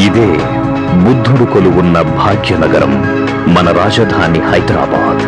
ఇదే బుద్ధుడు కొలువున్న భాగ్యనగరం మన రాజధాని హైదరాబాద్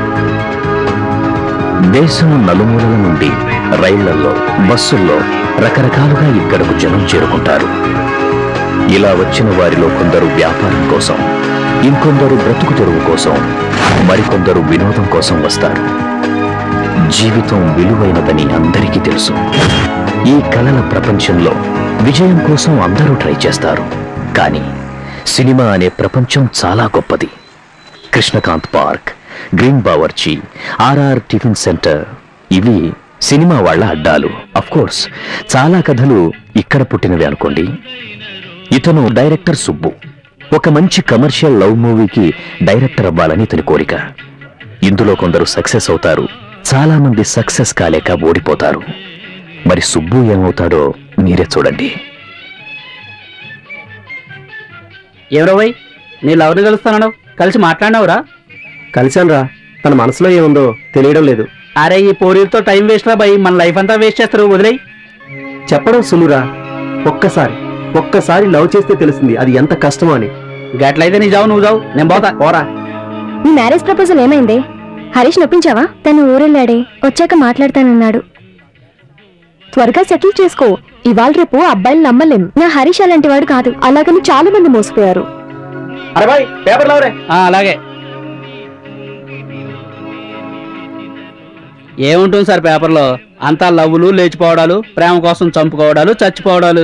దేశం నలుమూలల నుండి రైళ్లలో బస్సుల్లో రకరకాలుగా ఇక్కడకు జనం చేరుకుంటారు ఇలా వచ్చిన వారిలో కొందరు వ్యాపారం కోసం ఇంకొందరు బ్రతుకు తెరువు కోసం మరికొందరు వినోదం కోసం వస్తారు జీవితం విలువైనదని అందరికీ తెలుసు ఈ కలల ప్రపంచంలో విజయం కోసం అందరూ ట్రై చేస్తారు కానీ సినిమా అనే ప్రపంచం చాలా గొప్పది Krishnakanth park green Bawarchi RR tiffin centre ఇవి సినిమా వాళ్ళ అడ్డాలు అఫ్ కోర్స్ చాలా కథలు ఇక్కడ పుట్టినవి అనుకోండి ఇతను డైరెక్టర్ సుబ్బు ఒక మంచి కమర్షియల్ లవ్ మూవీకి డైరెక్టర్ అవ్వాలని ఇతని కోరిక ఇందులో కొందరు సక్సెస్ అవుతారు చాలా మంది సక్సెస్ కాలేక ఓడిపోతారు మరి సుబ్బు ఏమవుతాడో మీరే చూడండి ఎవరవై నీ లవర్ని కలుస్తానన్నావు కలిసి మాట్లాడినావురా కలిశానురా తన మనసులో ఏముందో తెలియడం లేదు అరే ఈ పోరీలతో టైం వేస్ట్ రా భయ్ మన లైఫ్ అంతా వేస్ట్ చేస్తారు వదిలేయ్ చెప్పడం సులురా ఒక్కసారి ఒక్కసారి లవ్ చేస్తే తెలుస్తుంది అది ఎంత కష్టమో అని గట్లయితే నీ జావు నువ్వు జావు నేను పోతా పోరా నీ మ్యారేజ్ ప్రపోజల్ ఏమైంది హరీష్ నొప్పించావా తను ఊరెళ్ళాడే వచ్చాక మాట్లాడతానన్నాడు త్వరగా సెటిల్ చేసుకో ఇవాళ రేపు అబ్బాయిలు నమ్మలేం నా హరీష్ అలాంటి వాడు కాదు అలాగని చాలా మంది మోసపోయారు అరే బాయ్ పేపర్ లవరే ఆ, అలాగే ఏముంటుంది సార్ పేపర్లో అంతా లవ్వులు లేచిపోవడాలు ప్రేమ కోసం చంపుకోవడాలు చచ్చిపోవడాలు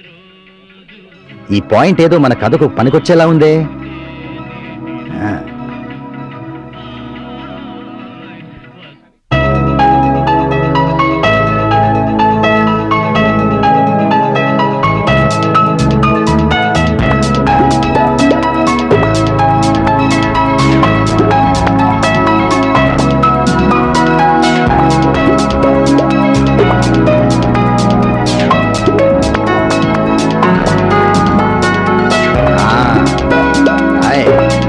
ఈ పాయింట్ ఏదో మన కథకు పనికొచ్చేలా ఉందే ఆ, ఆ, హాయ్.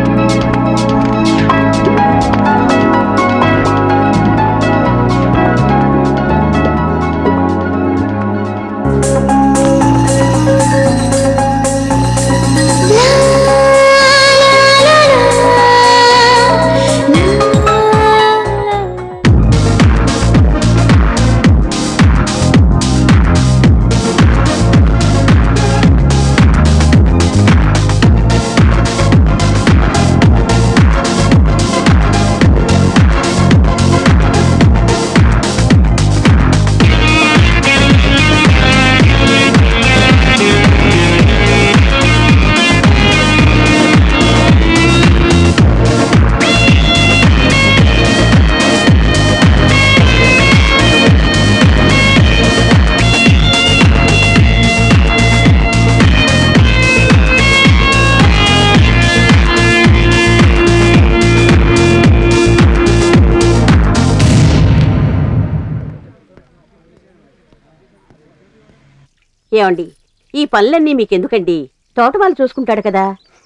ఏమండి ఈ పనులన్నీ మీకెందుకండి తోట వాళ్ళు చూసుకుంటాడు కదా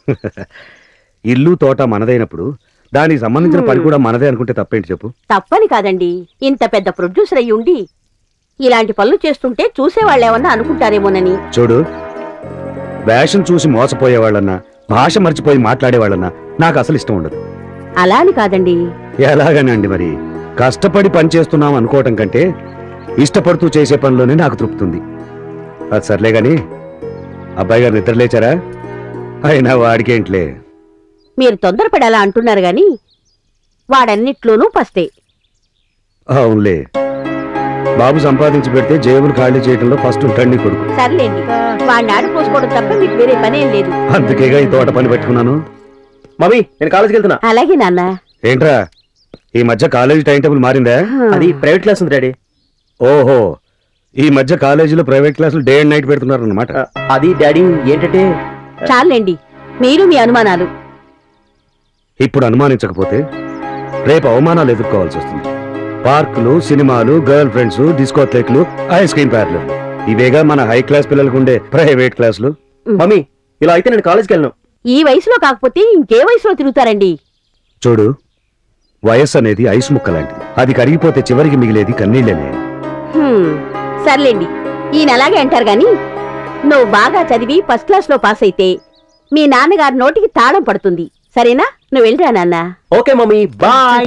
ఇల్లు తోట మనదైనప్పుడు దానికి సంబంధించిన పని కూడా మనదే అనుకుంటే తప్పేంటి చెప్పు తప్పని కాదండి ఇంత పెద్ద ప్రొడ్యూసర్ అయ్యి ఉండి ఇలాంటి పనులు చేస్తుంటే చూసేవాళ్ళు ఏమన్నా అనుకుంటారేమోనని చూడు వేషం చూసి మోసపోయేవాళ్ళన్నా భాష మర్చిపోయి మాట్లాడేవాళ్ళన్నా నాకు అసలు ఇష్టం ఉండదు అలా అని కాదండి ఎలాగనండి మరి కష్టపడి పని చేస్తున్నాం అనుకోవటం కంటే ఇష్టపడుతూ చేసే పనిలోనే నాకు తృప్తుంది అది సర్లే గాని అబ్బాయి గారు నిద్ర లేచారా అయినా వాడికేంట్లే మీరు తొందరపడి అలా అంటున్నారు గాని వాడన్నిట్లోనూ పస్తే అవునులే బాబు సంపాదించి పెడితే జేబులు ఖాళీ చేయడంలో ఫస్ట్ ఉంటాడు నీ కొడుకు సర్లేండి వాడిని ఆడిపోసుకోవడం తప్ప మీకు వేరే పనేం లేదు అందుకేగా ఈ తోట పని పెట్టుకున్నాను మమ్మీ నేను కాలేజ్కి వెళ్తున్నా అలాగే నాన్న ఏంట్రా ఈ మధ్య కాలేజీ టైం టేబుల్ మారిందా అది ప్రైవేట్ క్లాస్ ఉంది డాడీ ఓహో ఈ మధ్య కాలేజీలో ప్రైవేట్ క్లాసులు డే అండ్ నైట్ పెడుతున్నారు అనమాట ఆ, అది డాడీ ఏంటంటే చాలండి మీరు మీ అనుమానాలు ఇప్పుడు అనుమానించకపోతే రేపు అవమానాలు ఎదుర్కోవాల్సి వస్తుంది పార్కులు సినిమాలు గర్ల్ ఫ్రెండ్స్ డిస్కోథేక్లు ఐస్ క్రీమ్ పార్లర్లు ఇవేగా మన హై క్లాస్ పిల్లలకు ఉండే ప్రైవేట్ క్లాసులు మమ్మీ ఇలా అయితే నేను కాలేజ్కి వెళ్ళను ఈ వయసులో కాకపోతే ఇంకే వయసులో తిరుగుతారండి చూడు వయస్సు అనేది ఐస్ ముక్క లాంటిది అది కరిగిపోతే చివరికి మిగిలేది కన్నీళ్ళనే హ్మ్, సర్లేండి ఈయన అలాగే అంటారు గాని నువ్వు బాగా చదివి ఫస్ట్ క్లాస్ లో పాస్ అయితే మీ నాన్నగారి నోటికి తాళం పడుతుంది సరేనా నువ్వు వెళ్ళరా నాన్న ఓకే మమ్మీ బాయ్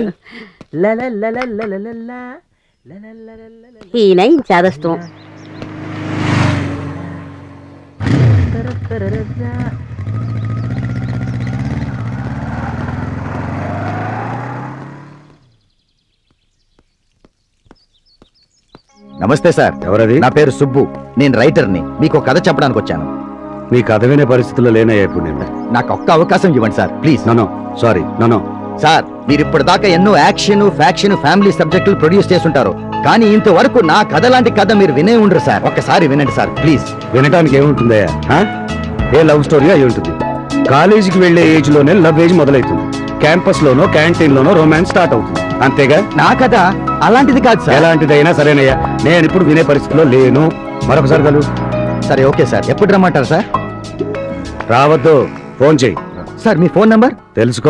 ఈయన ఈ చాదస్తం నమస్తే సార్ ఎవరది నా పేరు సుబ్బు నేను రైటర్ని మీకు ఒక కథ చెప్పడానికి వచ్చాను మీ కథ వినే పరిస్థితుల్లో లేనయ్యా ఇప్పుడు నేను నాకు ఒక్క అవకాశం ఇవ్వండి sir please no sorry no sir మీరు ఇప్పటిదాకా ఎన్నో యాక్షన్ ఫ్యాక్షన్ ఫ్యామిలీ సబ్జెక్టులు ప్రొడ్యూస్ చేస్తుంటారు కానీ ఇంతవరకు నా కథ లాంటి కథ మీరు వినే ఉండరు సార్ ఒక్కసారి వినండి సార్ ప్లీజ్ వినటానికి ఏముంటుందయ్యా ఆ? ఏ లవ్ స్టోరీ అయి ఉంటుంది కాలేజీకి వెళ్లే ఏజ్ లోనే లవ్ ఏజ్ మొదలవుతుంది క్యాంపస్ లోనో క్యాంటీన్ లోనో రొమాన్స్ స్టార్ట్ అవుతుంది అంతేగా నా కథ అలాంటిది కాదు సార్ ఎలాంటిదైనా సరేనయ్యా నేను ఇప్పుడు వినే పరిస్థితిలో లేను మరొకసారి కలు సరే ఓకే సార్ ఎప్పుడు రమ్మంటారు సార్ రావద్దు ఫోన్ చేయి సార్ మీ ఫోన్ నంబర్ తెలుసుకో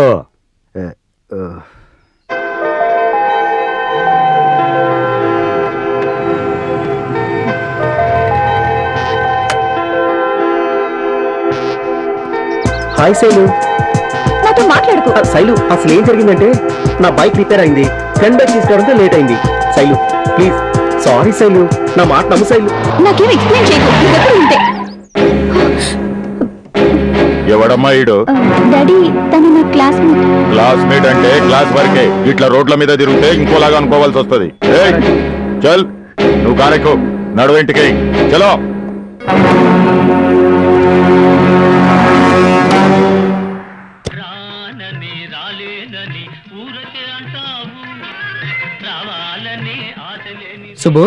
హాయ్ శైలు నాతో మాట్లాడుకో ఆ, శైలు అసలు ఏం జరిగిందంటే నా బైక్ రిపేర్ అయింది ఫ్రెండ్ బైక్ తీసుకురావడంతో లేట్ అయింది శైలు ప్లీజ్ సారీ శైలు నా మాట నమ్ము శైలు నాకేం ఎక్స్ప్లెయిన్ చేయకు నువ్వెప్పుడు ఉంటే ఎవడమ్మా ఈడు డాడీ తను నా క్లాస్మేట్ క్లాస్మేట్ అంటే క్లాస్ వరకే ఇట్లా రోడ్ల మీద తిరిగితే ఇంకోలాగా అనుకోవాల్సి వస్తుంది చల్ నువ్వు కారెక్కు నడువు ఇంటికి చలో రానని రాలేనని ఊరకే అంటావు రావాలని ఆశ లేని సుబ్బు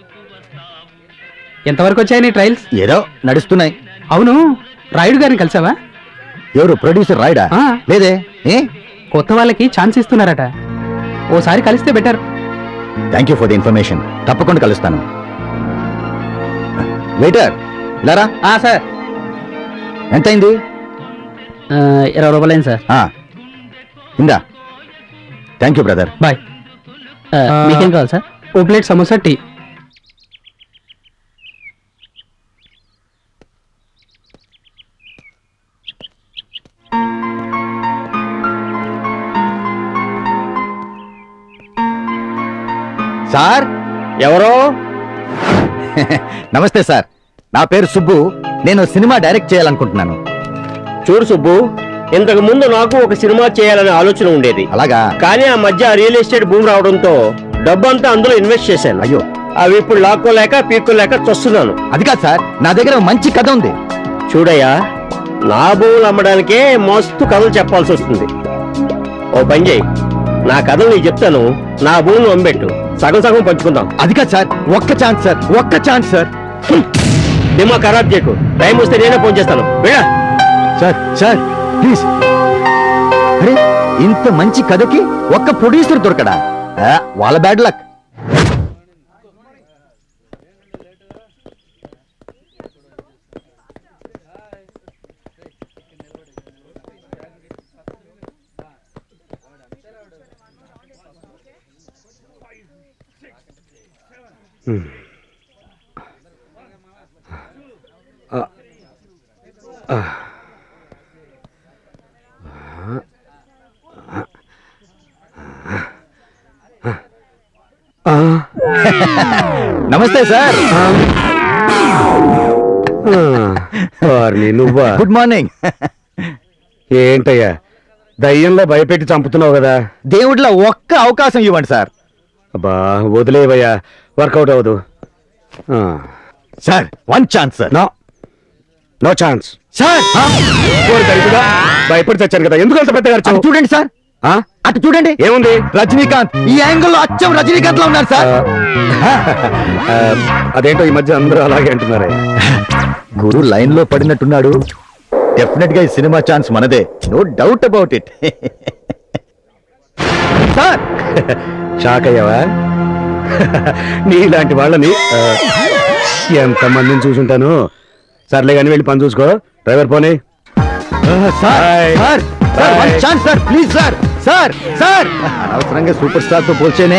ఎంతవరకు వచ్చాయి నీ ట్రయల్స్ ఏదో నడుస్తున్నాయి అవును రాయుడు గారిని కలిసావా ఎవరు ప్రొడ్యూసర్ రాయడా ఆ. లేదే ఏ కొత్త వాళ్ళకి ఛాన్స్ ఇస్తున్నారట ఓసారి కలిస్తే better thank you for the information తప్పకుండా కలుస్తాను వెయిటర్ ఇలారా సార్ ఎంతైంది ఇరవై రూపాయలైంది సార్ ఆ, ఇందా థ్యాంక్ యూ బ్రదర్ బాయ్ మీకేం కావాలి సార్ ఓ ప్లేట్ సమోసా టీ సార్ ఎవరో నమస్తే సార్ నా పేరు సుబ్బు నేను సినిమా డైరెక్ట్ చేయాలనుకుంటున్నాను చూడు సుబ్బు ఇంతకు ముందు నాకు ఒక సినిమా చేయాలనే ఆలోచన ఉండేది అలాగా కానీ ఆ మధ్య రియల్ ఎస్టేట్ భూమి రావడంతో డబ్బంతా అందులో ఇన్వెస్ట్ చేశాను అయ్యో అవి ఇప్పుడు లాక్కోలేక పీక్కోలేక చస్తున్నాను అది కాదు సార్ నా దగ్గర ఓ మంచి కథ ఉంది చూడయ్యా నా భూములు అమ్మడానికే మస్తు కథలు చెప్పాల్సి వస్తుంది ఓ పని చేయి నా కథలు నీకు చెప్తాను నా భూములు అమ్మెట్టు సగం సగం పంచుకుందాం అది కాదు సార్ ఒక్క ఛాన్స్ సార్ ఒక్క ఛాన్స్ సార్ దిమ్మా ఖరాబ్ చేయకు టైం వస్తే నేనే ఫోన్ చేస్తాను వెళ్ళా సార్ సార్ ప్లీజ్ అరే ఇంత మంచి కథకి ఒక్క ప్రొడ్యూసర్ దొరకడా ఆ, వాళ్ళ బ్యాడ్ లక్ నమస్తే సార్ వారిని నువ్వా గుడ్ మార్నింగ్ ఏంటయ్యా దయ్యంలో భయపెట్టి చంపుతున్నావు కదా దేవుడిలో ఒక్క అవకాశం ఇవ్వండి సార్ అబ్బా వదిలేవయ్యా వర్కౌట్ అవ్వదు sir one chance sir no no chance sir భయపడి చచ్చాను కదా ఎందుకు అంత పెద్దగా అటు అరిచావు? చూడండి సార్ ఆ? అటు చూడండి ఏముంది రజనీకాంత్ ఈ యాంగిల్లో అచ్చం రజనీకాంత్ లో ఉన్నారు సార్ ఆ, అదేంటో ఈ మధ్య అందరూ అలాగే అంటున్నారే గురు లైన్ లో పడినట్టున్నాడు డెఫినెట్ గా ఈ సినిమా ఛాన్స్ మనదే no doubt about it sir shock అయ్యావా నీలాంటి వాళ్ళని ఆ, ఎంతమందిని చూసుంటాను సర్లే కానీ వెళ్ళి పని చూసుకో డ్రైవర్ పోనీ sir Bye. Sir sir one Bye. Chance sir please sir sir sir అనవసరంగా సూపర్ స్టార్ తో పోల్చేనే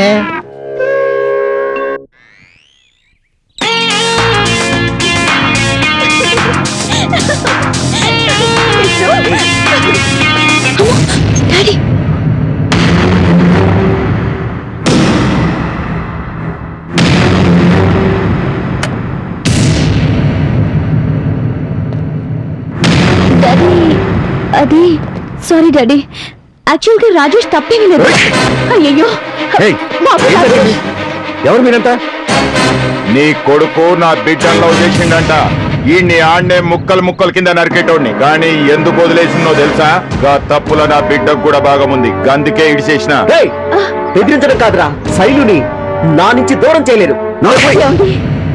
డాడీ సారీ డాడీ యాక్చువల్ గా రాజేష్ తప్పేమీ లేదు అయ్యయ్యో ఏయ్, బాబు ఏం రాజేష్ జరిగింది? ఎవరు మీరంతా నీ కొడుకు నా బిడ్డను లవ్ చేసిండంట ఈ నీ ఆడ్నే ముక్కలు ముక్కలు కింద నరికేటోడిని కానీ ఎందుకు వదిలేసిందో తెలుసా గా తప్పుల నా బిడ్డకు కూడా భాగముంది గందుకే ఇడిచేసిన ఏయ్, బెదిరించడం కాదురా శైలుని నా నుంచి దూరం చేయలేరు ఏమండి?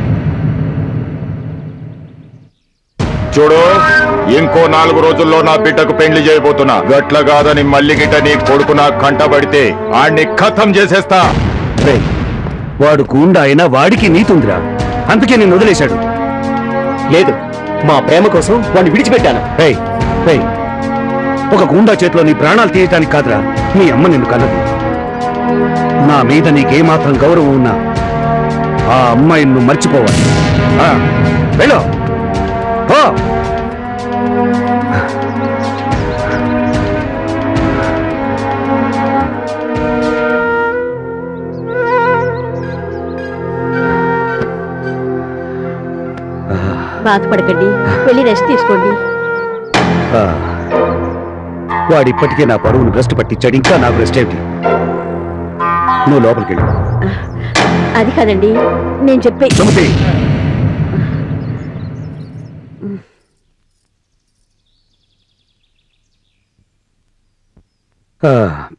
చూడు ఇంకో నాలుగు రోజుల్లో నా బిడ్డకు పెళ్లి చేయబోతున్నా గట్ల కాదని మళ్ళీ గిట్ట నీ కొడుకు నా కంటబడితే ఆడిని ఖతం చేసేస్తా రేయ్, వాడు కూండ అయినా వాడికి నీతి ఉందిరా అందుకే నేను వదిలేశాడు లేదు మా ప్రేమ కోసం వాడిని విడిచిపెట్టాను రేయ్, రేయ్, ఒక గుండా చేతిలో నీ ప్రాణాలు తీయటానికి కాదురా నీ అమ్మ నిన్ను కన్నది నా మీద నీకేమాత్రం గౌరవం ఉన్నా ఆ అమ్మాయి నువ్వు మర్చిపోవాలి ఆ, వెళ్ళు పో. బాధపడకండి వెళ్ళి రెస్ట్ తీసుకోండి ఆ, వాడు ఇప్పటికే నా పరువును భ్రష్టు పట్టించాడు ఇంకా నాకు రెస్ట్ ఏమిటి నువ్వు లోపలికి వెళ్ళు అది కాదండి నేను చెప్పే సుమతి ఆ.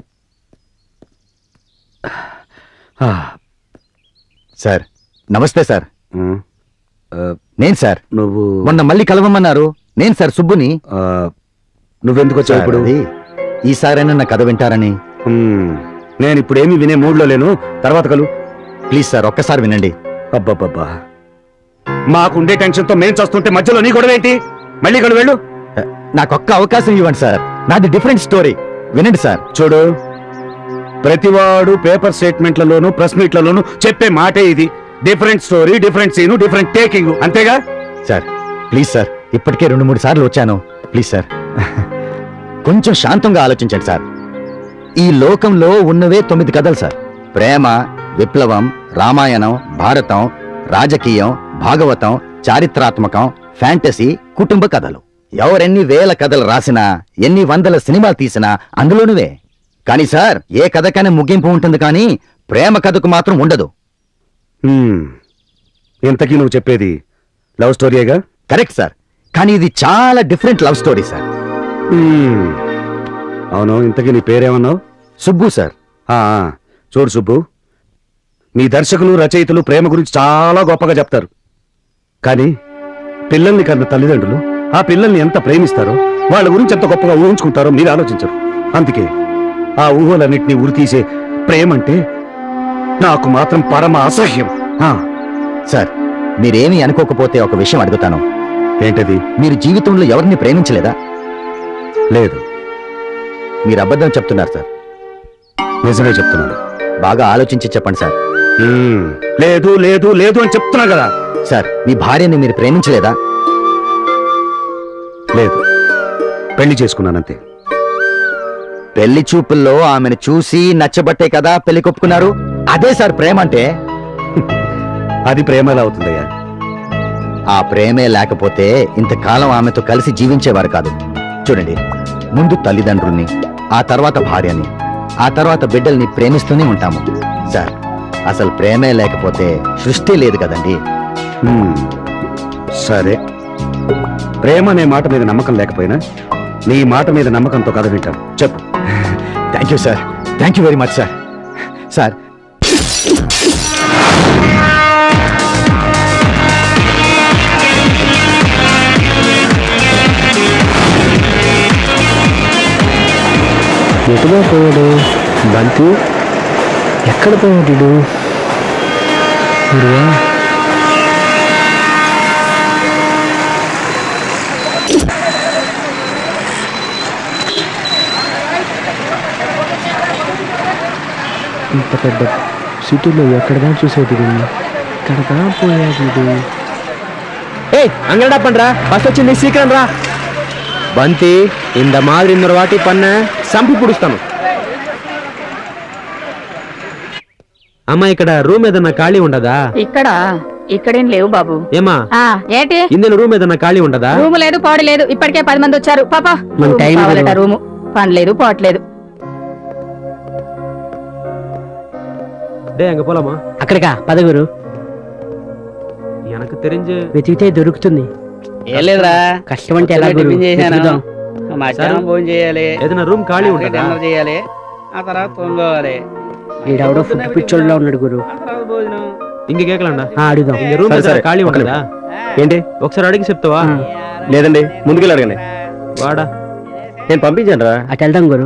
ఆ. సార్ నమస్తే సార్ ఉమ్. ఆ, నేను సార్ నువ్వు మొన్న మళ్ళీ కలవమన్నారు నేను సార్ సుబ్బుని ఆ, నువ్వెందుకు వచ్చావు సార్, ఇప్పుడు అది ఈసారైనా నా కథ వింటారని ఉమ్, నేను ఇప్పుడు ఏమీ వినే మూడ్లో లేను తర్వాత కలు ప్లీజ్ సార్ ఒక్కసారి వినండి అబ్బబ్బబ్బా మాకుండే టెన్షన్తో మేం చస్తుంటే మధ్యలో నీ గొడవ ఏంటి మళ్ళీ కలు వెళ్ళు నాకు ఒక్క అవకాశం ఇవ్వండి సార్ నాది డిఫరెంట్ స్టోరీ వినండి సార్ చూడు ప్రతివాడు పేపర్ స్టేట్మెంట్లలోను ప్రెస్ మీట్లలోను చెప్పే మాటే ఇది different story different scene different taking అంతేగా సార్ ప్లీజ్ సార్ ఇప్పటికే రెండు మూడు సార్లు వచ్చాను ప్లీజ్ సార్ కొంచెం శాంతంగా ఆలోచించండి సార్ ఈ లోకంలో ఉన్నవే తొమ్మిది కథలు సార్ ప్రేమ విప్లవం రామాయణం భారతం రాజకీయం భాగవతం చారిత్రాత్మకం ఫ్యాంటసీ కుటుంబ కథలు ఎవరెన్ని వేల కథలు రాసినా ఎన్ని వందల సినిమాలు తీసినా అందులోనువే కానీ సార్ ఏ కథకైనా ముగింపు ఉంటుంది కానీ ప్రేమ కథకు మాత్రం ఉండదు హ్మ్. ఇంతకీ నువ్వు చెప్పేది లవ్ స్టోరీయేగా కరెక్ట్ సార్ కానీ ఇది చాలా డిఫరెంట్ లవ్ స్టోరీ సార్ హ్మ్. అవును ఇంతకీ నీ పేరేమన్నావు సుబ్బు సార్ ఆ, ఆ, చూడు సుబ్బు మీ దర్శకులు రచయితలు ప్రేమ గురించి చాలా గొప్పగా చెప్తారు కానీ పిల్లల్ని కన్న తల్లిదండ్రులు ఆ పిల్లల్ని ఎంత ప్రేమిస్తారో వాళ్ళ గురించి ఎంత గొప్పగా ఊహించుకుంటారో మీరు ఆలోచించరు అందుకే ఆ ఊహలన్నింటినీ ఉరితీసే ప్రేమంటే నాకు మాత్రం పరమ అసహ్యం ఆ, సార్ మీరేమీ అనుకోకపోతే ఒక విషయం అడుగుతాను ఏంటది మీరు జీవితంలో ఎవరిని ప్రేమించలేదా లేదు మీరు అబద్ధం చెప్తున్నారు సార్ నిజమే చెప్తున్నాను బాగా ఆలోచించి చెప్పండి సార్ హ్మ్. లేదు లేదు లేదు అని చెప్తున్నా కదా సార్ మీ భార్యని మీరు ప్రేమించలేదా లేదు పెళ్లి చేసుకున్నానంతే పెళ్లి చూపుల్లో ఆమెను చూసి నచ్చబట్టే కదా పెళ్లి కొప్పుకున్నారు అదే సార్ ప్రేమ అంటే అది ప్రేమ ఎలా అవుతుందయ్యా ఆ ప్రేమే లేకపోతే ఇంతకాలం ఆమెతో కలిసి జీవించేవారు కాదు చూడండి ముందు తల్లిదండ్రుల్ని ఆ తర్వాత భార్యని ఆ తర్వాత బిడ్డల్ని ప్రేమిస్తూనే ఉంటాము సార్ అసలు ప్రేమే లేకపోతే సృష్టి లేదు కదండి హ్మ్. సరే ప్రేమ అనే మాట మీద నమ్మకం లేకపోయినా నీ మాట మీద నమ్మకంతో కథ వింటాను చెప్పు thank you sir thank you very much sir sir ఎటుగా పోయాడు బంతి ఎక్కడ పోయాడు గురువా ఇంత పెద్ద సిటీలో ఎక్కడదా చూసేది ఎక్కడదా పోయాడు ஏய் அங்கடா பண்ற பஸ் వచ్చింది சீக்கிரம் రా బంతి இந்த மாதிரி இன்னொரு வாட்டி பண்ண సంపి పుడుస్తాను అమ్మా ఇక్కడ రూమ్ ఏదన్నా ఖాళీ ఉండదా ఇక్కడ ఇక్కడేం లేవు బాబు ఏమా ఆ ఏంటి ఇందులో రూమ్ ఏదన్నా ఖాళీ ఉండదా రూము లేదు పాడు లేదు ఇప్పటికే పది మంది వచ్చారు పాప మన రూము టైం కావాలట లేదు. రూము పని లేదు పోవట్లేదు డే ఎంగ పోలామా అక్కడికా పదగురు எனக்கு தெரிஞ்சு వెతికితే దొరుకుతుంది ఏం లేదురా కష్టం అంటే ఎలా గురు టిఫిన్ చేశాను. వెతుకుదాం. మధ్యాహ్నం భోజనం చేయాలి ఏదైనా రూమ్ ఖాళీ ఉంటుందా డిన్నర్ చేయాలి ఆ తర్వాత తొంగోవాలి ఈడెవడో ఫుడ్ పిచ్చోళ్ళలో ఉన్నాడు గురు ఇంక కేకలండా ఆ, అడుగుదాం ఇంక రూమ్ సరే, ఏదైనా సరే. ఖాళీ ఒక్క ఉంటుందా ఏంటి ఒకసారి అడిగి చెప్తావా లేదండి ముందుకెళ్ళి అడగండి వాడా నేను పంపించాను రా అటు వెళ్దాం గురు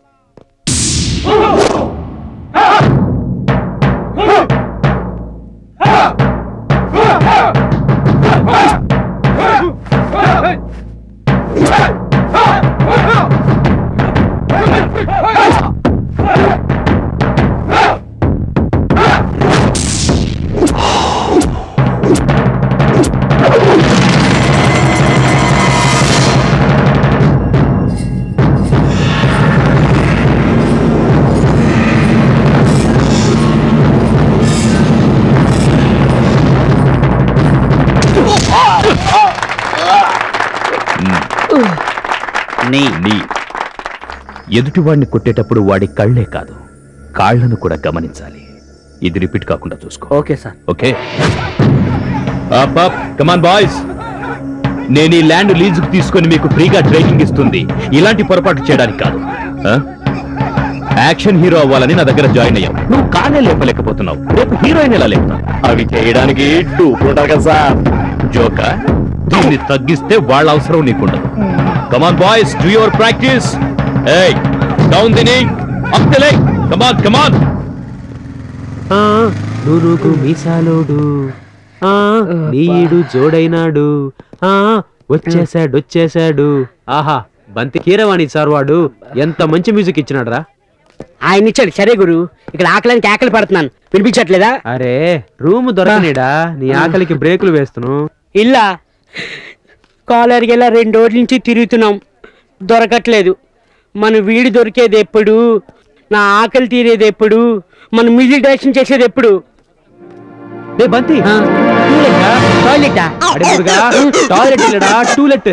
నీ నీ ఎదుటివాడిని కొట్టేటప్పుడు వాడి కళ్ళే కాదు కాళ్లను కూడా గమనించాలి ఇది రిపీట్ కాకుండా చూసుకో okay sir okay come on boys నేను ఈ ల్యాండ్ లీజుకు తీసుకొని మీకు ఫ్రీగా ట్రైనింగ్ ఇస్తుంది ఇలాంటి పొరపాటు చేయడానికి కాదు ఆ? యాక్షన్ హీరో అవ్వాలని నా దగ్గర జాయిన్ అయ్యావు నువ్వు కానే లేపలేకపోతున్నావు రేపు హీరోయిన్ ఎలా లేపుతావు అవి చేయడానికి ఉంటారు కదా సార్ జోక దీన్ని తగ్గిస్తే వాళ్ళ అవసరం నీకుండదు come on boys do your practice ఏయ్ down the knee up the leg come on come on ఆ, నూరుకు మీసాలోడు ఆ నీడు జోడైనాడు ఆ వచ్చేసాడు వచ్చేసాడు ఆహా బంతి కీరవాణి సార్ వాడు ఎంత మంచి మ్యూజిక్ ఇచ్చినాడు రా ఆయన ఇచ్చాడు సరే గురు ఇక్కడ ఆకలికి ఆకలి పడుతున్నాను వినిపించట్లేదా అరే రూమ్ దొరకనేడా నీ ఆకలికి బ్రేకులు వేస్తును ఇల్లా కాలర్కి ఇలా రెండు రోజుల నుంచి తిరుగుతున్నాం దొరకట్లేదు మన వీడి దొరికేది ఎప్పుడు నా ఆకలి తీరేది ఎప్పుడు మన మ్యూజిక్ డైరెక్షన్ చేసేది ఎప్పుడు డే బంతి టాయిలెటా అడుగురుగా టాయిలెట్ ఇల్లడా టూలెట్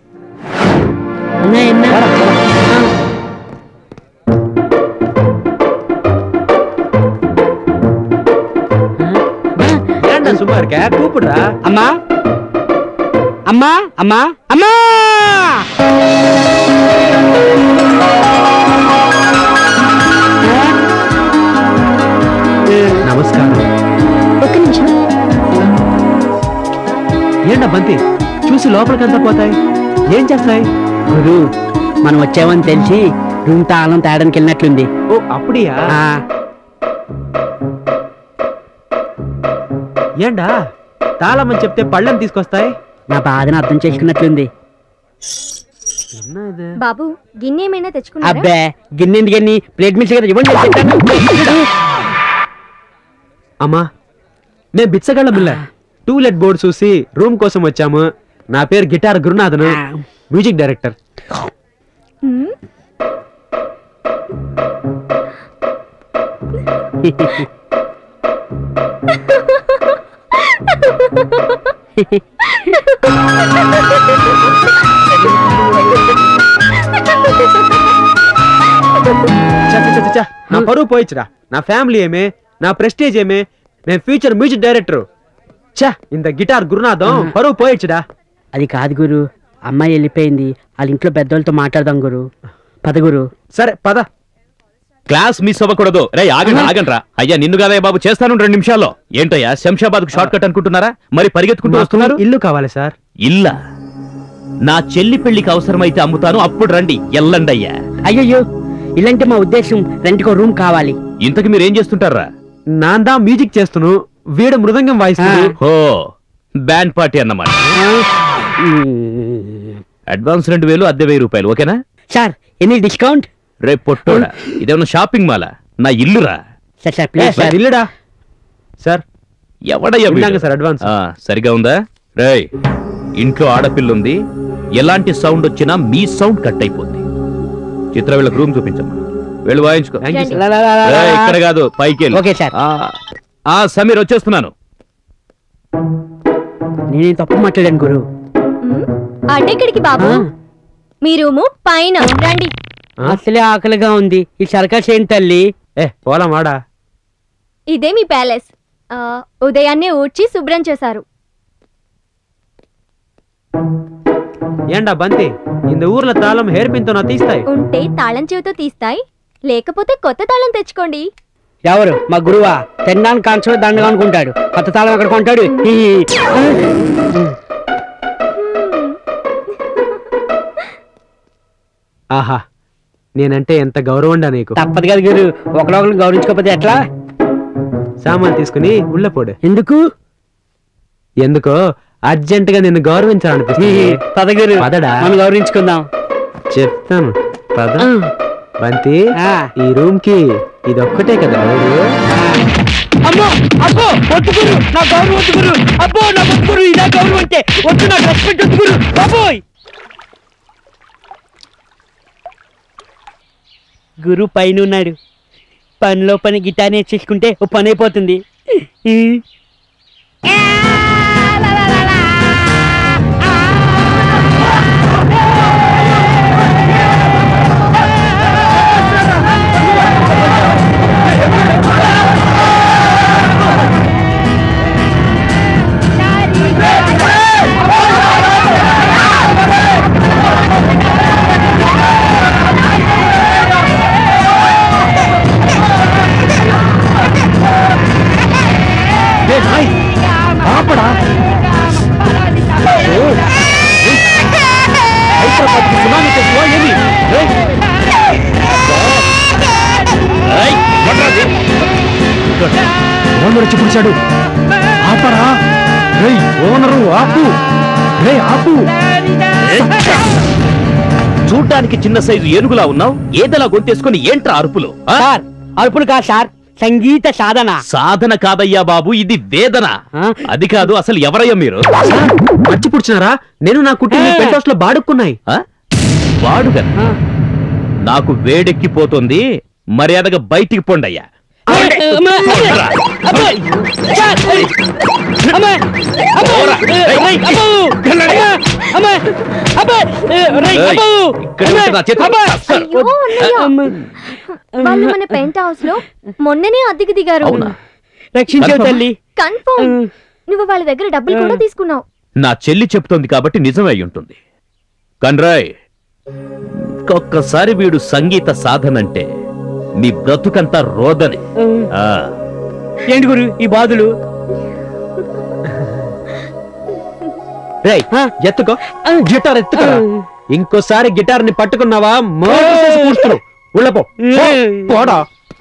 ஏன்டா சும்மா இருக்க கூப்பிடுறா అమ్మా అమ్మా అమ్మా అమ్మా నమస్కారం ఒక్క నిమిషం ఏంటా బంతి చూసి లోపలికంతా పోతాయి ఏం చేస్తాయి గురు మనం వచ్చామని తెలిసి రూమ్ తాళం తేడానికి వెళ్ళినట్లుంది ఓ అప్పుడియా ఆ, ఏండా తాళమని చెప్తే పళ్ళని తీసుకొస్తాయి నా బాధను అర్థం చేసుకున్నట్లుంది బాబు గిన్నె ఏమైనా తెచ్చుకున్నారా అబ్బే గిన్నె గిన్నె ప్లేట్ మిల్స్ కదా ఇవ్వండి చెప్పాను. అమ్మా నేను బిచ్చగళ్ళ మిల్ల టూలెట్ బోర్డు చూసి రూమ్ కోసం వచ్చాము నా పేరు గిటార్ గురునాథన్ మ్యూజిక్ డైరెక్టర్ మ్మ్. చ, చ, చ, చ, చ. నా పరువు పోయిచ్చురా నా ఫ్యామిలీ ఏమే నా ప్రెస్టేజ్ ఏమే నేను ఫ్యూచర్ మ్యూజిక్ డైరెక్టర్ చా ఇంత గిటార్ గురునాథం పరువు పోయిచ్చుడా అది కాదు గురు అమ్మాయి వెళ్ళిపోయింది వాళ్ళ ఇంట్లో పెద్దోళ్ళతో మాట్లాడదాం గురు పద గురు సరే పద క్లాస్ మిస్ అవ్వకూడదు రే ఆగండి ఆగండి రా అయ్యా నిన్ను కాదయ్య బాబు చేస్తాను రెండు నిమిషాల్లో ఏంటయ్యా శంషాబాద్ కు షార్ట్ కట్ అనుకుంటున్నారా మరి పరిగెత్తుకుంటూ మాకు వస్తున్నారు ఇల్లు కావాలి సార్ ఇల్లా నా చెల్లి పెళ్లికి అవసరమైతే అమ్ముతాను అప్పుడు రండి ఎల్లండి అయ్యా అయ్యయ్యో ఇలాంటి మా ఉద్దేశం రెంట్కో రూమ్ కావాలి ఇంతకు మీరు ఏం చేస్తుంటారా నాందా మ్యూజిక్ చేస్తును వీడు మృదంగం వాయిస్తున్నాడు హో బ్యాండ్ పార్టీ అన్నమాట అడ్వాన్స్ రెండు వేలు అద్దె వెయ్యి రూపాయలు ఓకేనా సార్ ఎనీ డిస్కౌంట్ రేపు పొట్టోడా ఇదేమన్నా షాపింగ్ మాలా నా ఇల్లురా sir sir please sir sir ఇల్లుడా సార్ ఎవడయ్యా వీడు? ఇందాక సార్ అడ్వాన్స్. ఆ, సరిగా ఉందా రేయ్ ఇంట్లో ఆడపిల్ల ఉంది ఎలాంటి సౌండ్ వచ్చినా మీ సౌండ్ కట్ అయిపోద్ది చిత్ర వీళ్ళకి రూమ్ చూపించమ్మా వెళ్ళి వాయించుకో థ్యాంక్ యూ లా, సార్ లా, లా, లా, రేయ్, లా. ఇక్కడ కాదు పైకి వెళ్ళు. ఓకే సార్ ఆ, ఆ సమీర్ వచ్చేస్తున్నాను నేనేం తప్పు మాట్లాడాను గురు అడ్డెక్కడికి బాబు మీ రూము పైన రండి అసలే ఆకలిగా ఉంది ఈ సర్కస్ ఏంటి తల్లి ఏ పోలాం వాడా ఇదే మీ ప్యాలెస్ ఆ, ఉదయాన్నే ఊడ్చి శుభ్రం చేశారు ఏండా బంతి இந்த ஊர்ல తాళం హెయిర్ పిన్ తో నా తీస్తాయి ఉంటే తాళం చెవితో తీస్తాయి లేకపోతే కొత్త తాళం తెచ్చుకోండి ఎవరు మా గురువా తిన్నాను కాన్సో దండగా అనుకుంటాడు కొత్త తాళం ఎక్కడ కొంటాడు హీ. ఆహా నేనంటే ఎంత గౌరవండా నీకు తప్పదు కదా గురు ఒకరొకరు గౌరవించుకోకపోతే ఎట్లా సామాన్ తీసుకుని ఉళ్ళపోడు ఎందుకు ఎందుకో అర్జెంట్ గా నిన్ను గౌరవించాలనిపిస్తుంది పద గురు పదడా మనం గౌరవించుకుందాం చెప్తాను పద ఆ. బంతి ఆ. ఈ రూమ్ కి ఇది ఒక్కటే కదా ఊరు? అమ్మో అబ్బో వద్దు గురు నా గౌరవం వద్దు గురు అబ్బో నా వద్దు గురు ఇదా గౌరవం అంటే వద్దు నాకు రెస్పెక్ట్ వద్దు గురు బాబోయ్ గురు పైన ఉన్నాడు పనిలో పని గిటార్ నేర్చేసుకుంటే ఓ పని అయిపోతుంది ఈ. ఓనర్ వచ్చి పిలిచాడు ఆపరా రేయ్ ఓనరు ఆపు రే ఆపు చూడ్డానికి చిన్న సైజు ఏనుగులా ఉన్నావు ఏదలా గొంతేసుకుని ఏంట్రా అరుపులు ఆ? సార్ అరుపులు కాదు సార్ సంగీత సాధన సాధన కాదయ్యా బాబు ఇది వేదన ఆ? అది కాదు అసలు ఎవరయ్యా మీరు సార్, మర్చి పుడిచినారా నేను నా కుటుంబ పెంట్ హౌస్ లో బాడుక్కున్నాయి ఆ? వాడుగా నాకు వేడెక్కిపోతుంది మర్యాదగా బయటికి పొండయ్యా ఇక్కడ ఉంటే నా చేతులు కస్తారు. అయ్యో, అన్నయ్య. వాళ్ళు మన పెంట్ హౌస్ లో మొన్ననే అద్దెకి దిగారు అవునా రక్షించే తల్లి కన్ఫర్మ్ నువ్వు వాళ్ళ దగ్గర డబ్బులు కూడా తీసుకున్నావు నా చెల్లి చెప్తోంది కాబట్టి నిజమే అయి ఉంటుంది కన్రాయ్ ఒక్కసారి వీడు సంగీత సాధనంటే నీ బ్రతుకంతా రోదనే ఆ, ఏంటి గురు ఈ బాధలు రేయ్ ఎత్తుకో గిటార్ ఎత్తుకో ఇంకోసారి గిటార్ ని పట్టుకున్నావా మోటార్ చేసి కూర్చున్నావు ఉళ్ళపో పో, పోడా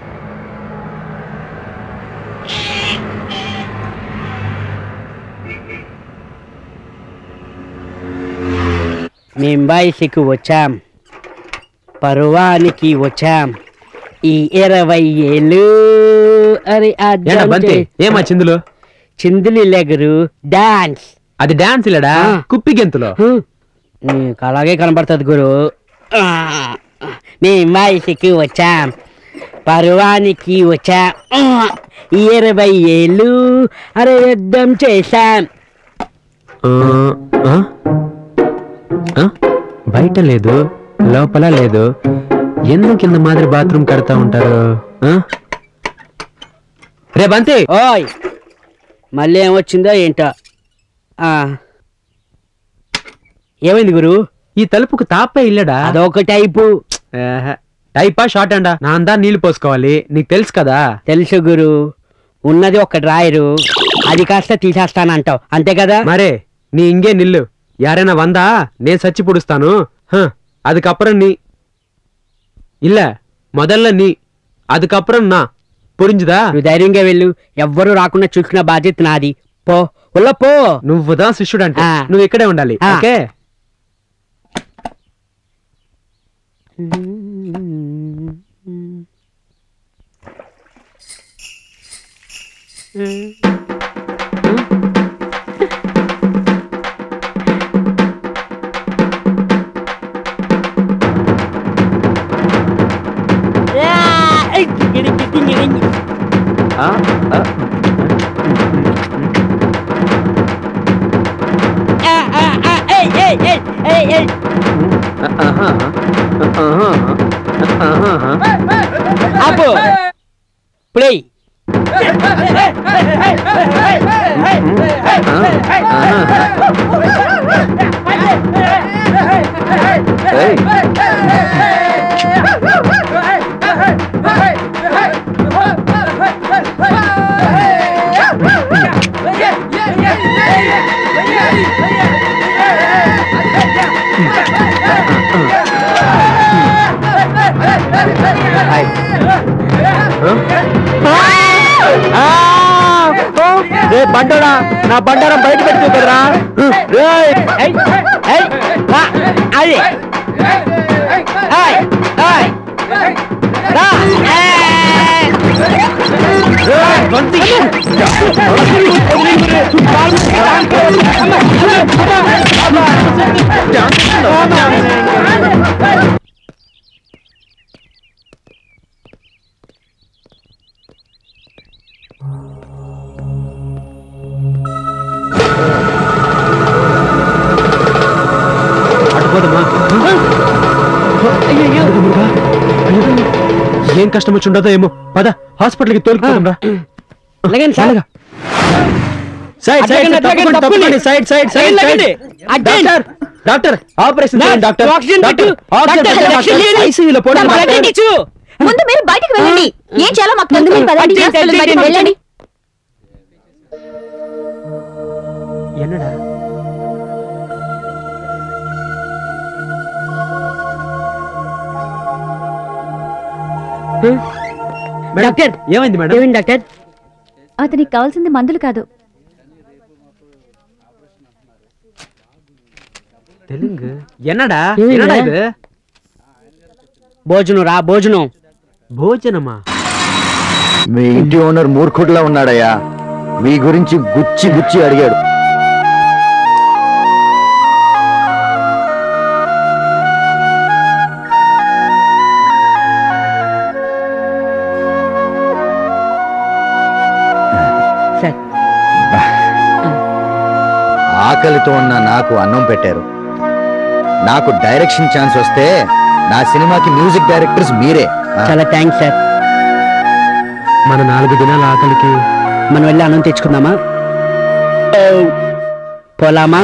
మేం బయటికి వచ్చాం పర్వానికి వచ్చాం ఈ ఇరవై ఏళ్ళు అరే ఆ ఏంటా drum బంతి చే- ఏమా చిందులు చిందులు లెగరు డాన్స్ అది డాన్స్ ఇలాడా ఆ. కుప్పి గెంతులో నీకు అలాగే కనబడుతుంది గురు ఆ, మేం వయసుకి వచ్చాం పర్వానికి వచ్చాం ఆ, ఈ ఇరవై ఏళ్ళు అరే యుద్ధం చేశాం ఆ, ఆ? ఆ? బయట లేదు లోపల లేదు ఎందుకు కింద మాదిరి బాత్రూమ్ కడతా ఉంటారు ఆ? రే బంతి ఓయ్ మళ్ళీ ఏమొచ్చిందో ఏంటో ఆ. ఏమైంది గురు ఈ తలుపుకు తాపే ఇల్లడా అదొక టైపు ఏహే. టైపా షార్ట్ అండా నా అందా నీళ్లు పోసుకోవాలి నీకు తెలుసు కదా తెలుసు గురు ఉన్నది ఒక డ్రాయరు అది కాస్త తీసేస్తానంటావు అంతే కదా మరే நீ இங்கே நில்லு யாரேனா வந்தா నేను சச்சி புடிஸ்தானு அதுக்கப்புறம் நீ இல்ல முதல்ல நீ அதுக்கப்புறம் நான் புரிஞ்சுதா నువ్వు ధైర్యంగా వెళ్ళు ఎవ్వరూ రాకుండా చూసుకున్న బాధ్యత నాది పో ఉల్ల పో నువ్వుదా శిష్యుడు అంటే ఆ. నువ్వు ఇక్కడే ఉండాలి ఆ. ఓకే ఆ, ఆ. ఆపు ప్లే రే బండోడా నా బండారం బయట పెట్టి కదరా రేయ్, ఏయ్, ఏయ్, రా, అది ఏయ్, ఏయ్, రా, ఏయ్. రేయ్, బంతి. అటుపోదమ్మా ఏం కష్టం వచ్చి ఉండదో ఏమో పద హాస్పిటల్కి తోలుకుపోతుందా అలాగేనా సార్? సైడ్ సైడ్ అట్లాగండి, అట్లాగండి, తప్పకుండా, తప్పకుండా. తప్పకుండా, side side side side side లాగండి. అర్జెంట్. డాక్టర్ డాక్టర్ ఆపరేషన్ చేయండి డాక్టర్ ఆక్సిజన్ డాక్టర్ పెట్టు. ఆక్సిజన్ డాక్టర్, పెట్టండి, ఆక్సిజన్ డాక్టర్. చేయండి. ఐసీయూలో పోండి, నా డాక్టర్. బ్లడ్ ఇచ్చు. ముందు మీరు బయటికి వెళ్ళండి ఏం చేయాలో మాకు ముందు మీరు పదండి అర్జెంట్, హాస్పిటల్ బయటికి అర్జెంట్, వెళ్ళండి என்னடா డాక్టర్ ఏమైంది మేడం ఏమైంది డాక్టర్ అతనికి కావాల్సింది మందులు కాదు தெலுங்கு என்னடா ఏమైంది? என்னடா இது భోజనం రా భోజనం భోజనమా మీ ఇంటి ఓనర్ మూర్ఖుడిలా ఉన్నాడయ్యా మీ గురించి గుచ్చి గుచ్చి అడిగాడు సార్ ఆకలితో ఉన్న నాకు అన్నం పెట్టారు నాకు డైరెక్షన్ ఛాన్స్ వస్తే నా సినిమాకి మ్యూజిక్ డైరెక్టర్స్ మీరే ఆ, చాలా థ్యాంక్స్ సార్ మన నాలుగు దినాల ఆకలికి మనం వెళ్ళి అన్నం తెచ్చుకుందామా ఓ, పోలామా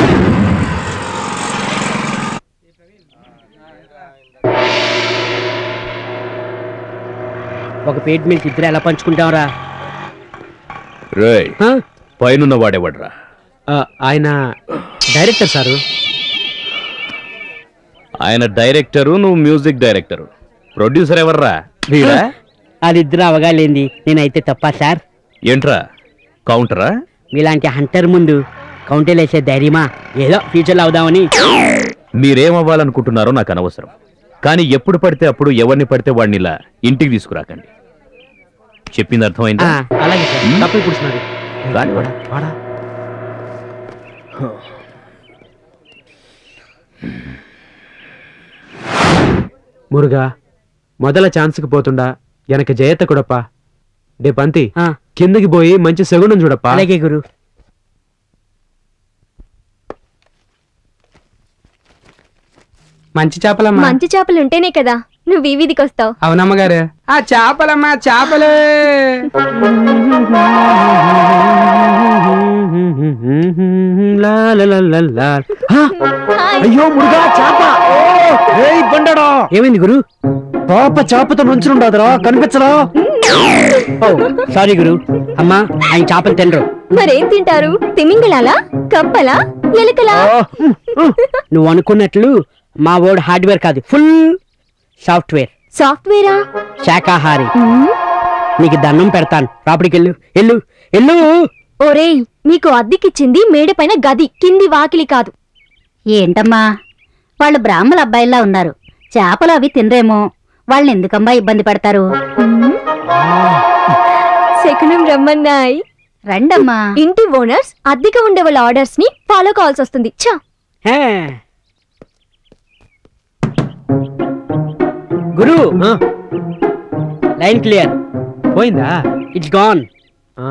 ఒక పేట్ మీద ఇద్దరు ఎలా పంచుకుంటాంరా రేయ్ పైనున్న వాడేవాడ్రా ఆ, ఆయన డైరెక్టర్ సారు ఆయన డైరెక్టరు నువ్వు మ్యూజిక్ డైరెక్టరు ప్రొడ్యూసర్ ఎవర్రా వీడా వాళ్ళిద్దరు అవగాలేంది నేనైతే తప్ప సార్ ఏంట్రా కౌంటరా మీలాంటి హంటర్ ముందు కౌంటర్లు వేసే ధైర్యమా ఏదో ఫ్యూచర్లో అవుదామని మీరేమవ్వాలనుకుంటున్నారో నాకు అనవసరం కానీ ఎప్పుడు పడితే అప్పుడు ఎవరిని పడితే వాడిని ఇలా ఇంటికి తీసుకురాకండి చెప్పింది అర్థమైందా ఆ, అలాగే సార్ తప్పి కూర్చున్నాడు రాని వాడా. వాడా మురుగా మొదల ఛాన్స్కి పోతుండా వెనక జయత కూడప్పా డే పంతి ఆ, కిందకి పోయి మంచి సగుణం చూడప్పా అలాగే గురు మంచి చేపలమ్మా మంచి చేపలు ఉంటేనే కదా నువ్వు ఈ వీధికి వస్తావు అవునమ్మగారు ఆ చేపలమ్మా చేపలు లా లా లా లా లా. ఆ! అయ్యో మురుగా చేప రేయ్ బండడా ఏమైంది గురు పాప చేపతో నుంచుండదురా కనిపించరా సారీ గురు అమ్మా ఆయన చేపలు తినరు మరేం తింటారు తిమింగళాలా కప్పలా ఎలుకలా నువ్వు అనుకున్నట్లు మా వాడు హార్డ్వేర్ కాదు ఫుల్ సాఫ్ట్వేర్ సాఫ్ట్వేరా శాకాహారి మ్మ్. నీకు దండం పెడతాను రాపడికి వెళ్ళు ఎల్లు ఎల్లు ఒరేయ్ నీకు అద్దెకిచ్చింది మేడపైన గది కింది వాకిలి కాదు ఏంటమ్మా వాళ్ళు బ్రాహ్మణ అబ్బాయిలా ఉన్నారు చేపలు అవి తినరేమో వాళ్ళని ఎందుకమ్మా ఇబ్బంది పడతారు మ్మ్. శకునం రమ్మన్నాయ్ రండమ్మా ఇంటి ఓనర్స్ అద్దెగా ఉండే వాళ్ళ ఆర్డర్స్ ని ఫాలో కావాల్సి వస్తుంది ఛా హే. గురు ఆ, లైన్ క్లియర్ పోయిందా ఇట్స్ గాన్ ఆ?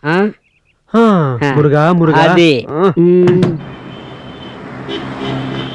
ఆ, మురుగా మురుగా అది ఆ. మ్మ్.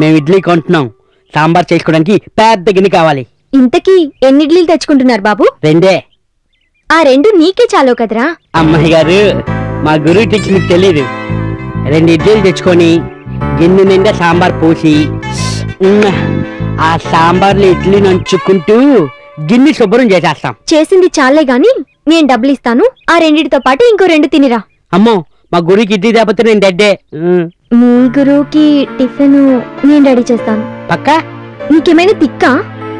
మేము ఇడ్లీ కొంటున్నాం సాంబార్ చేసుకోవడానికి పెద్ద గిన్నె కావాలి ఇంతకీ ఎన్ని ఇడ్లీలు తెచ్చుకుంటున్నారు బాబు రెండే ఆ రెండు నీకే చాలో కదరా అమ్మాయి గారు మా గురువు టీచర్ తెలీదు రెండు ఇడ్లీలు తెచ్చుకొని గిన్నె నిండా సాంబార్ పోసి ఉమ్, ఆ సాంబార్లో ఇడ్లీ నంచుకుంటూ గిన్నె శుభ్రం చేసేస్తాం చేసింది చాలే గాని నేను డబ్బులు ఇస్తాను ఆ రెండిటితో పాటు ఇంకో రెండు తినిరా అమ్మో మా గురికి ఇడ్లీ తేకపోతే నేను డెడ్డే ఉమ్, మీ గురువుకి టిఫిన్ నేను రెడీ చేస్తాను పక్కా నీకేమైనా తిక్కా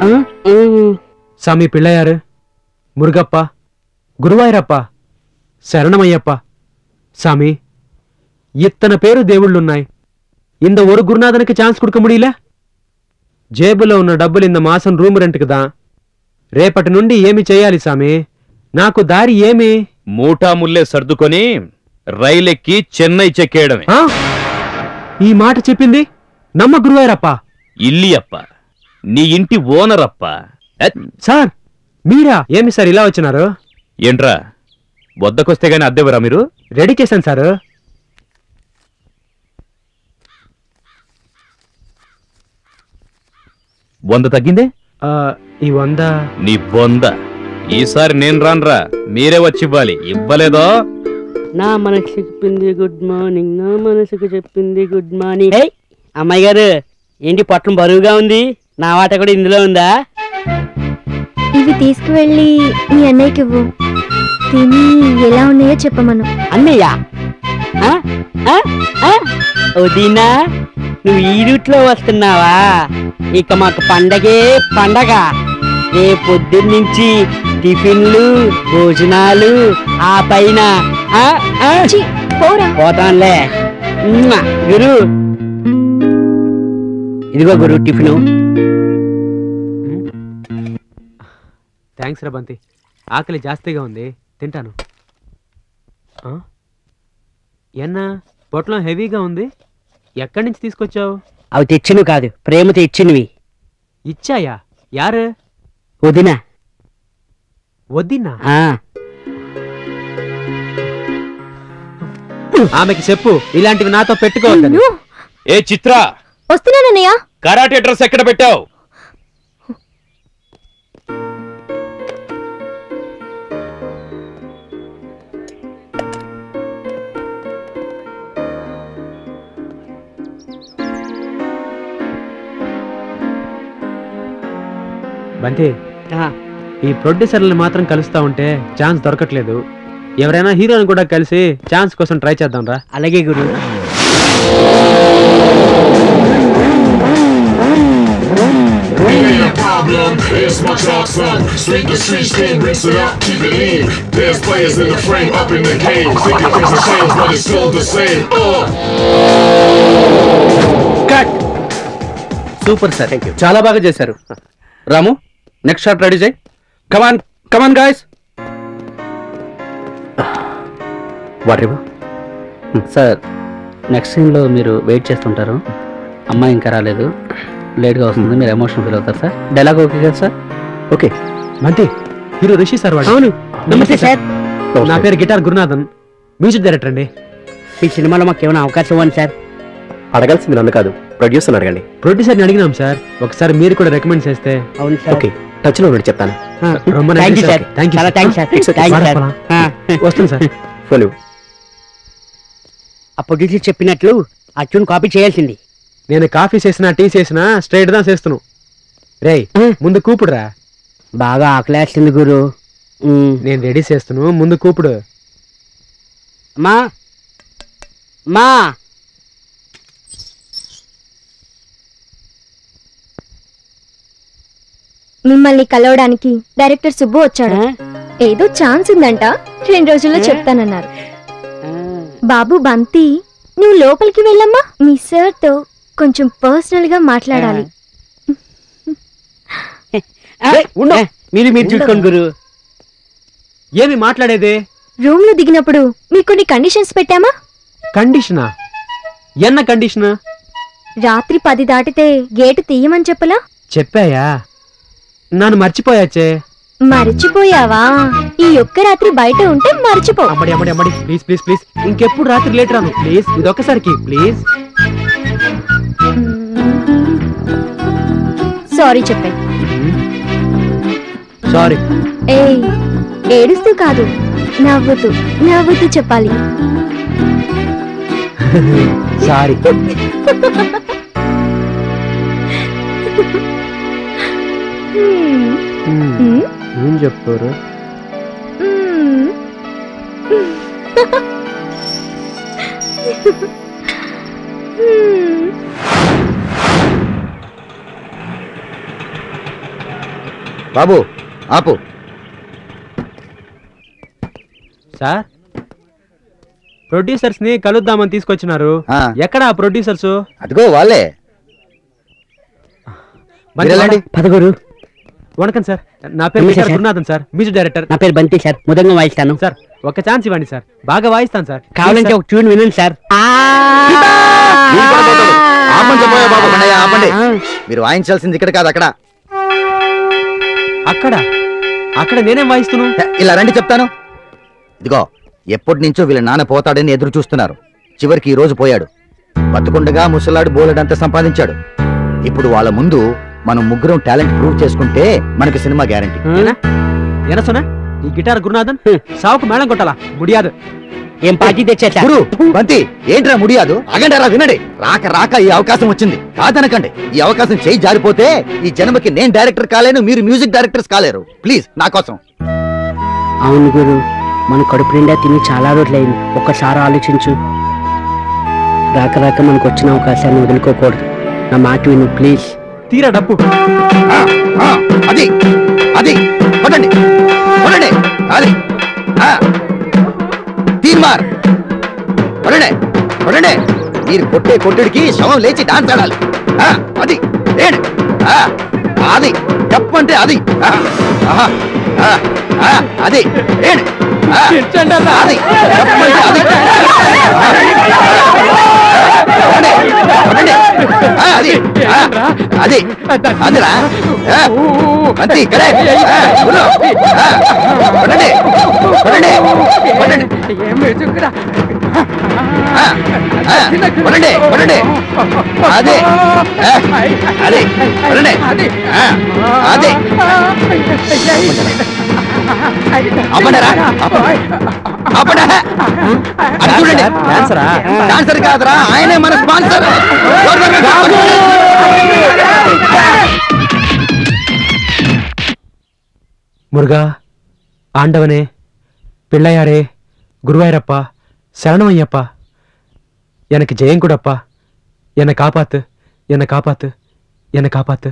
சாமி பிள்ளையாரு முருகப்பா குருவாயூரப்பா சரணமையப்பா சாமி இத்தனை பேரு దేవుళ్ళున్నాయి இந்த ஒரு குருநாதனுக்கு சான்ஸ் கொடுக்க முடியல జేబులో ఉన్న డబ్బులు ఇంత మాసం రూమ్ రెంట్కి దా రేపటి నుండి ఏమి చేయాలి సామి నాకు దారి ఏమి మూటా ముల్లే సర్దుకొని రైలెక్కి చెన్నై చెక్కేయడమే ఆ? ఈ మాట చెప్పింది నమ్మ గురువాయూరప్ప ఇల్లి అప్ప నీ ఇంటి ఓనర్ అప్ప ఎత్. సార్ మీరా ఏమి సార్ ఇలా వచ్చినారు ఏంట్రా వద్దకొస్తే గాని అద్దెవరా మీరు రెడీ చేశాను సార్ వంద తగ్గిందే ఆ, ఈ వంద నీ బొంద ఈసారి నేను రానురా మీరే వచ్చి ఇవ్వాలి ఇవ్వలేదో నా మనసు చెప్పింది గుడ్ మార్నింగ్ నా మనసుకు చెప్పింది గుడ్ మార్నింగ్ ఏయ్ అమ్మాయి గారు ఏంటి పొట్టం బరువుగా ఉంది నా వాట కూడా ఇందులో ఉందా ఇవి తీసుకువెళ్ళి మీ అన్నయ్యకి ఇవ్వు తిని ఎలా ఉన్నాయో చెప్పమను అన్నయ్య ఆ? ఆ? ఆ? వదినా నువ్వు ఈ రూట్లో వస్తున్నావా ఇక మాకు పండగే పండగ రే పొద్దున్నుంచి టిఫిన్లు భోజనాలు ఆ పైన ఆ? ఆ? పోరా పోతానులే ఉమ్మా, గురు ఇదిగో గురు టిఫిను థ్యాంక్స్ రా బంతి ఆకలి జాస్తిగా ఉంది తింటాను ఆ? ఎన్నా పొట్లం హెవీగా ఉంది ఎక్కడి నుంచి తీసుకొచ్చావు అవి తెచ్చినవి కాదు ప్రేమతో ఇచ్చినవి ఇచ్చాయా యారు వదినా వద్దిన్నా ఆ, ఆమెకి చెప్పు ఇలాంటివి నాతో పెట్టుకోవద్దని ఏ చిత్ర వస్తున్నానన్నయ్య కరాటే డ్రెస్ ఎక్కడ పెట్టావు బంతి ఆ, ఈ ప్రొడ్యూసర్లు మాత్రం కలుస్తా ఉంటే ఛాన్స్ దొరకట్లేదు ఎవరైనా హీరోని కూడా కలిసి ఛాన్స్ కోసం ట్రై చేద్దాం రా అలాగే గురు Ain't a problem, it's my chalk son. Sweep the streets, clean, rinse it up, keep it lean. There's players in the frame, up in the game. Thinking things have changed, but it's still the same. Uh. Cut super sir చాలా బాగా చేశారు Ramu next shot ready చేయి come on come on guys water sir next సీన్లో మీరు wait చేస్తుంటారు అమ్మాయి ఇంకా రాలేదు లేట్గా వస్తుంది మీరు ఎమోషన్ ఫీల్ అవుతారు సార్ డైలాగ్ ఓకే కదా sir okay Banti hero Rishi sir వాడు అవును నమస్తే సార్ నా పేరు గిటార్ గురునాథన్ మ్యూజిక్ డైరెక్టర్ అండి ఈ సినిమాలో మాకు ఏమైనా అవకాశం ఇవ్వండి సార్ అడగాల్సింది నన్ను కాదు ప్రొడ్యూసర్ అడగండి ప్రొడ్యూసర్ని అడిగినాం సార్ ఒకసారి మీరు కూడా రికమెండ్ చేస్తే అవును సార్ ఓకే టచ్ లో ఉండి చెప్తాను ரொம்ப థ్యాంక్ నன்றி యూ సార్ థ్యాంక్ యూ చాలా thanks sir It's okay. Thank వారా, సార్ వారా. ఆ. వస్తుంది సార్ ఫోన్ ఆ ప్రొడ్యూసర్ చెప్పినట్లు ఆ ట్యూన్ కాపీ చేయాల్సింది నేను కాఫీ చేసినా టీ చేసినా స్ట్రైట్ దా చేస్తున్నాను రేయ్ ముందు కూపుడురా బాగా ఆకలేస్తుంది గురు ఉమ్. నేను రెడీ చేస్తున్నాను ముందు కూపుడు మా మా మిమ్మల్ని కలవడానికి డైరెక్టర్ సుబ్బు వచ్చాడు ఏదో ఛాన్స్ ఉందంట రెండు రోజుల్లో చెప్తానన్నారు బాబు బంతి నువ్వు లోపలికి వెళ్ళమ్మా మీ సార్ తో కొంచెం పర్సనల్ గా మాట్లాడాలి ఆ, మీరు మీరు చూసుకోండి గురు ఏమి మాట్లాడేది రూమ్ లో దిగినప్పుడు మీకు కొన్ని కండిషన్స్ పెట్టామా కండిషనా ఎన్న కండిషన్ రాత్రి పది దాటితే గేటు తీయమని చెప్పలా చెప్పాయా నన్ను మర్చిపోయాచే మర్చిపోయావా ఈ ఒక్క రాత్రి బయట ఉంటే మర్చిపో అమ్మడి అమ్మడి అమ్మడి ప్లీజ్ ప్లీజ్ ప్లీజ్ ఇంకెప్పుడు రాత్రి లేట్ రాను ప్లీజ్ ఇది ఒక్కసారికి ప్లీజ్ మ్మ్. సారీ చెప్పే సారీ ఏయ్ ఏడుస్తూ కాదు నవ్వుతూ నవ్వుతూ చెప్పాలి సారీ హ్మ్. ఏం చెప్తారు మ్మ్. మ్మ్. బాబు ఆపు సార్ ప్రొడ్యూసర్స్ ని కలుద్దామని తీసుకొచ్చినారు ఆ. ఎక్కడ ఆ ప్రొడ్యూసర్స్ అదిగో వాళ్ళే మీరెళ్ళండి. పదగురు వణకం సార్ నా పేరు నమస్తే Vishal sir. Gurunathan sir music director నా పేరు బంతి సార్ ముదంగా వాయిస్తాను సార్ ఒక ఛాన్స్ ఇవ్వండి సార్ బాగా వాయిస్తాను సార్ కావాలంటే ఒక ట్యూన్ వినండి సార్ ఆపండి చెప్పబోయే బాబు అన్నయ్య, ఆపండి మీరు వాయించాల్సింది ఇక్కడ కాదు అక్కడ అక్కడ అక్కడ నేనేం వాయిస్తున్నాను ఇలా రండి చెప్తాను ఇదిగో ఎప్పటి నుంచో వీళ్ళ నాన్న పోతాడని ఎదురు చూస్తున్నారు చివరికి ఈ రోజు పోయాడు బతుకుండగా ముసలాడు బోలెడంత సంపాదించాడు ఇప్పుడు వాళ్ళ ముందు మనం ముగ్గురం టాలెంట్ ప్రూవ్ చేసుకుంటే మనకి సినిమా గ్యారంటీ ఏనా సోనా ఈ గిటార్ గురునాథన్ సావుకు మేళం కొట్టాలా ముడియాదు ఏం పార్టీ తెచ్చా గురు బంతి ఏంట్రా ముడియాదు అగండి రా వినండి రాక రాక ఈ అవకాశం వచ్చింది కాదనకండి ఈ అవకాశం చేయి జారిపోతే ఈ జన్మకి నేను డైరెక్టర్ కాలేను మీరు మ్యూజిక్ డైరెక్టర్స్ కాలేరు ప్లీజ్ నా కోసం అవును గురు మన కడుపు నిండా తిని చాలా రోజులైంది ఒక్కసారి ఆలోచించు రాక రాక మనకు వచ్చిన అవకాశాన్ని వదులుకోకూడదు నా మాట విను ప్లీజ్ తీరా డబ్బు అది అది కొట్టండి కొట్టండి అది ఆ. తీన్మార్ కొట్టండి కొట్టండి మీరు కొట్టే కొట్టుడికి శవం లేచి డాన్స్ ఆడాలి ఆ, అది ఏడు ఆ, అది చెప్పంటే అది ఆ, ఆహా, ఆ, ఆ, అది ఏడు ఆ, అది చెప్పంటే అది కొట్టండి, కొట్టండి. ఆ, అది ఆ, అది అదిరా ఆ, అంతే ఇక్కడే ఆ, ఉల్లో. ఆ, కొట్టండి కొట్టండి కొట్టండి ఆ, ఆ, కొట్టండి కొట్టండి అదే ఆ, అదే కొట్టండి ఆ, అదే అప్పండరా అప్పండా అది చూడండి డాన్సరా? డాన్సర్ కాదురా ఆయనే మన స్పాన్సర్ முருகா ஆண்டவனே பிள்ளையாரே குருவாயூரப்பா சரணமையப்பா எனக்கு ஜெயம் கூடப்பா என்னை காப்பாத்து என்னை காப்பாத்து என்னை காப்பாத்து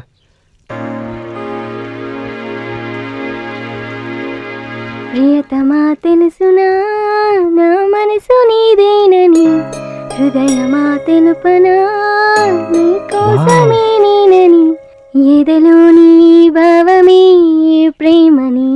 ప్రియతమా తెలుసునా నా మనసు నీదేనని హృదయమా తెలుపనా నీ కోసమే నేనని ఎదలో నీ భావమే ప్రేమని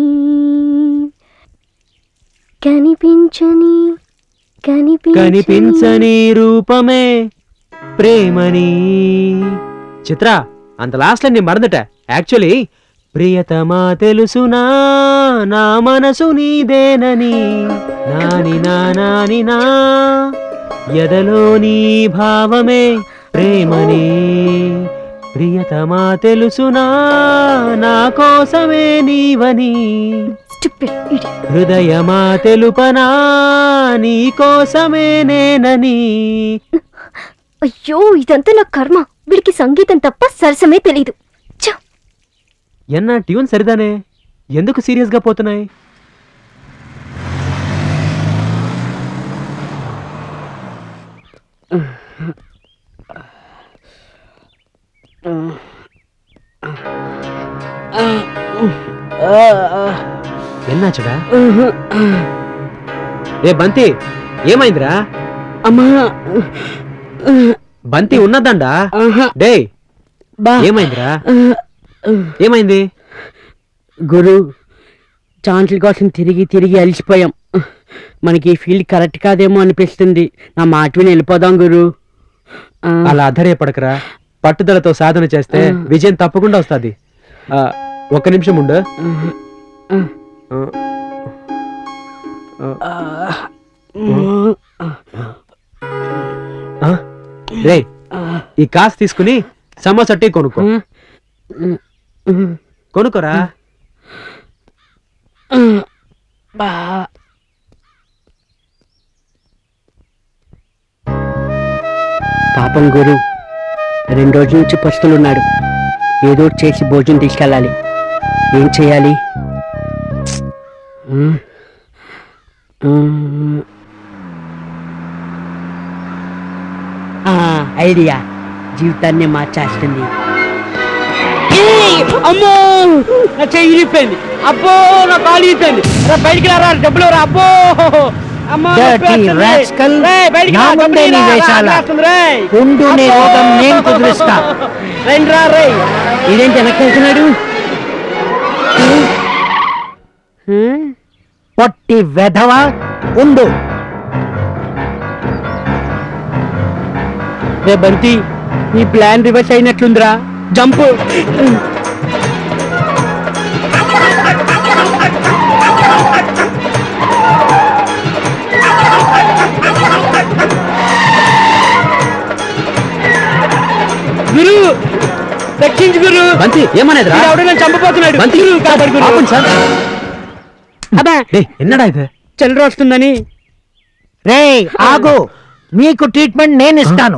కనిపించని కనిపించని కనిపించని రూపమే ప్రేమని చిత్ర అంత లాస్ట్ నీ మறந்துட்ட యాక్చువల్లీ ప్రియతమా తెలుసునా నా మనసు నీదేనని నాని నా నాని నా ఎదలో నీ భావమే ప్రేమని ప్రియతమా తెలుసునా నా కోసమే నీవని హృదయమా తెలుపనా నీ కోసమే నేనని అయ్యో ఇదంతా నా కర్మ వీడికి సంగీతం తప్ప సరసమే తెలీదు ఛ! ఎన్న ట్యూన్ సరిదానే ఎందుకు సీరియస్ గా పోతున్నాయి ఎన్నాచుడా ఏ బంతి ఏమైందిరా అమ్మా బంతి ఉన్నదండా డే ఏమైందిరా ఏమైంది గురు ఛాన్సుల కోసం తిరిగి తిరిగి అలసిపోయాం మనకి ఈ ఫీల్డ్ కరెక్ట్ కాదేమో అనిపిస్తుంది నా మాట విని వెళ్ళిపోదాం గురు ఆ, అలా అధైర్యపడకరా పట్టుదలతో సాధన చేస్తే ఆ. విజయం తప్పకుండా వస్తుంది ఒక్క నిమిషం ఉండు ఆ. ఆ. ఆ? రే ఈ కాసు తీసుకుని సమోసా టీ కొనుక్కో కొనుక్కోరా బా పాపం గురు రెండు రోజుల నుంచి పస్తులున్నాడు ఏదో ఒకటి చేసి భోజనం తీసుకెళ్ళాలి ఏం చేయాలి ఉమ్. ఉమ్. ఆ, ఐడియా జీవితాన్ని మార్చేస్తుంది ఏయ్! అమ్మో నా చెయ్యి ఇరిగిపోయింది అబ్బో నా కాలు ఇరిగిపోయింది రా బయటికి రా డబ్బులు రా అబ్బో అమ్మో Dirty నొప్పి వేస్తుంది. rascal. రేయ్, బయటికి నా రా, ముందే డబ్బులు నీ రా, రా, వేషాలా? రాస్తుంది, రేయ్. ఉండు, నీ అబ్బో! రోగం నేను కుదిరిస్తా. రండి రా రే ఇదేంటి వెనక్కి వెళ్తున్నాడు పొట్టి వెధవ ఉండు రే బంతి నీ ప్లాన్ రివర్స్ అయినట్లుందిరా జంప్ గురు రక్షించు గురు బంతి ఏమనేదిరా వీడు ఎవడో నన్ను చంపబోతున్నాడు బంతి గురు, కాపాడు గురు. ఆపండి సార్ అబ్బా ఎన్నడా ఇది చల్లర వస్తుందని రే ఆగు నీకు ట్రీట్మెంట్ నేను ఇస్తాను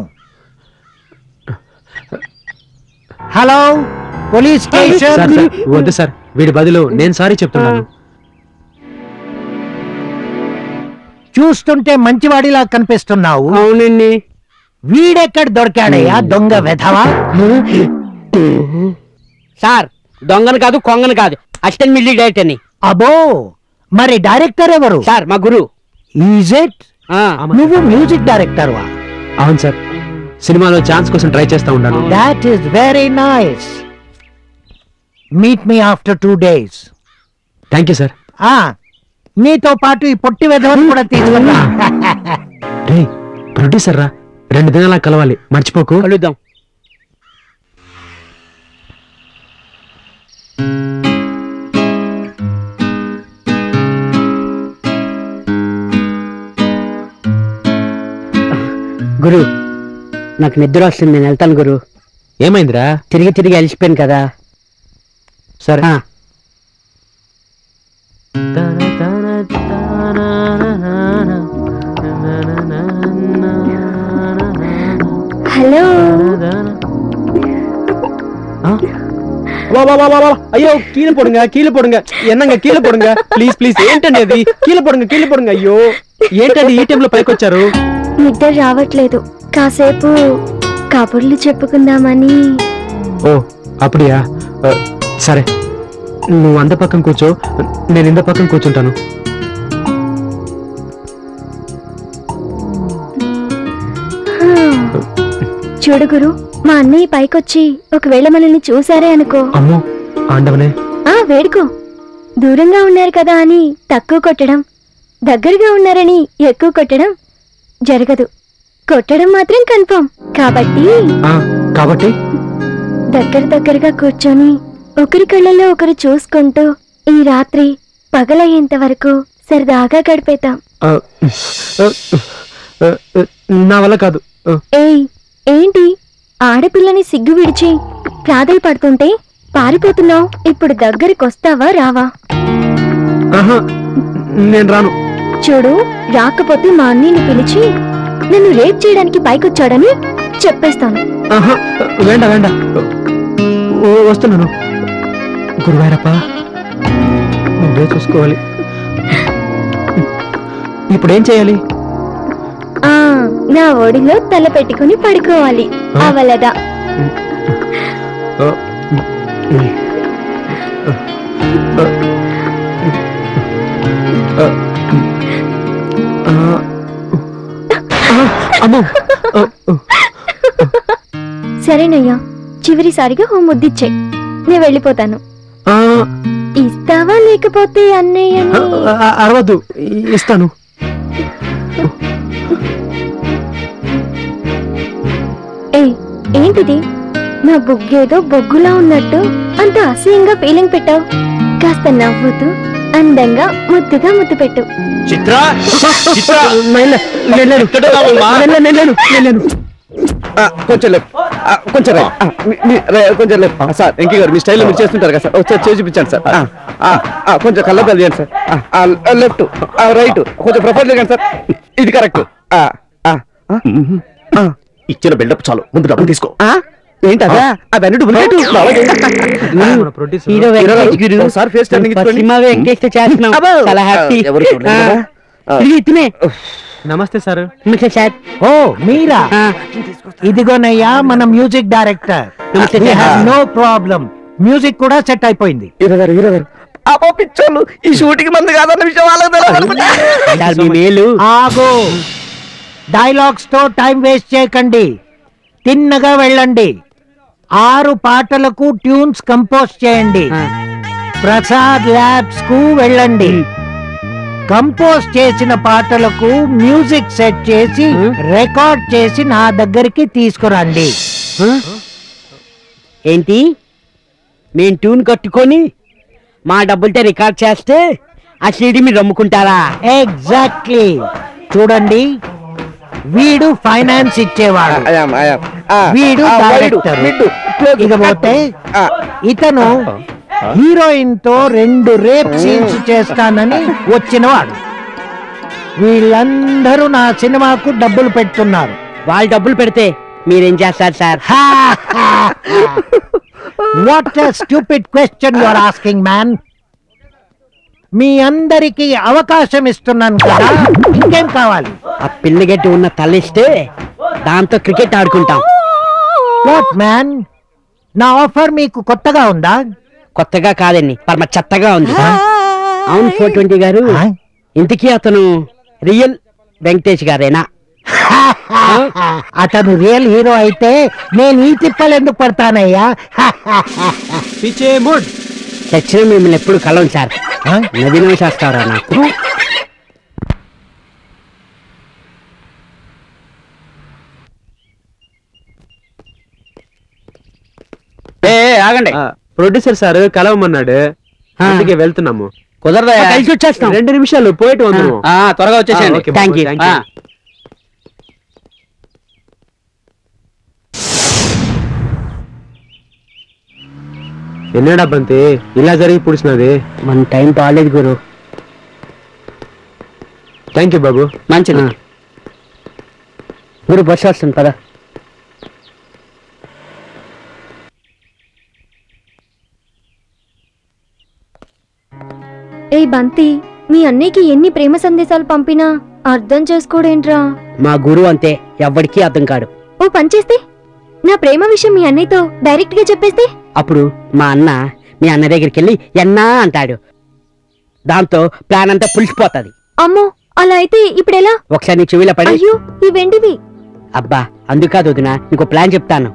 hello police sir station sir వద్దు సార్ వీడి బదులు నేను సారీ చెప్తున్నాను చూస్తుంటే మంచివాడిలా కనిపిస్తున్నావు అవునండి వీడెక్కడ దొరికాడయ్యా దొంగ వెధవా సార్ దొంగను కాదు కొంగను కాదు అసిస్టెంట్ మిల్లీ డైరెక్ట్ అని అబో మరి డైరెక్టర్ ఎవరు సార్ మా గురు ఈజ్ ఇట్ నువ్వు మ్యూజిక్ డైరెక్టర్ వా అవును సార్ సినిమాలో ఛాన్స్ కోసం ట్రై చేస్తా ఉన్నాను that is very nice meet me after two days thank you sir నీతో పాటు ఈ పొట్టి వెధవని కూడా తీసుకున్నా రే ప్రొడ్యూసర్ రా రెండు దినాలా కలవాలి మర్చిపోకు కలుద్దాం గురు నాకు నిద్ర వస్తుంది నేను వెళ్తాను గురు ఏమైందిరా తిరిగి తిరిగి అలిసిపోయాను కదా సరే హలో வா வா வா வா வா ஐயோ கீழே போடுங்க கீழே போடுங்க என்னங்க కీழే పోడుங்க ప్లీజ్ ప్లీజ్ ఏంటండి అది కీழే పోడుங்க కీழే పోడుங்க అయ్యో ఏంటండి ఈ టైంలో పైకి వచ్చారు నిద్ర రావట్లేదు కాసేపు కబుర్లు చెప్పుకుందామని ఓ అప్పుడియా ఆ, సరే నువ్వు అంద పక్కన కూర్చో నేను ఇంద పక్కన కూర్చుంటాను హ్మ్. చూడు గురు మా అన్నయ్య పైకొచ్చి ఒకవేళ మనల్ని చూసారే అనుకో అమ్మో ఆండవనే ఆ వేడుకో దూరంగా ఉన్నారు కదా అని తక్కువ కొట్టడం దగ్గరగా ఉన్నారని ఎక్కువ కొట్టడం జరగదు కొట్టడం మాత్రం కన్ఫర్మ్ కాబట్టి ఆ, కాబట్టి దగ్గర దగ్గరగా కూర్చొని ఒకరి కళ్ళల్లో ఒకరు చూసుకుంటూ ఈ రాత్రి పగలయ్యేంత వరకు సరదాగా గడిపేతాం ఆ, ఆ, ఆ, ఆ, నా వల్ల కాదు ఆ, ఏయ్ ఏంటి ఆడపిల్లని సిగ్గు విడిచి ప్రాధలు పడుతుంటే పారిపోతున్నావు ఇప్పుడు దగ్గరికొస్తావా రావా ఆహా, నేను రాను చూడు రాకపోతే మా అన్నీని పిలిచి నన్ను రేప్ చేయడానికి పైకొచ్చాడని చెప్పేస్తాను ఆహా, వేండ వేండ ఓ వస్తున్నాను గురువారప్ప నువ్వే చూసుకోవాలి ఇప్పుడు ఏం చేయాలి ఆ నా ఒడిలో తల పెట్టుకుని పడుకోవాలి అవలదా ఆ, ఆ, ఆ, ఆ, అమ్మో ఆ, సరేనయ్యా చివరిసారిగా ఓ ముద్దిచ్చే నేను వెళ్ళిపోతాను ఆ, ఇస్తావా లేకపోతే అన్నయ్యని ఆ, అరవద్దు ఇస్తాను ఏయ్ ఏంటిది నా బుగ్గేదో బొగ్గులా ఉన్నట్టు అంత అసహ్యంగా ఫీలింగ్ పెట్టావు కాస్త నవ్వుతూ అందంగా ముద్దుగా ముద్దు పెట్టు చిత్ర నేను లేను. నేను లేను, నేను లేను, నేను లేను. కొంచెం లేపు ఆ, కొంచెం రైట్ ఆ, మీ- మీ- రే- కొంచెం లెఫ్ట్ ఆ, సార్ వెంకీ గారు మీ స్టైల్లో మీరు చేస్తుంటారు కదా సార్ ఒకసారి చేసి చూపించండి సార్ ఆ, ఆ, ఆ, కొంచెం కళ్ళద్దాలు చేయండి సార్ ఆ, ఆ, లెఫ్ట్ ఆ, రైట్ కొంచెం ప్రొఫైల్ చేయండి సార్ ఇది కరెక్ట్ ఆ, ఆ, ఆ, ఆ. ఇచ్చిన బిల్డప్ చాలు ముందు డబ్బులు తీసుకో ఆ? ఏంటదా అవన్నీ డూప్లికేట్ హీరో వెంకటేష్ గురు ఒకసారి ఫేస్ టర్నింగ్ ఇచ్చుకోండి సినిమా వెంకటేష్ తో చేస్తున్నాం అబ్బో. చాలా హ్యాపీ ఎవరు చూడలేదు కదా? ఇతనే నమస్తే సార్ నమస్తే సార్ ఓ మీరా ఇదిగోనయ్యా మన మ్యూజిక్ డైరెక్టర్ నమస్తే సార్. నో ప్రాబ్లం మ్యూజిక్ కూడా సెట్ అయిపోయింది హీరో గారు హీరో గారు అబ్బో పిచ్చోళ్ళు ఈ షూటింగ్ మంది కాదన్న విషయం వాళ్ళకి తెలియదు అనుకుంటా. సార్ మీ మేలు ఆగో డైలాగ్స్ తో టైం వేస్ట్ చేయకండి తిన్నగా వెళ్ళండి ఆరు పాటలకు ట్యూన్స్ కంపోజ్ చేయండి ప్రసాద్ ల్యాబ్స్ కు వెళ్ళండి కంపోజ్ చేసిన పాటలకు మ్యూజిక్ సెట్ చేసి రికార్డ్ చేసి నా దగ్గరికి తీసుకురండి ఏంటి మేము ట్యూన్ కట్టుకొని మా డబ్బులతో రికార్డ్ చేస్తే ఆ సీడీ మీరు అమ్ముకుంటారా ఎగ్జాక్ట్లీ చూడండి వీడు ఫైనాన్స్ ఇచ్చేవాడు అయాం, అయాం. ఆ, వీడు ఆ, వైడు, డైరెక్టర్ మిడ్డు, క్లోజ్, ఇకపోతే ఆ. ఇతను హీరోయిన్ తో రెండు రేప్ సీన్స్ చేస్తానని వచ్చినవాడు వీళ్ళందరూ నా సినిమాకు డబ్బులు పెడుతున్నారు వాళ్ళు డబ్బులు పెడితే మీరేం చేస్తారు sir what stupid question you are asking man మీ అందరికి అవకాశం ఇస్తున్నాను కదా ఇంకేం కావాలి ఆ పిల్లగట్టి ఉన్న తల్లిస్తే దాంతో క్రికెట్ ఆడుకుంటాం వాట్ మ్యాన్ నా ఆఫర్ మీకు కొత్తగా ఉందా కొత్తగా కాదండి పరమ చెత్తగా ఉంది అవును ఫోర్ ట్వంటీ గారు ఇంతకీ అతను రియల్ వెంకటేష్ గారేనా అతను రియల్ హీరో అయితే నేను ఈ తిప్పలు ఎందుకు పడతానయ్యా పిచ్చే మూడ్ చచ్చిన మిమ్మల్ని ఎప్పుడు కలవం సార్ నవీన చేస్తారా నాకు ఏ ఏ, ఆగండి ప్రొడ్యూసర్ సార్ కలవమన్నాడు అందుకే వెళ్తున్నాము కుదరదా కలిసి వచ్చేస్తాం రెండు నిమిషాలు పోయిட்டு వందము ఆ, త్వరగా వచ్చేసేయండి ఆ, okay, thank you thank you. ఎన్నడా బంతి ఇలా జరిగి పుడిచినది మన టైం బాగాలేదు గురు థ్యాంక్ యూ బాబు మంచిది గురు బస్సు వస్తుంది పదా ఏ బంతి మీ అన్నయ్యకి ఎన్ని ప్రేమ సందేశాలు పంపినా అర్థం చేసుకోడేంట్రా మా గురు అంతే ఎవ్వడికి అర్థం కాడు ఓ పని చేస్తే నా ప్రేమ విషయం మీ అన్నయ్యతో డైరెక్ట్ గా చెప్పేస్తే అప్పుడు మా అన్న మీ అన్న దగ్గరికి వెళ్ళి ఎన్నా అంటాడు దాంతో ప్లాన్ అంతా పులిసిపోతుంది అమ్మో అలా అయితే ఇప్పుడెలా ఒకసారి నీ చెవిలో పడి అయ్యో ఈ వెండివి అబ్బా అందుకాదు వదిన నీకు ప్లాన్ చెప్తాను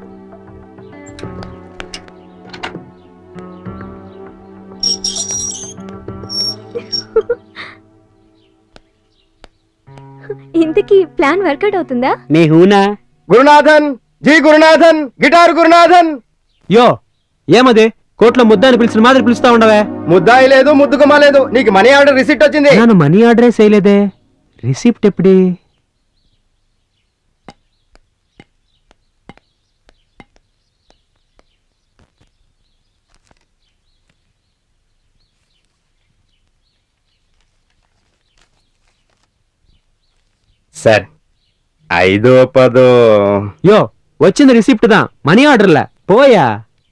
ఇంతకీ ప్లాన్ వర్కౌట్ అవుతుందా మే హూనా గురునాథన్ జీ గురునాథన్ గిటార్ గురునాథన్ యో ఏమది కోట్లో ముద్ద అని పిలిచిన మాదిరి పిలుస్తా ఉండవే ముద్దాయి లేదు ముద్దుగుమ్మ లేదు నీకు మనీ ఆర్డర్ రిసిప్ట్ వచ్చింది నేను మనీ ఆర్డరే చేయలేదే రిసిప్ట్ ఎప్పుడి సార్ ఐదో పదో యో వచ్చింది రిసిప్ట్ దా మనీ ఆర్డర్లా పోయా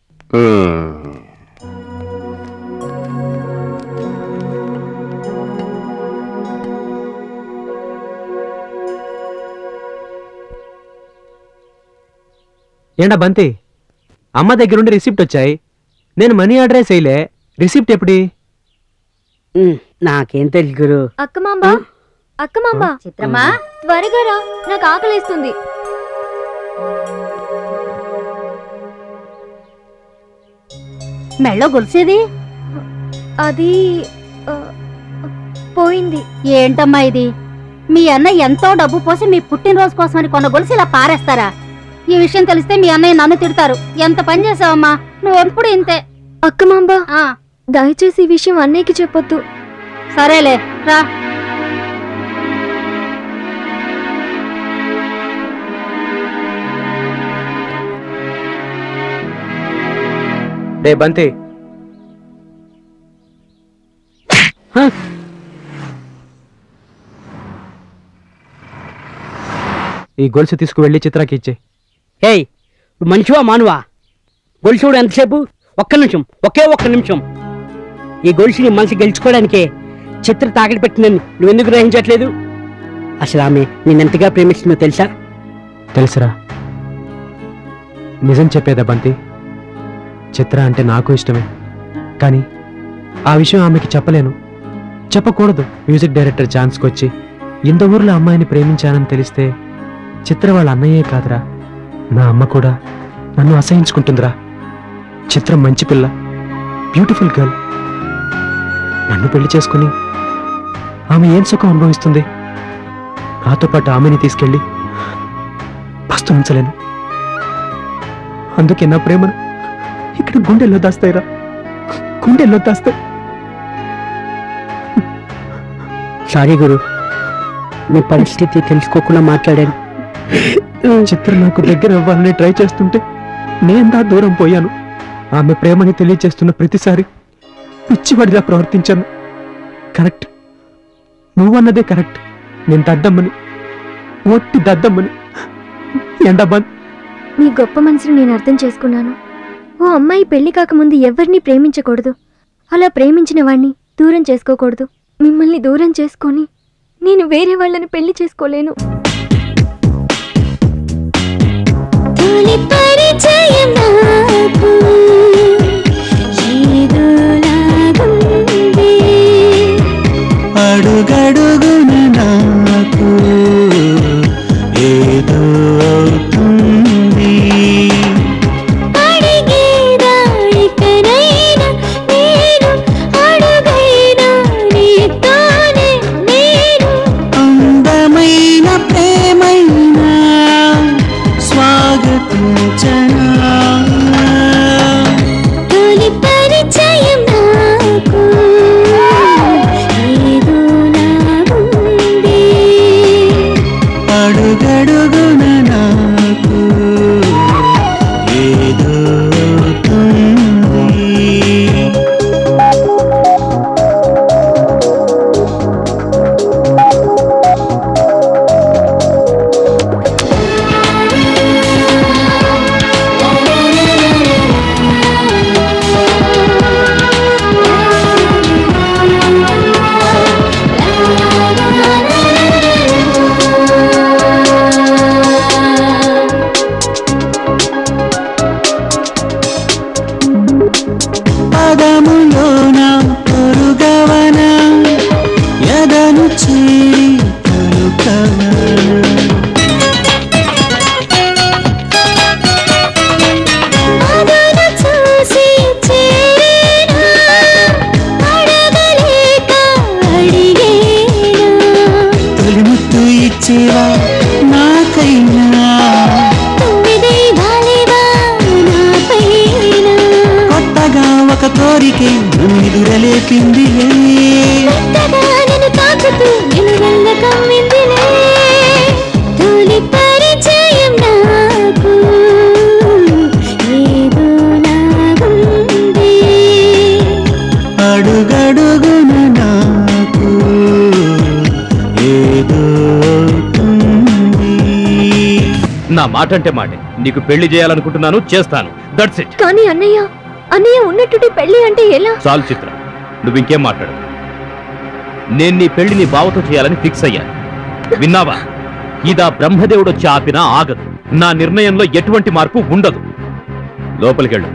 ఏండా బంతి అమ్మ దగ్గర నుండి రిసిప్ట్ వచ్చాయి నేను మనీ ఆర్డరే చేయలే రిసిప్ట్ ఎప్పుడి నాకేం తెలుసు గురు అక్క మాంబ అక్క మాంబ చిత్రమా త్వరగా రా నాకు ఆకలేస్తుంది మెళ్ళో గొలిసేది అది ఆ, పోయింది ఏంటమ్మా ఇది మీ అన్నయ్య ఎంతో డబ్బు పోసి మీ పుట్టినరోజు కోసమని కొన్న గొలుసు ఇలా పారేస్తారా ఈ విషయం తెలిస్తే మీ అన్నయ్య నన్ను తిడతారు ఎంత పని చేసావమ్మా నువ్వు ఎప్పుడు ఇంతే అక్క మాంబ దయచేసి ఈ విషయం అన్నయ్యకి చెప్పొద్దు సరేలే రా రే బంతి ఈ గొలుసు తీసుకువెళ్ళి చిత్రాకి ఇచ్చే ఏయ్ నువ్వు మనిషివా మానువా గొలుసు కూడా ఎంతసేపు ఒక్క నిమిషం ఒకే ఒక్క నిమిషం ఈ గొలుసుని మనసు గెలుచుకోవడానికే చిత్ర తాకటి పెట్టిందని నువ్వెందుకు గ్రహించట్లేదు అసలు ఆమె నేనెంతగా ప్రేమిస్తుందో తెలుసా తెలుసురా నిజం చెప్పేదా బంతి చిత్ర అంటే నాకు ఇష్టమే కానీ ఆ విషయం ఆమెకి చెప్పలేను చెప్పకూడదు మ్యూజిక్ డైరెక్టర్ ఛాన్స్కి వచ్చి ఇంత ఊర్లో అమ్మాయిని ప్రేమించానని తెలిస్తే చిత్ర వాళ్ళ అన్నయ్యే కాదురా నా అమ్మ కూడా నన్ను అసహించుకుంటుందిరా చిత్ర మంచి పిల్ల బ్యూటిఫుల్ గర్ల్ నన్ను పెళ్లి చేసుకుని ఆమె ఏం సుఖం అనుభవిస్తుంది నాతో పాటు ఆమెని తీసుకెళ్ళి పస్తు ఉంచలేను అందుకే నా ప్రేమను ఇక్కడ గుండెల్లో దాస్తాయిరా గుండెల్లో దాస్తాయి సారీ గురు నీ పరిస్థితి తెలుసుకోకుండా మాట్లాడాను చిత్ర నాకు దగ్గర అవ్వాలని ట్రై చేస్తుంటే నేను దా దూరం పోయాను ఆమె ప్రేమని తెలియచేస్తున్న ప్రతిసారి పిచ్చివాడిలా ప్రవర్తించాను కరెక్ట్ నువ్వన్నదే కరెక్ట్ నేను దద్దమ్మని ఒట్టి దద్దమ్మని ఎండబంద్ మీ గొప్ప మనసును నేను అర్థం చేసుకున్నాను ఓ అమ్మాయి పెళ్లి కాకముందు ఎవరిని ప్రేమించకూడదు అలా ప్రేమించిన వాణ్ణి దూరం చేసుకోకూడదు మిమ్మల్ని దూరం చేసుకొని నేను వేరే వాళ్ళని పెళ్లి చేసుకోలేను తొలి పరిచయం నాకు ఏదోలాగుంది. అడుగడుగున నాకు ఏదో అవుతుంది అడిగేదా ఇకనైనా నేను అడుగైనా నీతోనే నేను అందమైన ప్రేమైనా స్వాగతించనా తొలి పరిచయం నాకు ఏదోలాగుంది. అడుగడుగున నాకు ఏదో అవుతుంది పదములోన పొరుగవన ఎదను చేరి పలుకవన అదను చూసి చేరేనా అడగలేక అడిగేనా తొలి ముత్తు ఇచ్చేవా నాకైనా తొమ్మిది వాలేవా నా పైన కొత్తగా ఒక కోరికే నన్నెదురలేపిందిలే మెత్తగా నన్ను తాకుతూ నిలువెల్ల కమ్మిందిలే తొలి పరిచయం నాకు ఏదోలాగుంది అడుగడుగున నాకు ఏదో అవుతుంది నా మాట అంటే మాటే నీకు పెళ్లి చేయాలనుకుంటున్నాను చేస్తాను దట్స్ ఇట్ కానీ అన్నయ్య అన్నయ్య ఉన్నట్టుండి పెళ్లి అంటే ఎలా చాలు చిత్ర నువ్వు ఇంకేం మాట్లాడు నేను నీ పెళ్లి నీ బావతో చేయాలని ఫిక్స్ అయ్యాను విన్నావా ఇదా బ్రహ్మదేవుడు వచ్చి ఆపినా ఆగదు నా నిర్ణయంలో ఎటువంటి మార్పు ఉండదు లోపలికెళ్ళు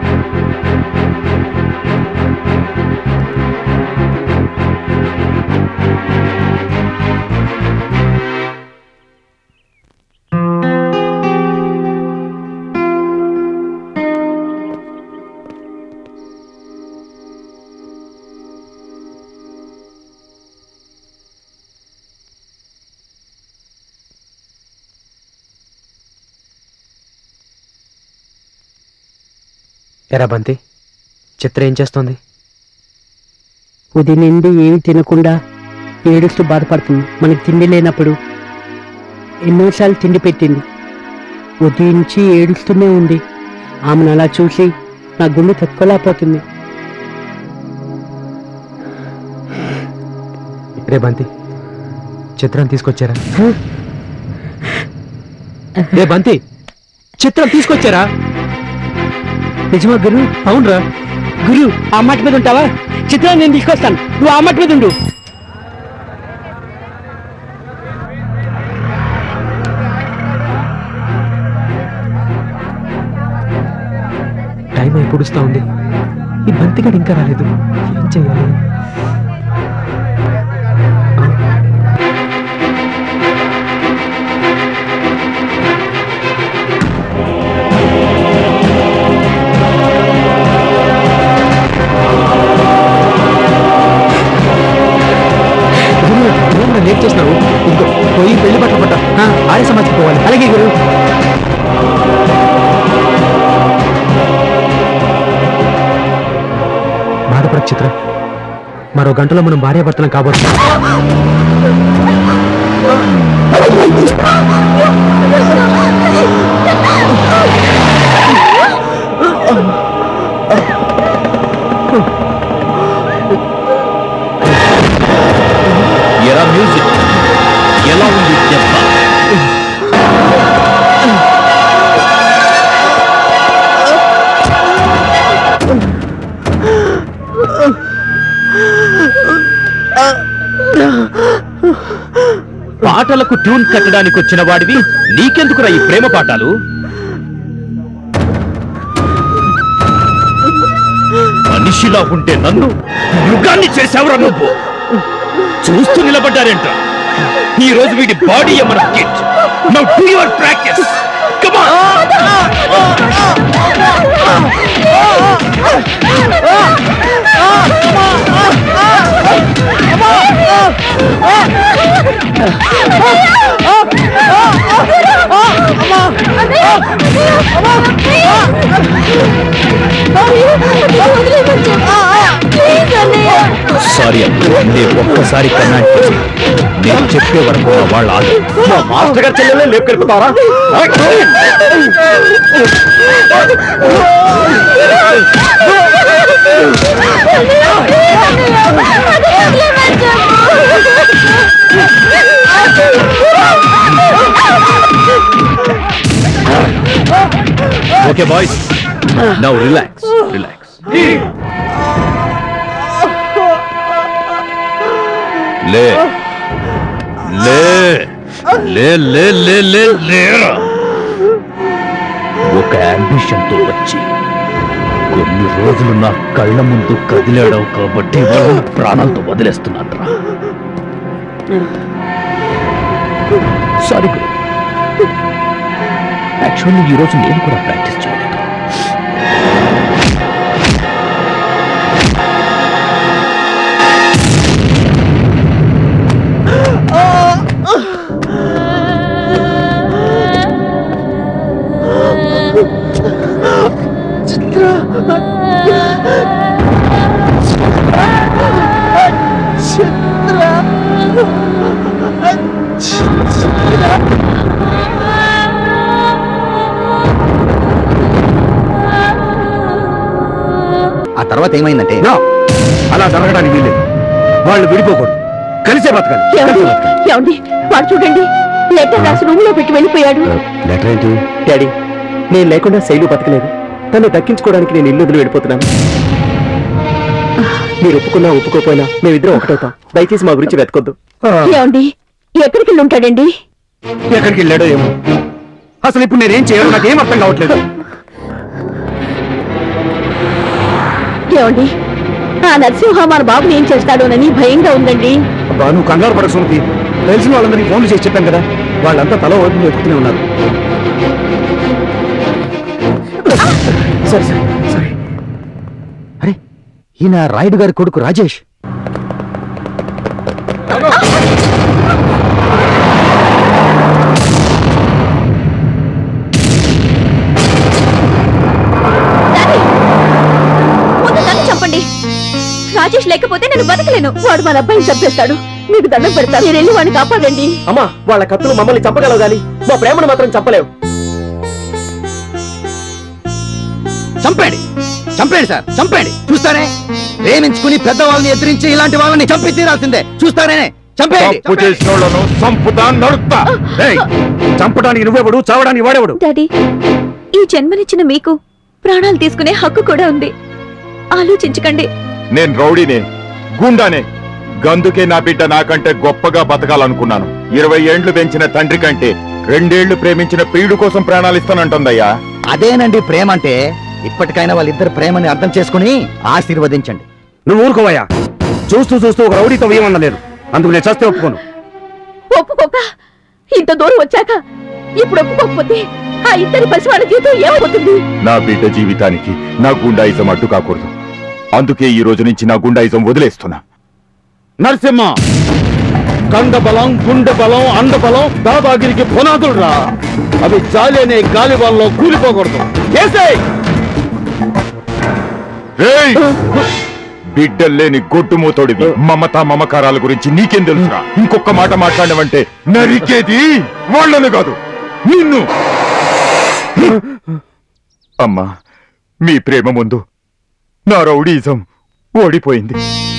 ఎరా బంతి చిత్ర ఏం చేస్తోంది ఉదయం నుండి ఏమి తినకుండా ఏడుస్తూ బాధపడుతుంది మనకి తిండి లేనప్పుడు ఎన్నోసార్లు తిండి పెట్టింది ఉదయించి ఏడుస్తూనే ఉంది ఆమెను అలా చూసి నా గుండె తట్టుకోలేకపోతుంది రే బంతి చిత్రం తీసుకొచ్చారా రే బంతి చిత్రం తీసుకొచ్చారా నిజమా గురు అవునరా గురు ఆ మాట మీద ఉంటావా చిత్రాన్ని నేను తీసుకొస్తాను నువ్వు ఆ మాట మీద ఉండు టైం అయి పొడుస్తా ఉంది ఈ బంతిగాడు ఇంకా రాలేదు ఏం చెయ్యాలి గురు, ఏంట్రా లేట్ చేసినావు ఇంకో పోయి పెళ్లి బట్టలు పట్ట ఆర్య సమాజ్కి పోవాలి అలాగే గురు బాధపడకు చిత్ర మరో గంటలో మనం భార్యాభర్తలం కాబోతున్నాం ఎలా మ్యూజిక్ ఎలా ఉంది దెబ్బ పాటలకు ట్యూన్ కట్టడానికి వచ్చిన వాడివి నీకెందుకురా ఈ ప్రేమ పాఠాలు మనిషిలా ఉంటే నన్ను మృగాన్ని చేశావురా నువ్వు చూస్తూ నిలబడ్డారేంట ఈ రోజు వీడి బాడీ మన కిట్ now do your practice come sorry నేను ఒక్కసారి కన్నా నేను చెప్పే వరకు నా వాళ్ళ ఆగరు మాస్టర్ గారు చెల్లెలే లేపుకెళ్ళిపోతారా okay boys now relax relax లే లే లే లే లే లే లేరా ఒక అంబిషన్ తో వచ్చి కొన్ని రోజులు నా కళ్ళ ముందు కదిలాడావు కాబట్టి వాళ్ళ ప్రాణాలతో వదిలేస్తున్నాను రా సారీ గురు యాక్చువల్లీ ఈ రోజు నేను కూడా ప్రాక్టీస్ చేయలేదు ఆ తర్వాత ఏమైందంటే అలా జరగడానికి వీల్లేదు వాళ్ళు విడిపోకూడదు కలిసే బతకాలి ఏమండి వాడు చూడండి లెటర్ రాసి రూమ్ లో పెట్టి వెళ్ళిపోయాడు లెటర్ ఏంటి డాడీ నేను లేకుండా శైలు బతకలేదు తను దక్కించుకోవడానికి నేను ఇల్లు వదిలి వెళ్ళిపోతున్నాను మీరు ఒప్పుకున్నా ఒప్పుకోపోయినా మేమిద్దరం ఒకటవుతాం దయచేసి మా గురించి వెతకొద్దు ఏమండి ఎక్కడికి వెళ్ళి ఉంటాడండి ఎక్కడికి వెళ్ళాడో ఏమో అసలు ఇప్పుడు నేనేం చేయాలో నాకేం అర్థం కావట్లేదు ఏమండి ఆ నరసింహ మన బాబుని ఏం చేస్తాడోనని భయంగా ఉందండి అబ్బా నువ్వు కంగారు పడక సుమతి తెలిసిన వాళ్ళందరికీ ఫోన్లు చేసి చెప్పాను కదా వాళ్ళంతా తల వైపు వెతుకుతూనే ఉన్నారు సరే సరే సరే అరే ఈయన రాయుడు గారి కొడుకు రాజేష్ ముందు నన్ను చంపండి రాజేష్ లేకపోతే నేను బతకలేను వాడు మన అబ్బాయిని చంపేస్తాడు మీకు దండం పెడతాను మీరు వెళ్ళి వాడిని కాపాడండి అమ్మా వాళ్ళ కత్తులు మమ్మల్ని చంపగలవు గాని మా ప్రేమను మాత్రం చంపలేవు చంపాడు చంపేయండి సార్ చంపేయండి చూస్తానే ప్రేమించుకుని పెద్దవాళ్ళని ఎదిరించి ఇలాంటి వాళ్ళని చంపి తీరాల్సిందే చూస్తానే చంపేయండి తప్పు చేసిన వాళ్ళను సంపుతా నడుపుతా ఏయ్, చంపడానికి నువ్వెవడు చావడానికి వాడేవాడు డాడీ ఈ జన్మనిచ్చిన మీకు ప్రాణాలు తీసుకునే హక్కు కూడా ఉంది ఆలోచించకండి నేను రౌడీనే గుండానే గందుకే నా బిడ్డ నాకంటే గొప్పగా బతకాలనుకున్నాను ఇరవై ఏండ్లు పెంచిన తండ్రి కంటే రెండేళ్లు ప్రేమించిన ప్రియుడు కోసం ప్రాణాలు ఇస్తానంటుందయ్యా అదేనండి ప్రేమ అంటే ఇప్పటికైనా వాళ్ళిద్దరు ప్రేమని అర్థం చేసుకుని ఆశీర్వదించండి నువ్వు ఊరుకోవయ్యా చూస్తూ చూస్తూ ఒక రౌడీతో వేయమనలేదు అందుకు నేను చస్తే ఒప్పుకోను ఒప్పుకోక ఇంత దూరం వచ్చాక ఇప్పుడు ఒప్పుకోకపోతే ఆ ఇద్దరి పసి వాళ్ళ జీవితం ఏమైపోతుంది నా బిడ్డ జీవితానికి నా గుండాయిజం అడ్డు కాకూడదు అందుకే ఈ రోజు నుంచి నా గుండాయిజం వదిలేస్తున్నా నరసింహ కండ బలం గుండె బలం అండ బలం దాదాగిరికి పునాదులు రా అవి జాలి అనే గాలి వాళ్ళలో కూలిపోకూడదు ఏసేయ్! రేయ్! బిడ్డల్లేని గొడ్డుమూతోడివి మమతా మమకారాల గురించి నీకేం తెలుసురా ఇంకొక మాట మాట్లాడమంటే నరికేది వాళ్ళను కాదు నిన్ను అమ్మా మీ ప్రేమ ముందు నా రౌడీజం ఓడిపోయింది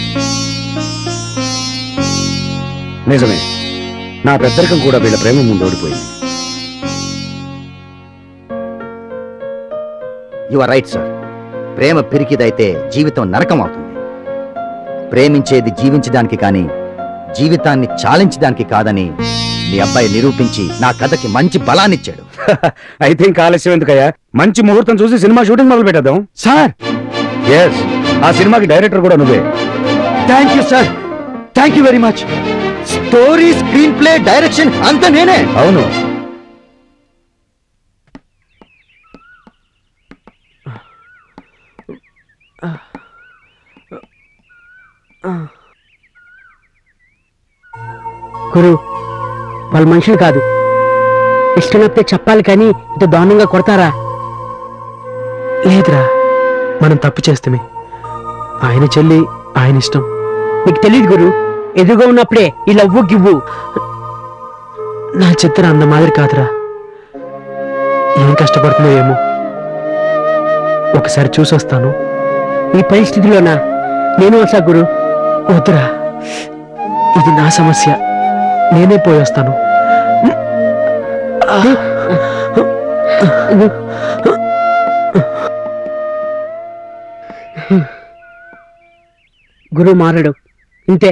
నిజమే నా పెద్దరికం కూడా వీళ్ళ ప్రేమ ముందు ఓడిపోయింది యు ఆర్ రైట్ సార్ ప్రేమ పిరికిదైతే జీవితం నరకం అవుతుంది ప్రేమించేది జీవించడానికి కానీ జీవితాన్ని చాలించడానికి కాదని మీ అబ్బాయి నిరూపించి నా కథకి మంచి బలాన్నిచ్చాడు అయితే ఇంకా ఆలస్యం ఎందుకయ్యా మంచి ముహూర్తం చూసి సినిమా షూటింగ్ మొదలు పెట్టేద్దాం సార్ ఎస్ ఆ సినిమాకి డైరెక్టర్ కూడా నువ్వే thank you sir thank you very much story screenplay direction అంతా నేనే అవును గురు వాళ్ళ మనుషులు కాదు ఇష్టమైతే చెప్పాలి కానీ ఇంత దారుణంగా కొడతారా లేదురా మనం తప్పు చేస్తమే ఆయన చెల్లి ఆయన ఇష్టం నీకు తెలియదు గురు ఎదురుగా ఉన్నప్పుడే ఈ లవ్వు గివ్వు నా చిత్ర అంత మాదిరి కాదురా ఏం కష్టపడుతుందో ఏమో ఒకసారి చూసొస్తాను ఈ పరిస్థితిలోనా నేను వస్తా గురు వద్దురా ఇది నా సమస్య నేనే పోయొస్తాను గురు మారడు ఇంతే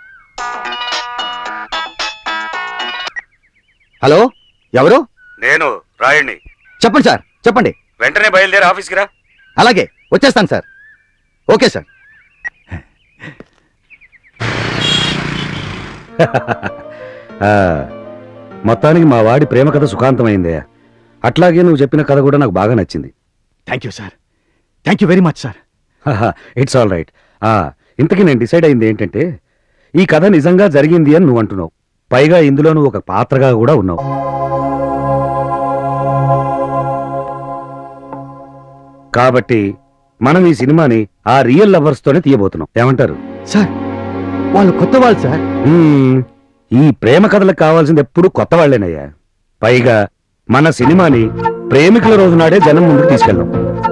హలో ఎవరు నేను రాయండి చెప్పండి సార్ చెప్పండి వెంటనే బయలుదేరి ఆఫీస్కి రా అలాగే వచ్చేస్తాను సార్ ఓకే సార్ ఆ, మొత్తానికి మా వాడి ప్రేమ కథ సుఖాంతమైందే అట్లాగే నువ్వు చెప్పిన కథ కూడా నాకు బాగా నచ్చింది thank you sir thank you very much sir it's all right ఇంతకీ నేను డిసైడ్ అయింది ఏంటంటే ఈ కథ నిజంగా జరిగింది అని నువ్వు అంటున్నావు పైగా ఇందులో నువ్వు ఒక పాత్రగా కూడా ఉన్నావు కాబట్టి మనం ఈ సినిమాని ఆ రియల్ లవర్స్ తోనే తీయబోతున్నాం ఏమంటారు సార్ వాళ్ళు కొత్త వాళ్ళు సార్ మ్మ్. ఈ ప్రేమ కథలకు కావాల్సింది ఎప్పుడు కొత్త వాళ్ళేనయ్యా పైగా మన సినిమాని ప్రేమికుల రోజు నాడే జనం ముందుకు తీసుకెళ్దాం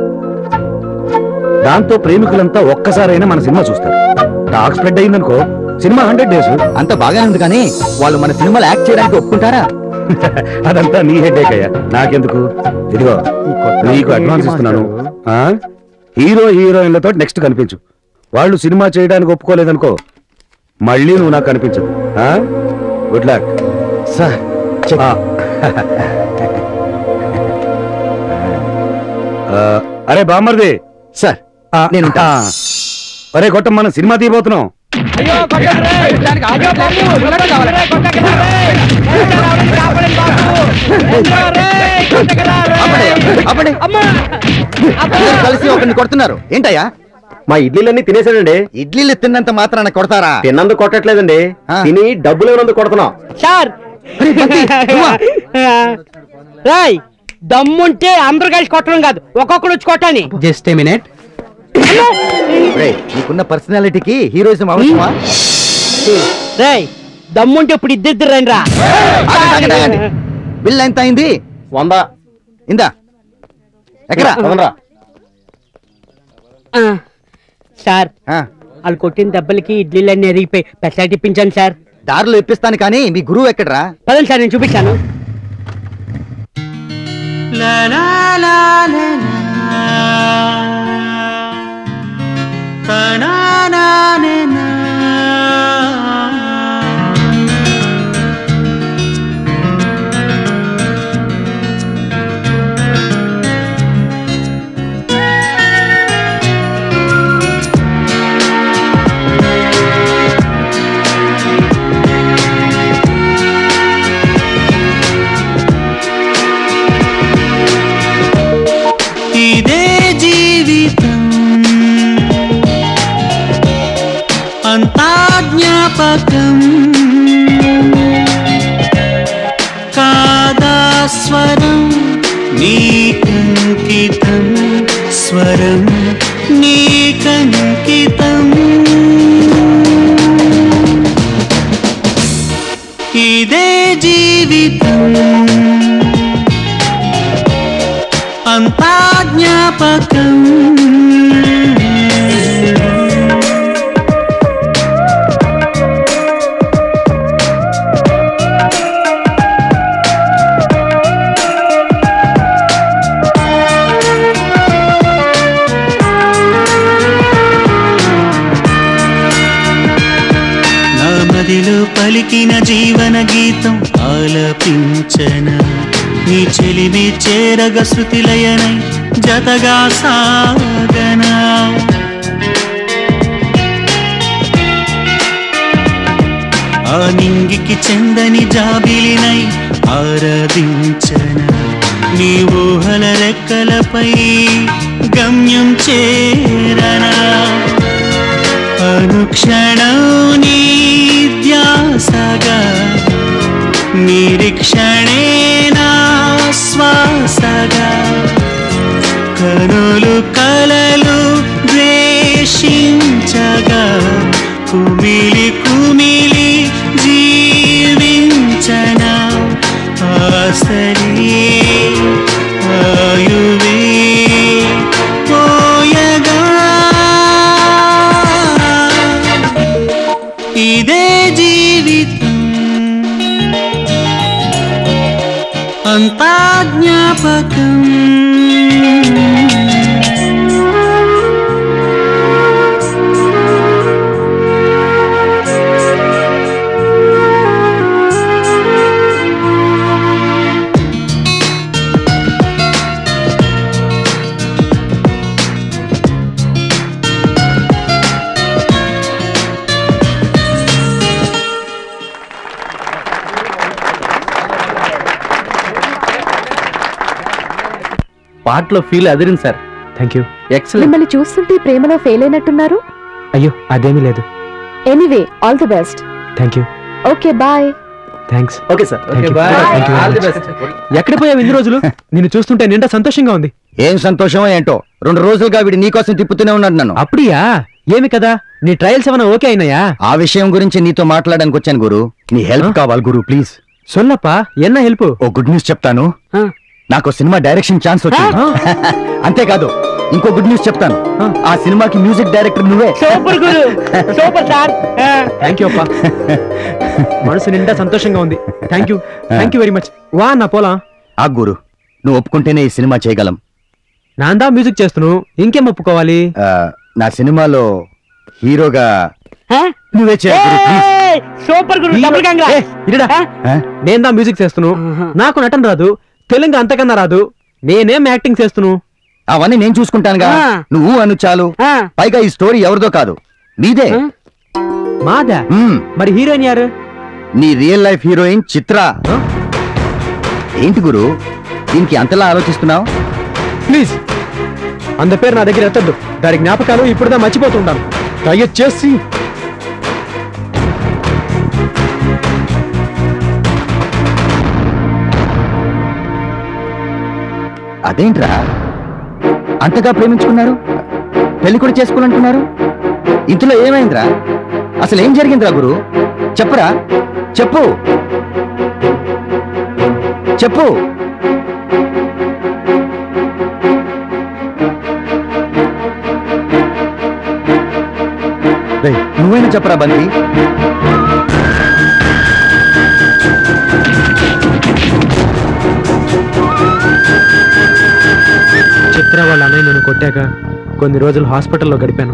దాంతో ప్రేమికులంతా ఒక్కసారైనా మన సినిమా చూస్తారు టాక్ స్ప్రెడ్ అయిందనుకో సినిమా హండ్రెడ్ డేస్ అంత బాగానే ఉంది కానీ వాళ్ళు మన సినిమాలో యాక్ట్ చేయడానికి ఒప్పుకుంటారా అదంతా నీ హెడ్ఏక్ అయ్యా నాకెందుకు ఇదిగో నీకు అడ్వాన్స్ ఇస్తున్నాను ఆ? హీరో హీరోయిన్లతో నెక్స్ట్ కనిపించు వాళ్ళు సినిమా చేయడానికి ఒప్పుకోలేదనుకో మళ్ళీ నువ్వు నాకు కనిపించదు గుడ్ లక్ సార్ అరే బామ్మర్ది సార్ నేను అరే కొట్టం మనం సినిమా తీయబోతున్నాం ఆపండి. అందరూ కలిసి ఒకరిని కొడుతున్నారు ఏంటయ్యా మా ఇడ్లీలన్నీ తినేసాడండి ఇడ్లీలు తిన్నంత మాత్రాన కొడతారా తిన్నందుకు కొట్టట్లేదండి తిని డబ్బులు ఇవ్వనందుకు కొడుతున్నాం సార్ రాయ్ దమ్ముంటే అందరూ కలిసి కొట్టడం కాదు ఒక్కొక్కడు వచ్చి కొట్టాని జస్ట్ ఏ మినిట్ రేయ్, నీకున్న పర్సనాలిటీకి హీరోయిజం అవసరమా రాయ్ దమ్ముంటే ఇప్పుడు ఇద్దరిద్దరు రండి రా ఆగండి, ఆగండి, ఆగండి. బిల్ ఎంత అయింది వంద ఇందా ఎక్కడా అవునరా సార్ వాళ్ళు కొట్టిన దెబ్బలకి ఇడ్లీలన్నీ ఎరిగిపోయి పెసరట్ ఇప్పించాను సార్ దారిలో ఇప్పిస్తాను కానీ మీ గురువు ఎక్కడరా పదండి సార్ నేను చూపించాను La la la la la Ta na na na na ఇదే జీవితం అంతా జ్ఞాపకం కాదా స్వరం నీకంకితం స్వరం నీకంకితం ఇదే జీవితం అంతా జ్ఞాపకం నా మదిలో పలికిన జీవన గీతం ఆలపించన నీ చెలిమి చేరగ శృతిలయనై జతగా సాగనా ఆ నింగికి చెందని జాబిలినై ఆరాధించన నీ ఊహల రెక్కలపై గమ్యం చేరనా అనుక్షణం నీ ధ్యాసగా నిరీక్షణే నా శ్వాసగా కనులు కలలు ద్వేషించగా కుమిలి కుమిలి జీవించనా ఆసరి ఆయువే పోయగా ఇదే జీవితం అంతా జ్ఞాపకం పాటలో ఫీల్ అదిరింది సార్ థ్యాంక్ యూ ఎక్సలెంట్ మిమ్మల్ని చూస్తుంటే ప్రేమలో ఫెయిల్ అయినట్టున్నారు అయ్యో అదేమీ లేదు anyway all the best thank you okay bye thanks okay sir Thank okay you. Bye Thank you very all the much. Best ఎక్కడ పోయావు ఇన్ని రోజులు నిన్ను చూస్తుంటే నిండా సంతోషంగా ఉంది ఏం సంతోషమో ఏంటో రెండు రోజులుగా వీడు నీకోసం తిప్పుతూనే ఉన్నాడు నన్ను అప్పుడియా ఏమి కదా నీ ట్రయల్స్ ఏమైనా ఓకే అయినాయా ఆ విషయం గురించి నీతో మాట్లాడడానికి వచ్చాను గురు నీ హెల్ప్ కావాలి గురు ప్లీజ్ సొల్లప్పా ఎన్న హెల్ప్ ఓ గుడ్ న్యూస్ చెప్తాను నాకు సినిమా డైరెక్షన్ ఛాన్స్ వచ్చింది అంతేకాదు ఇంకో గుడ్ న్యూస్ చెప్తాను ఆ సినిమాకి మ్యూజిక్ డైరెక్టర్ నువ్వే సూపర్ గురు సూపర్ సార్ థ్యాంక్ యూ అప్పా మనసు నిండా సంతోషంగా ఉంది thank you thank you very much వా నా పోలా ఆ గురు నువ్వు ఒప్పుకుంటేనే ఈ సినిమా చేయగలం నాందా మ్యూజిక్ చేస్తున్నావు ఇంకేం ఒప్పుకోవాలి ఆ, నా సినిమాలో హీరోగా నువ్వే చేయాలి గురు ప్లీజ్ సూపర్ గురు డబుల్ కంగ్రా నేను దా మ్యూజిక్ చేస్తున్నావు నాకు నటన రాదు తెలుగు అంతకన్నా రాదు నేనేం యాక్టింగ్ చేస్తున్నావు అవన్నీ నేను చూసుకుంటానుగా ఆ. నువ్వు అను చాలు పైగా ఈ స్టోరీ ఎవరిదో కాదు నీదే మాదా మ్మ్. మరి హీరోయిన్ యారు నీ రియల్ లైఫ్ హీరోయిన్ చిత్ర ఏంటి గురు దీనికి అంతలా ఆలోచిస్తున్నావు ప్లీజ్ అంద పేరు నా దగ్గర ఎత్తద్దు దాని జ్ఞాపకాలు ఇప్పుడుదా మర్చిపోతుంటాను దయచేసి అదేంట్రా అంతగా ప్రేమించుకున్నారు పెళ్లి కూడా చేసుకోవాలంటున్నారు ఇందులో ఏమైందిరా అసలు ఏం జరిగిందిరా గురు చెప్పరా చెప్పు చెప్పు రేయ్, నువ్వైనా చెప్పరా బంది చిత్ర వాళ్ళ అన్నయ్య నన్ను కొట్టాక కొన్ని రోజులు హాస్పిటల్లో గడిపాను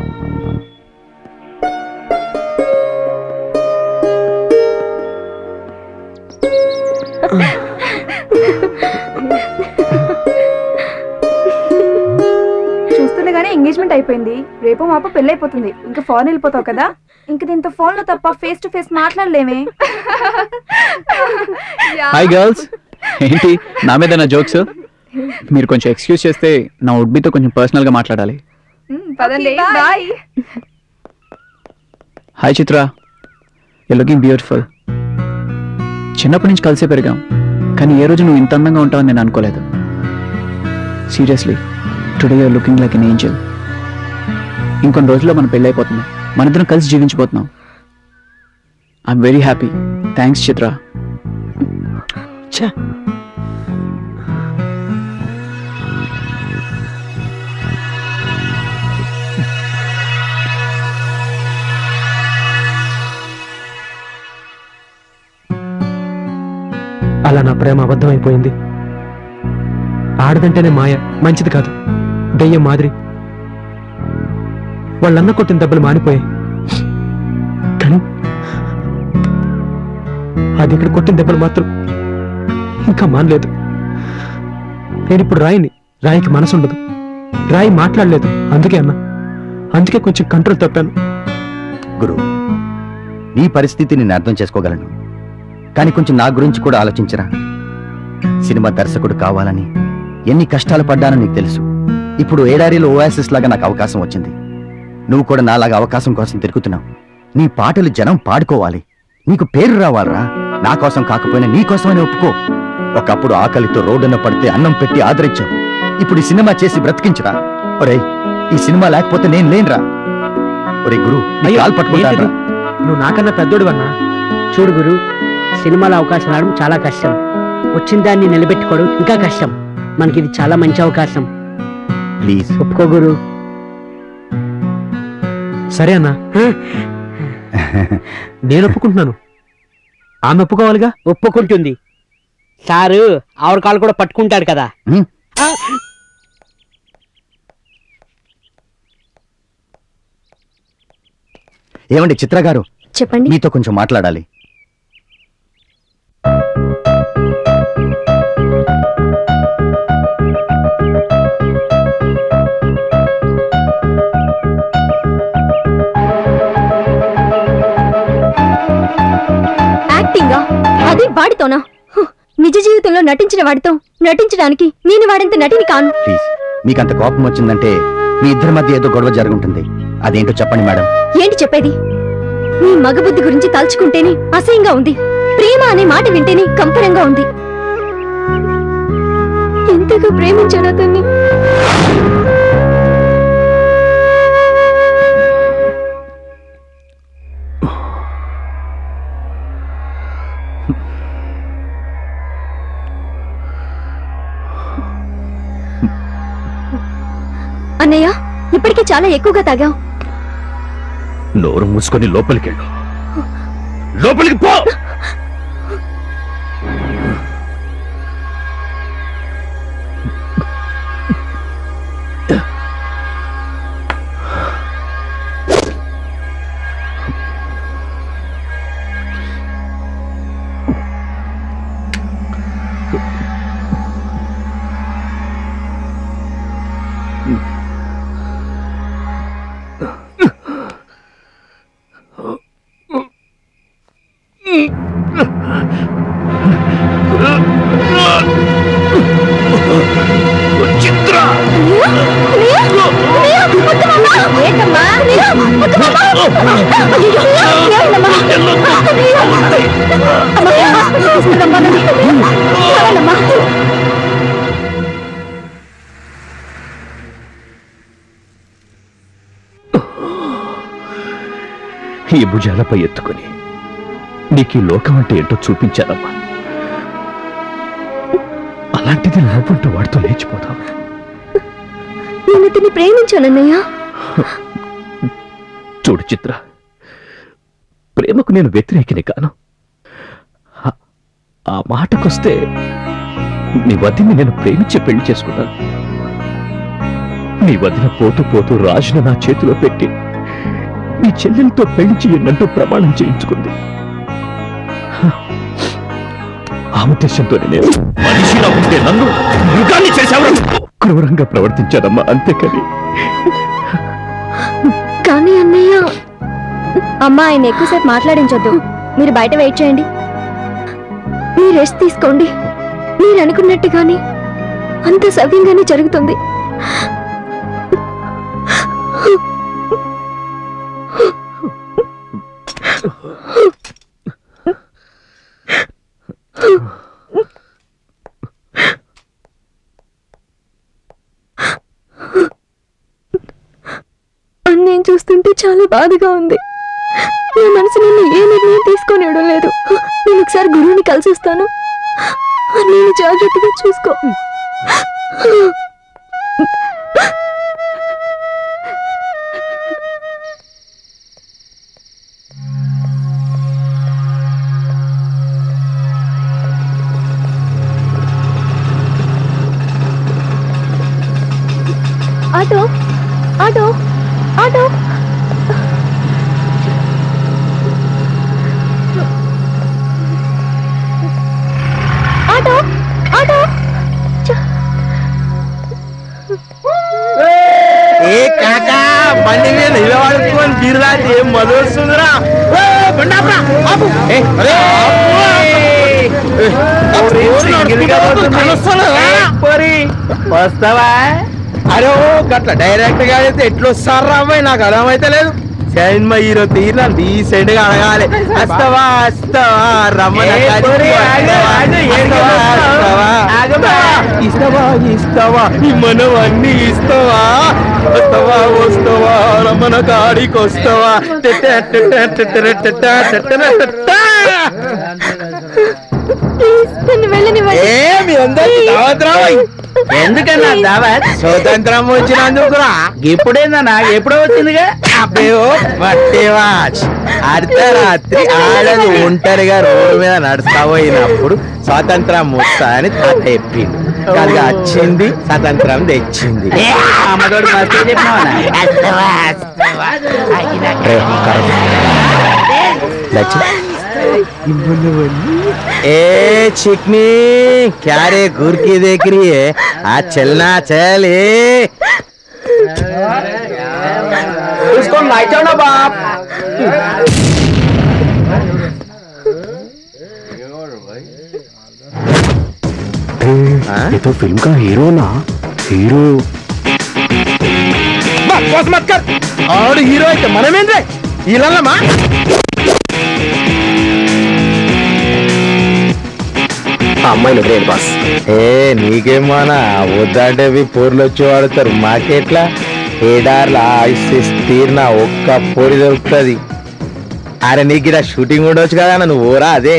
చూస్తుండగానే ఎంగేజ్మెంట్ అయిపోయింది రేపు మాప పెళ్ళి అయిపోతుంది ఇంకా ఫారెన్ వెళ్ళిపోతావు కదా ఇంక దీంతో ఫోన్ లో తప్ప ఫేస్ టు ఫేస్ మాట్లాడలేమే హాయ్ గర్ల్స్ ఏంటి నా మీద నా జోక్స్ మీరు కొంచెం ఎక్స్క్యూజ్ చేస్తే నా ఉడ్బితో కొంచెం పర్సనల్గా మాట్లాడాలి పదండి bye hi Chitra you looking beautiful చిన్నప్పటి నుంచి కలిసే పెరిగాం కానీ ఏ రోజు నువ్వు ఇంత అందంగా ఉంటావని నేను అనుకోలేదు seriously today you're looking like an angel ఇంకొన్ని రోజుల్లో మన పెళ్ళి అయిపోతుంది మన ఇద్దరం కలిసి జీవించబోతున్నాం I'm very happy thanks Chitra అలా నా ప్రేమ అబద్ధమైపోయింది ఆడదంటేనే మాయ మంచిది కాదు దెయ్యం మాదిరి వాళ్ళన్న కొట్టిన దెబ్బలు మానిపోయాయి కానీ అది ఇక్కడ కొట్టిన దెబ్బలు మాత్రం ఇంకా మానలేదు నేను ఇప్పుడు రాయిని రాయికి మనసు ఉండదు రాయి మాట్లాడలేదు అందుకే అన్నా అందుకే కొంచెం కంట్రోల్ తప్పాను గురు నీ పరిస్థితి నేను అర్థం చేసుకోగలను కానీ కొంచెం నా గురించి కూడా ఆలోచించరా సినిమా దర్శకుడు కావాలని ఎన్ని కష్టాలు పడ్డానో నీకు తెలుసు ఇప్పుడు ఏడారిలో ఓయాసిస్ లాగా నాకు అవకాశం వచ్చింది నువ్వు కూడా నాలాగా అవకాశం కోసం తిరుగుతున్నావు నీ పాటలు జనం పాడుకోవాలి నీకు పేరు రావాలరా నా కోసం కాకపోయినా నీ కోసమని ఒప్పుకో ఒకప్పుడు ఆకలితో రోడ్డున పడితే అన్నం పెట్టి ఆదరించావు ఇప్పుడు ఈ సినిమా చేసి బ్రతికించరా ఒరేయ్ ఈ సినిమా లేకపోతే నేను లేనురా ఒరే గురు నీ అయ్యో, కాలు పట్టుకుంటాను ఏంటిది? నువ్వు నాకన్నా పెద్దోడు అన్నా చూడు గురు సినిమాలో అవకాశం రావడం చాలా కష్టం వచ్చిన దాన్ని నిలబెట్టుకోవడం ఇంకా కష్టం మనకి ఇది చాలా మంచి అవకాశం ప్లీజ్ ఒప్పుకో గురు సరే అన్నా నేను ఒప్పుకుంటున్నాను ఆమె ఒప్పుకోవాలిగా ఒప్పుకుంటుంది సారు ఆవిడ కాలు కూడా పట్టుకుంటాడు కదా హ్మ్. ఆ, ఏమండి చిత్ర గారు చెప్పండి మీతో కొంచెం మాట్లాడాలి యాక్టింగా అది వాడితోనా హ్, నిజ జీవితంలో నటించిన వాడితో నటించడానికి నేను వాడంత నటిని కాను ప్లీజ్ మీకు అంత కోపం వచ్చిందంటే మీ ఇద్దరి మధ్య ఏదో గొడవ జరుగుంటుంది అదేంటో చెప్పండి మేడం ఏంటి చెప్పేది నీ మగబుద్ధి గురించి తలుచుకుంటేనే అసహ్యంగా ఉంది ప్రేమ అనే మాట వింటేనే కంపరంగా ఉంది ఎంతగా ప్రేమించాను అతన్ని అన్నయ్య ఇప్పటికే చాలా ఎక్కువగా తాగావు నోరు మూసుకొని లోపలికి వెళ్ళు లోపలికి పో చిత్ర ఈ భుజాలపై ఎత్తుకొని నీకు ఈ లోకం అంటే ఏంటో చూపించానమ్మా అలాంటిది నవ్వుంటూ వాడితో లేచిపోతావు నేను అతన్ని ప్రేమించానన్నయ్య చూడు చిత్ర ప్రేమకు నేను వ్యతిరేకిని కాను ఆ- ఆ మాటకొస్తే నీ వదిని నేను ప్రేమించి పెళ్లి చేసుకున్నాను నీ వదిన పోతూ పోతూ రాజును నా చేతిలో పెట్టి నీ చెల్లెలతో పెళ్లి చేయనంటూ ప్రమాణం చేయించుకుంది హ, ఆ ఉద్దేశంతోనే నేను మనిషిలా ఉంటే నన్ను మృగాన్ని చేశావు క్రూరంగా ప్రవర్తించానమ్మా అంతేకాని కానీ అన్నయ్య అమ్మ ఆయన ఎక్కువసేపు మాట్లాడించొద్దు మీరు బయట వెయిట్ చేయండి మీరు రెస్ట్ తీసుకోండి మీరు అనుకున్నట్టుగానే అంత సవ్యంగానే జరుగుతుంది అన్నయ్య చూస్తుంటే చాలా బాధగా ఉంది నా మనసు నన్ను ఏ నిర్ణయం తీసుకొనివ్వడం లేదు నేను ఒకసారి గురువుని కలిసి వస్తాను నేను జాగ్రత్తగా చూసుకో auto auto auto auto auto ఏ కాకా బండి మీద నిలబడుకొని తీరుదాటి ఏం మధు వస్తుందిరా ఏ, బండి ఆపురా, ఆపు. ఏ, అరే, ఆపు. ఏ, సింగిల్గా పోతుంది. ఏ, పోరి, వస్తావా అరే ఓ గట్ల డైరెక్ట్ గా అయితే ఎట్లా వస్తారా అమ్మాయి నాకు అర్థమైతే లేదు సినిమా హీరో తీరిన డీసెంట్ గా అడగాలి వస్తావా వస్తావా రమ్మని ఇస్తావా ఇస్తావా మనం అన్ని ఇస్తావా వస్తావా వస్తావా రమ్మన కాడికి వస్తావా ఏమి అందరికి దావత్ రావాయి ఎందుకన్నా దావత్ స్వతంత్రం వచ్చినందుకురా ఇప్పుడేందన్నా ఎప్పుడో వచ్చిందిగా అబ్బేవో పట్టేవాచ్ అర్ధరాత్రి ఆడది ఒంటరిగా రోడ్డు మీద నడుస్తా పోయినప్పుడు స్వాతంత్రం వస్తా అని తాత చెప్పింది కలిగి వచ్చింది స్వతంత్రం తెచ్చింది అమ్మతోడు మస్తు ए चिकनी क्या रे घूर की देख रही है आज चलना चल ए उसको नाचो ना बाप ये तो फिल्म का हीरो ना हीरो बस मत कर और हीरो అయితే మనమేంద్రే ఇలాలమా ఆ అమ్మాయిని వదిలేదు బాస్ ఏ నీకేమన్నా వద్దంటే మీ పోర్లు వచ్చి వాడతారు మాకెట్లా ఏడార్లా ఐసిస్ తీరిన ఒక్క పొడి దొరుకుతుంది అరే నీకు ఇలా షూటింగ్ ఉండొచ్చు కదా నువ్వు ఊరా అదే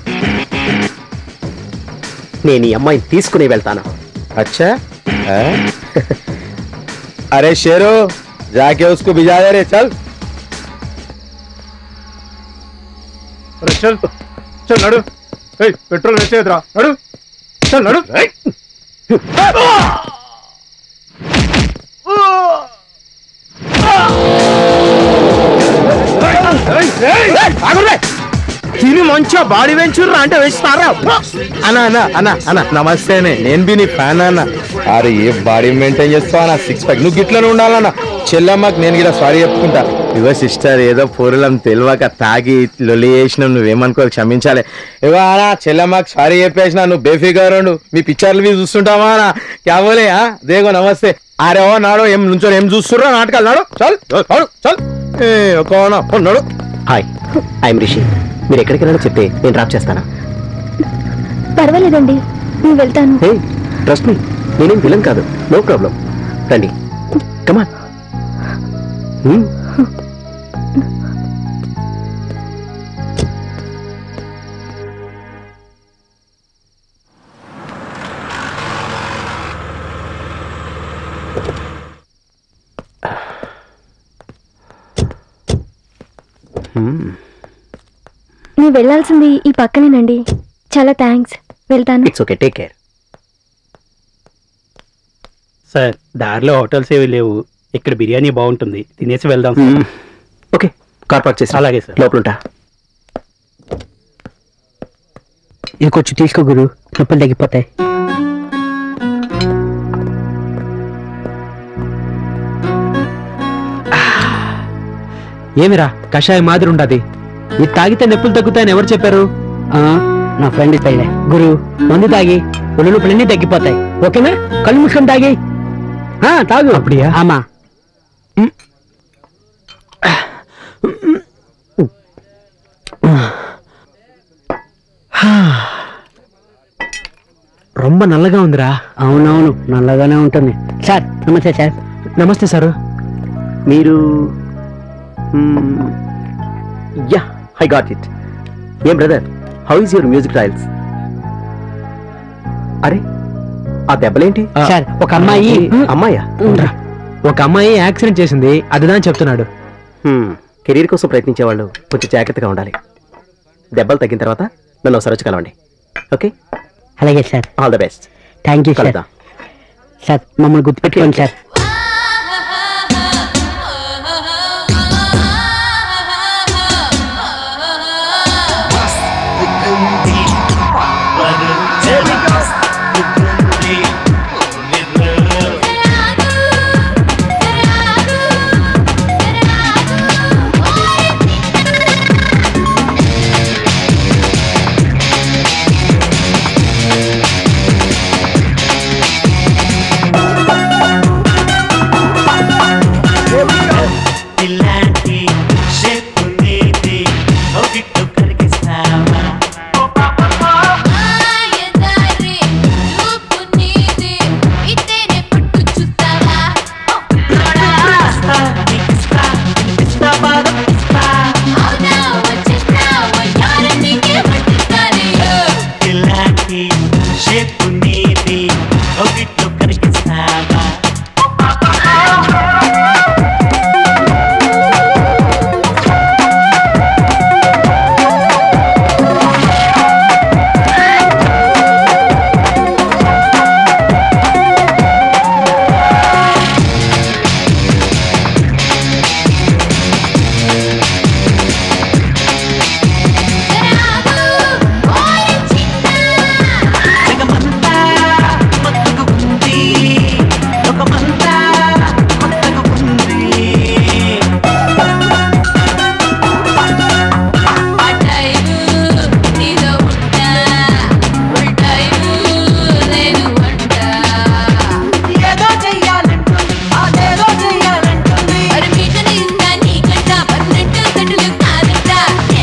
నేను ఈ అమ్మాయిని తీసుకుని వెళ్తాను अच्छा है? अरे शेरो जाके उसको भिजा दे रे चल अरे चल चल नडु ए पेट्रोल वेचेदरा नडु चल नडु తిని మంచిగా బాడీ పెంచుర్రా అంటే వేస్తారా అన్న అన్న అన్న అన్న నమస్తేనే నేను బి నీ ఫ్యాన్ అన్న అరే ఏ బాడీ మెయింటైన్ చేస్తావు అన్న సిక్స్ ప్యాక్ నువ్వు గిట్లనే ఉండాలన్న చెల్లమ్మకి నేను కూడా సారీ చెప్పుకుంటా ఇగో సిస్టర్ ఏదో పూరలం తెలియక తాగి లొల్లి చేసినావు నువ్వేమనుకో క్షమించాలి ఇగో అన్న చెల్లమ్మకి సారీ చెప్పేసిన నువ్వు బేఫిగర్ ఉండు మీ పిక్చర్లు మీ చూస్తుంటావా అన్న క్యాబోలే దేగో నమస్తే అరే ఓ నాడు ఏం నుంచో ఏం చూస్తుర్రా నాటకాలు నాడు చల్ చల్ చల్ ఏ ఒక నాడు హాయ్ ఐఎమ్ రిషి మీరు ఎక్కడికి వెళ్ళాలో చెప్తే నేను డ్రాప్ చేస్తాను పర్వాలేదండి నేను వెళ్తాను హే ట్రస్ట్ మీ నేనేం విలన్ కాదు నో ప్రాబ్లం రండి కమాన్ మీరు వెళ్ళాల్సింది ఈ పక్కనేనండి చాలా థ్యాంక్స్ వెళ్తాను it's okay take care sir దారిలో హోటల్స్ ఏవి లేవు ఇక్కడ బిర్యానీ బాగుంటుంది తినేసి వెళ్దాం సార్ ఓకే కార్ పార్క్ చేసి అలాగే సార్ లోపల ఉంటా ఇది కొంచెం తీసుకో గురు నొప్పులు తగ్గిపోతాయి ఏమిరా కషాయం మాదిరి ఉండదు ఇది తాగితే నొప్పులు తగ్గుతాయని ఎవరు చెప్పారు నా ఫ్రెండ్ తగిలే గురు మందు తాగి ఒళ్ళు నొప్పులన్నీ తగ్గిపోతాయి ఓకేనా కళ్ళు మూసుకొని తాగి ఆ, తాగు అప్పుడియా ఆమా రొమ్మ నల్లగా ఉందిరా అవునవును నల్లగానే ఉంటుంది సార్ నమస్తే సార్ నమస్తే సారు మీరు యా ఐ గాట్ ఇట్ ఏం brother how is your music trials అరే ఆ దెబ్బలేంటి సార్ ఒక అమ్మాయి అమ్మాయా ఒక అమ్మాయి యాక్సిడెంట్ చేసింది అదిదాని చెప్తున్నాడు కెరీర్ కోసం ప్రయత్నించే వాళ్ళు కొంచెం జాగ్రత్తగా ఉండాలి దెబ్బలు తగ్గిన తర్వాత నన్ను ఒకసారి వచ్చి కలవండి ఓకే అలాగే sir all the best thank you sir కలుద్దాం సార్ మమ్మల్ని గుర్తుపెట్టుకోండి సార్ ఇలాంటి షేపు నీది ఒకటి కలిగిస్తావా ఇలాంటి షేపు నీది ఒకటి కలిగిస్తావా ఏదో చెయ్యాలంటుంది అదేదో చెయ్యాలంటుంది మరి మీటని ఇందా నీకంట పర్మనెంట్ సెటిల్ కాదంట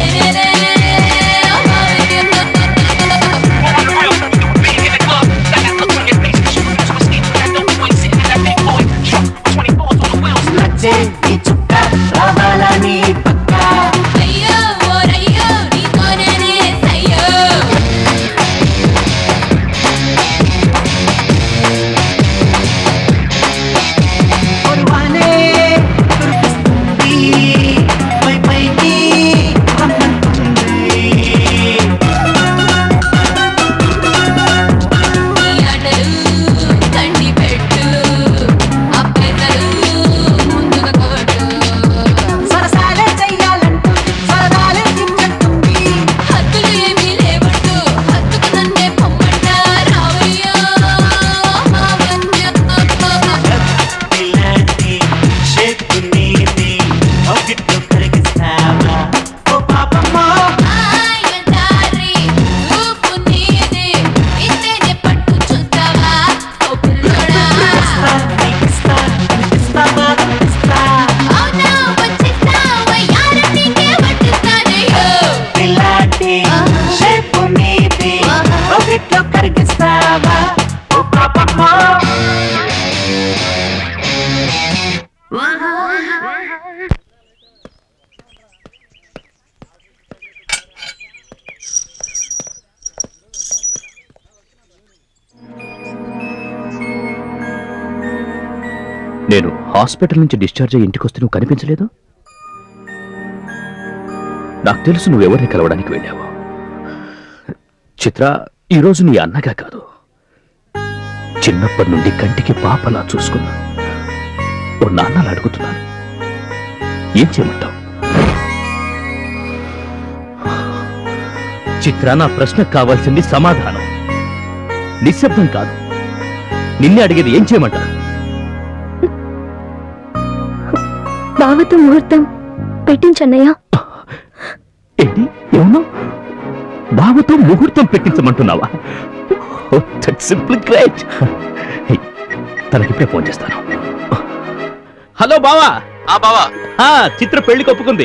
నచ్చే ఈ చుక్క రావాలని పక్క అయ్యో ఓరయ్యో నీతోనే సయ్యో కొరువానే కురిపిస్తుంది పై పైకి రమ్మంటుంది ఈ ఆటలు కండి పెట్టు అప్పేతలు ముందుగా కొట్టు సరసాలే చెయ్యాలంటుంది సరదాలే తిన్నట్టుంది హద్దులు ఏమీ లేవట్టు హద్దుకు నన్నే పొమ్మంట రావయ్యో ఇలాంటి షేపు నీది ఒకటి కలిగిస్తావా ఓ పాపమ్మా దారి రూపు నీది ఇతేనే పట్టు చూస్తావా ఓ పిల్లోడా అవునా వచ్చేస్తావా యార నీకే పట్టిస్తానయ్యో ఇలాంటి షేపు నీది ఒకటి కలిగిస్తావా ఓ పాపమ్మా నేను హాస్పిటల్ నుంచి డిశ్చార్జ్ అయ్యి ఇంటికి వస్తే నువ్వు కనిపించలేదు నాకు తెలుసు నువ్వెవరిని కలవడానికి వెళ్ళావు చిత్ర ఈరోజు నీ అన్నగా కాదు చిన్నప్పటి నుండి కంటికి పాపలా చూసుకున్నా ఓ నాన్నలా అడుగుతున్నాను ఏం చేయమంటావు చిత్ర నా ప్రశ్నకు కావాల్సింది సమాధానం నిశ్శబ్దం కాదు నిన్నే అడిగేది ఏం చేయమంటావు బావతో ముహూర్తం పెట్టించన్నయ్య ఏంటి ఏమన్నా బావతో ముహూర్తం పెట్టించమంటున్నావా సింపుల్ గ్రేట్ తనకిప్పుడే ఫోన్ చేస్తాను హలో బావా ఆ బావా ఆ చిత్ర పెళ్లి ఒప్పుకుంది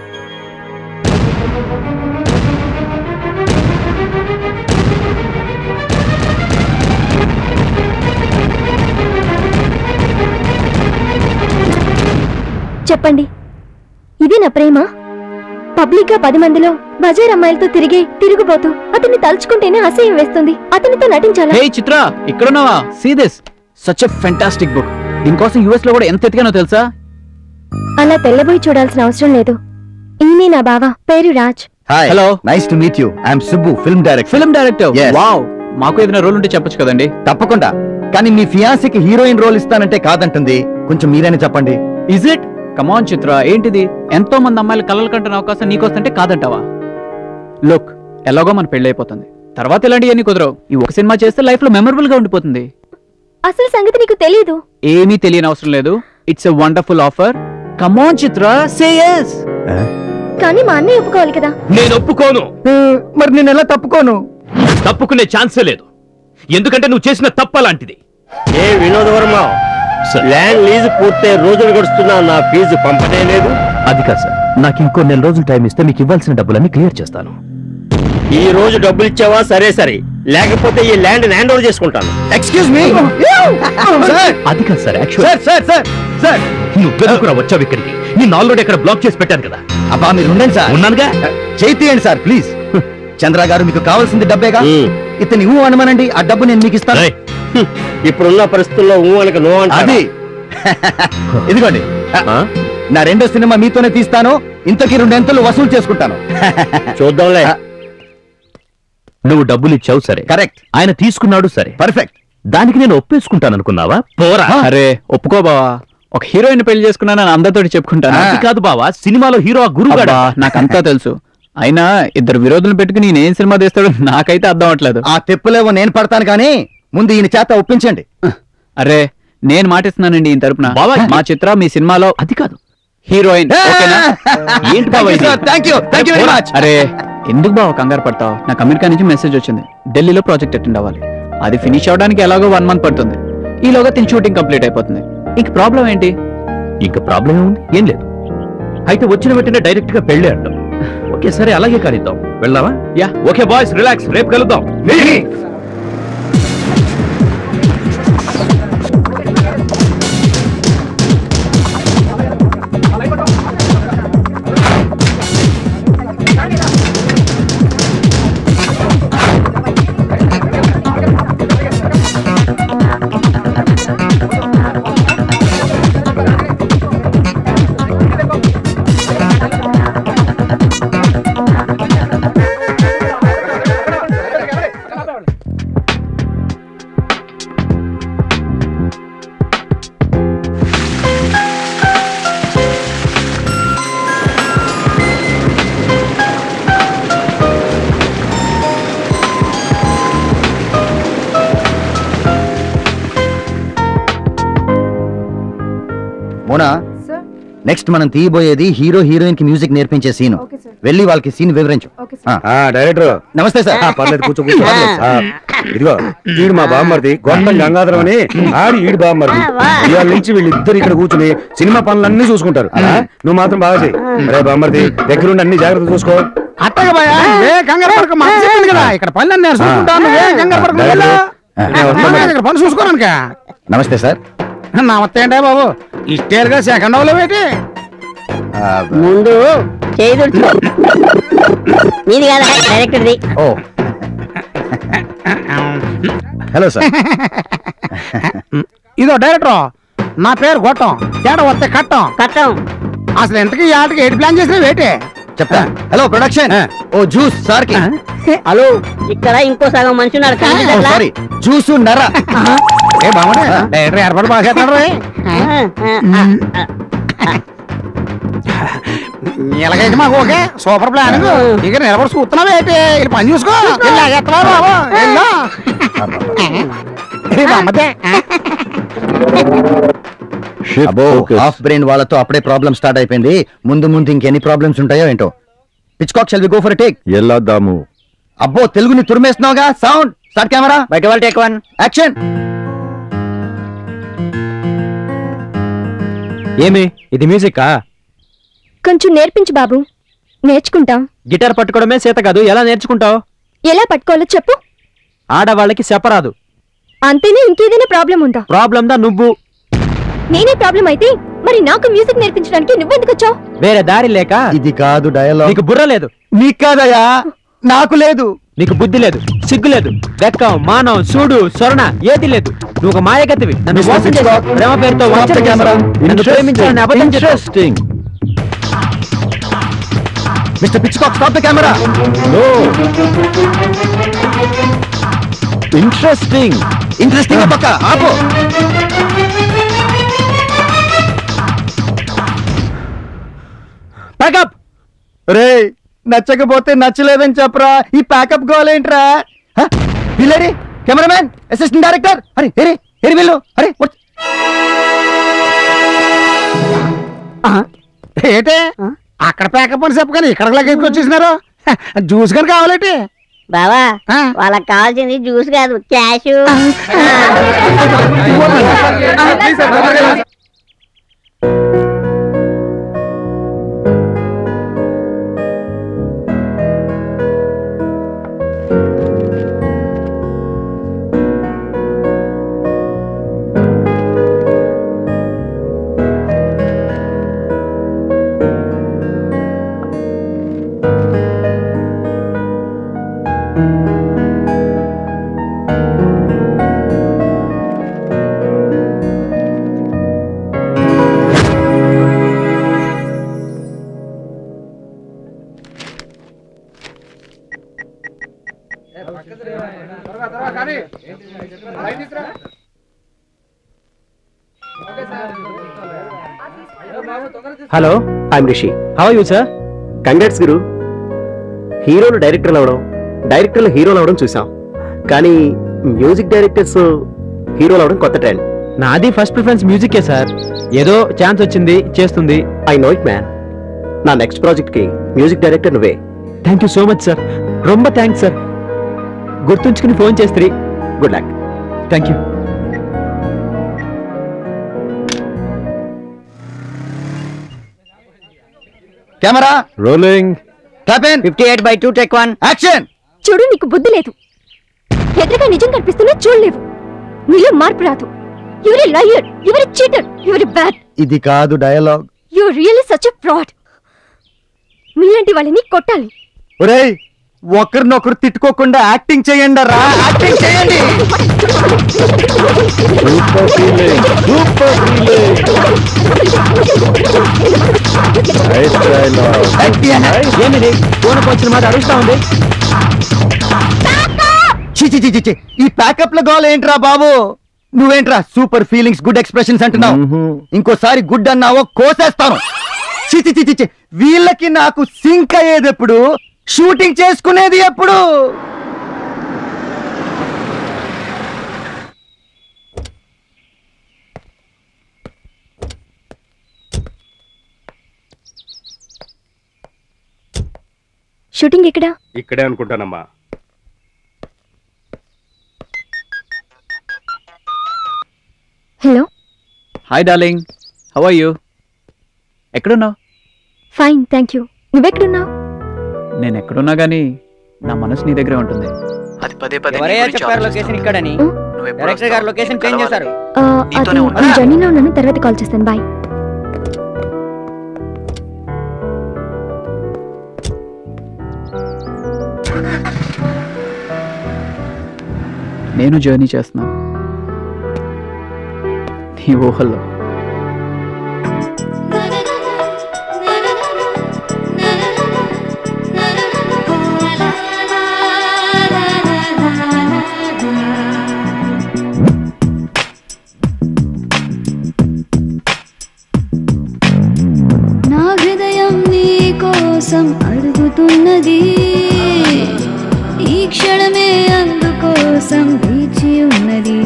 చెప్పండి ఇది నా ప్రేమ పబ్లిక్ గా పది మందిలో బజార్ అమ్మాయిలతో తిరిగే తిరుగుబోతూ అతన్ని తలుచుకుంటేనే అసహ్యం వేస్తుంది అతనితో నటించాలా హే చిత్ర ఇక్కడున్నావా see this such a fantastic book దీనికోసం యుఎస్ లో కూడా ఎంత ఎతికానో తెలుసా అలా తెల్లబోయి చూడాల్సిన అవసరం లేదు ఈయనే నా బావ పేరు Raj hi hello nice to meet you I'm Subbu film director film director wow మాకు ఏదైనా రోల్ ఉంటే చెప్పొచ్చు కదండి తప్పకుండా కానీ మీ ఫియాన్సీకి హీరోయిన్ రోల్ ఇస్తానంటే కాదంటుంది కొంచెం మీరైనా చెప్పండి ఇజ్ ఇట్ కమాన్ చిత్ర ఏంటిది ఎంతో మంది అమ్మాయిలు కలలు కంటున్న అవకాశం నీకొస్తుంటే కాదంటావా లుక్ ఎలాగో మన పెళ్లి అయిపోతుంది తర్వాత ఇలాంటివన్నీ కుదరవు ఈ ఒక సినిమా చేస్తే లైఫ్ లో మెమరబుల్ గా ఉండిపోతుంది అసలు సంగతి నీకు తెలియదు ఏమీ తెలియని అవసరం లేదు it's a wonderful offer come on Chitra say yes కానీ మా అన్నయ్య ఒప్పుకోవాలి కదా నేను ఒప్పుకోను మరి నేను ఎలా తప్పుకోను తప్పుకునే ఛాన్సే లేదు ఎందుకంటే నువ్వు చేసిన తప్ప లాంటిది ఏ వినోద్ వర్మ ల్యాండ్ లీజు పూర్తయి రోజులు గడుస్తున్నా నా ఫీజు పంపనే లేదు అది కాదు సార్ నాకు ఇంకో నెల రోజులు టైం ఇస్తే మీకు ఇవ్వాల్సిన డబ్బులన్నీ క్లియర్ చేస్తాను ఈ రోజు డబ్బులు ఇచ్చావా సరే సరే లేకపోతే ఈ ల్యాండ్ హ్యాండ్ ఓవర్ చేసుకుంటాను ఎక్స్క్యూజ్ మీ అది కాదు sir actual sir sir sir sir నువ్వు వెనుకురా వచ్చావు ఇక్కడికి నిన్ను ఆల్రెడీ ఇక్కడ బ్లాక్ చేసి పెట్టాను కదా అబ్బా మీరు ఉండండి సార్ ఉన్నానుగా చేతియండి సార్ ప్లీజ్ చంద్ర గారు మీకు కావాల్సింది డబ్బేగా ఇతని ఊ అనమనండి ఆ డబ్బు నేను మీకు ఇస్తాను ఇప్పుడున్న పరిస్థితుల్లో ఊ అనక నో అంటే అది ఇదిగోండి నా రెండో సినిమా మీతోనే తీస్తాను ఇంతకీ రెండెంతలు వసూలు చేసుకుంటాను చూద్దాంలే నువ్వు డబ్బులు ఇచ్చావు సరే కరెక్ట్ ఆయన తీసుకున్నాడు సరే పర్ఫెక్ట్ దానికి నేను ఒప్పేసుకుంటాను అనుకున్నావా పోరా అరే ఒప్పుకో బావా ఒక హీరోయిన్ పెళ్లి చేసుకున్నాను అందరితోటి చెప్పుకుంటాను అది కాదు బావా సినిమాలో హీరో ఆ గురుగాడు అబ్బా, నాకంతా తెలుసు అయినా ఇద్దరు విరోధులు పెట్టుకుని నేను ఏం సినిమా తీస్తాడో నాకైతే అర్థం అవట్లేదు ఆ తెప్పులేవో నేను పడతాను కానీ ముందు ఈయన చేత ఒప్పించండి అరే నేను మాటిస్తున్నానండి ఈయన తరపున బావా, మా చిత్ర మీ సినిమాలో అది కాదు హీరోయిన్ ఓకేనా ఏంటి బావా ఇది? Thank you thank you very much అరే ఎందుకు బావ కంగారు పడతావు నాకు అమెరికా నుంచి మెసేజ్ వచ్చింది ఢిల్లీలో ప్రాజెక్ట్ అటెండ్ అవ్వాలి అది ఫినిష్ అవడానికి ఎలాగో వన్ మంత్ పడుతుంది ఈలోగా తిని షూటింగ్ కంప్లీట్ అయిపోతుంది ఇంక ప్రాబ్లం ఏంటి ఇంకా ప్రాబ్లం ఏముంది ఏం లేదు అయితే వచ్చిన వెంటనే డైరెక్ట్ గా పెళ్ళి అంటాం ఓకే సరే అలాగే కానిద్దాం వెళ్దామా యా ఓకే బాయ్స్ రిలాక్స్ రేపు కలుద్దాం మోనా సార్ నెక్స్ట్ మనం తీయబోయేది హీరో హీరోయిన్ కి మ్యూజిక్ నేర్పించే సీన్ ఓకే సార్ వెళ్ళి వాళ్ళకి సీన్ వివరించు ఓకే ఆ. డైరెక్టర్ నమస్తే సార్ పర్లేదు కూర్చో కూర్చో ఆ, ఇదిగో ఈడు మా బామ్మర్ది గొప్ప గంగాధరం అని ఆడి ఈడు బామ్మర్ది ఇవాళ నుంచి వీళ్ళిద్దరు ఇక్కడ కూర్చుని సినిమా పనులన్నీ చూసుకుంటారు ఆ, నువ్వు మాత్రం బాగా చేయి రే బామ్మర్ది దగ్గరుండి అన్ని జాగ్రత్త చూసుకో అట్టగా భయ ఏ కంగారు పడక మా అమ్మ చెప్పింది కదా ఇక్కడ పనులు నేను చూసుకుంటాను ఏ కంగారు పడక నువ్వు వెళ్ళు. అమ్మా, ఇక్కడ పని చూసుకోరానుక నమస్తే సార్ నా మొత్తం ఏంటా బాబు ఇస్టేల్ గా సెకండ్ అవ్వలేవు ఏంటి ముందు చేయి తుడుచుకో. నీది కాదా డైరెక్టర్ది ఓ హలో సార్ ఇదో డైరెక్టర్ నా పేరు గొట్టం తేడా వస్తే కట్టం కట్టం అసలు ఇంతకీ ఈ ఆటకి ఏటి ప్లాన్ చేసినా వేటే చెప్తా హలో ప్రొడక్షన్ ఓ జ్యూస్ సార్ కి హలో ఇక్కడ ఇంకో సగం మనిషి ఉన్నాడు కనిపించట్లా? సారీ జ్యూస్ నర ఏ బాగుండే డైరెక్టర్ ఏర్పాటు బాగా చేస్తున్నాడు రే ఇలాగైతే మాకు ఓకే సూపర్ ప్లాన్ ఇక నిలబడి చూస్తున్నావు ఏంటి ఇది పని చూసుకో వెళ్ళి లాగేస్తున్నావు బాబు వెళ్ళు. ఏ బామ్మదే అబ్బో హాఫ్ బ్రెయిన్ వాళ్ళతో అప్పుడే ప్రాబ్లం స్టార్ట్ అయిపోయింది ముందు ముందు ఇంకెన్ని ప్రాబ్లమ్స్ ఉంటాయో ఏంటో Pitchcock shall we go for take వెళ్ళొద్దాము అబ్బో తెలుగుని తురిమేస్తున్నావుగా సౌండ్ స్టార్ట్ కెమెరా బయట వాళ్ళు టేక్ వన్ యాక్షన్ ఏమి ఇది మ్యూజికా కొంచెం నేర్పించు బాబు నేర్చుకుంటాం గిటార్ పట్టుకోవడమే చేత కాదు ఎలా నేర్చుకుంటావు ఎలా పట్టుకోవాలో చెప్పు ఆడవాళ్ళకి చెప్పరాదు అంతేనే ఇంకేదైనా ప్రాబ్లం ఉందా ప్రాబ్లం దా నువ్వు నేనే ప్రాబ్లం అయితే మరి నాకు మ్యూజిక్ నేర్పించడానికి నువ్వెందుకు వచ్చావు వేరే దారి లేక ఇది కాదు డయలాగ్ నీకు బుర్ర లేదు నీకు కాదయ్యా నాకు లేదు నీకు బుద్ధి లేదు సిగ్గు లేదు వెక్కం మానం సూడు స్వర్ణ ఏది లేదు నువ్వు ఒక మాయగతివి నన్ను Mr. మోసం చేశావు. Hitchcock, ప్రేమ పేరుతో stop వంచన the camera. చేశావు. నన్ను ప్రేమించాలని అబద్ధం చెప్పావు. Interesting. Mister Pitchcock stop the camera no interesting interesting పక్క ఆపు ప్యాకప్ రే నచ్చకపోతే నచ్చలేదని చెప్పరా ఈ ప్యాకప్ గోలేంట్రా పిల్లరి కెమెరామ్యాన్ అసిస్టెంట్ డైరెక్టర్ అరే ఏరే ఏరి వెళ్ళు అరే వచ్- ఏంటే అక్కడ ప్యాకప్ అని చెప్పగానే ఇక్కడ లాగేసి వచ్చేసినారు జ్యూస్ కానీ కావాలేటి బావా వాళ్ళకి కావాల్సింది జ్యూస్ కాదు cash hello I'm Rishi how you sir congrats గురు హీరోలు డైరెక్టర్లు అవడం డైరెక్టర్లు హీరోలు అవడం చూసాం కానీ మ్యూజిక్ డైరెక్టర్స్ హీరోలు అవడం కొత్త ట్రెండ్ నాది ఫస్ట్ ప్రిఫరెన్స్ మ్యూజికే సార్ ఏదో ఛాన్స్ వచ్చింది చేస్తుంది ఐ నో ఇట్ మ్యాన్ నా నెక్స్ట్ ప్రాజెక్ట్ కి మ్యూజిక్ డైరెక్టర్ నువ్వే thank you so much sir రొంబ థ్యాంక్స్ సార్ గుర్తుంచుకుని ఫోన్ చేస్త్రీ good luck thank you camera rolling క్లాపెన్ fifty eight by two take one action చూడు నీకు బుద్ధి లేదు ఎదురుగా నిజం కనిపిస్తున్నా చూడలేవు నీలో మార్పు రాదు you're a liar you're a cheater you're a bad ఇది కాదు dialogue you really such a fraud మీలాంటి వాళ్ళని కొట్టాలి ఒరేయ్ ఒకరినొకరు తిట్టుకోకుండా యాక్టింగ్ చేయండి రా యాక్టింగ్ చేయండి super feeling super feeling nice dialogue ఏమిది ఫోన్ వచ్చిన మాట అడుగుతా ఉంది చి చి చి చి, చి ఈ ప్యాకప్ లో గోల్ ఏంట్రా బాబు నువ్వేంట్రా సూపర్ ఫీలింగ్స్ గుడ్ ఎక్స్ప్రెషన్స్ అంటున్నావు ఇంకోసారి గుడ్ అన్నావో కోసేస్తాను చి చి చి చి, చి వీళ్ళకి నాకు సింక్ అయ్యేది ఎప్పుడు షూటింగ్ చేసుకునేది ఎప్పుడు షూటింగ్ ఎక్కడా ఇక్కడే అనుకుంటానమ్మా hello hi darling how are you ఎక్కడున్నావు ఫైన్ థ్యాంక్ యూ నువ్వెక్కడున్నావు నేను ఎక్కడున్నా గానీ నా మనసు నీ దగ్గరే ఉంటుంది అది పదే పదే నీ ఎవరయ్యా గురించి చెప్పారు ఆలోచిస్తూ లొకేషన్ ఇక్కడని నువ్వు ఎప్పుడు డైరెక్టర్ గారు వస్తావు? లొకేషన్ నేను చేంజ్ కలవాలి. చేశారు ఆ, నీతోనే అది ఉన్నా. నేను జర్నీలో ఉన్నాను తర్వాత కాల్ చేస్తాను బాయ్ నేను జర్నీ చేస్తున్నాను నీ ఊహల్లో కోసం అడుగుతున్నది ఈ క్షణమే అందుకోసం వేచి ఉన్నది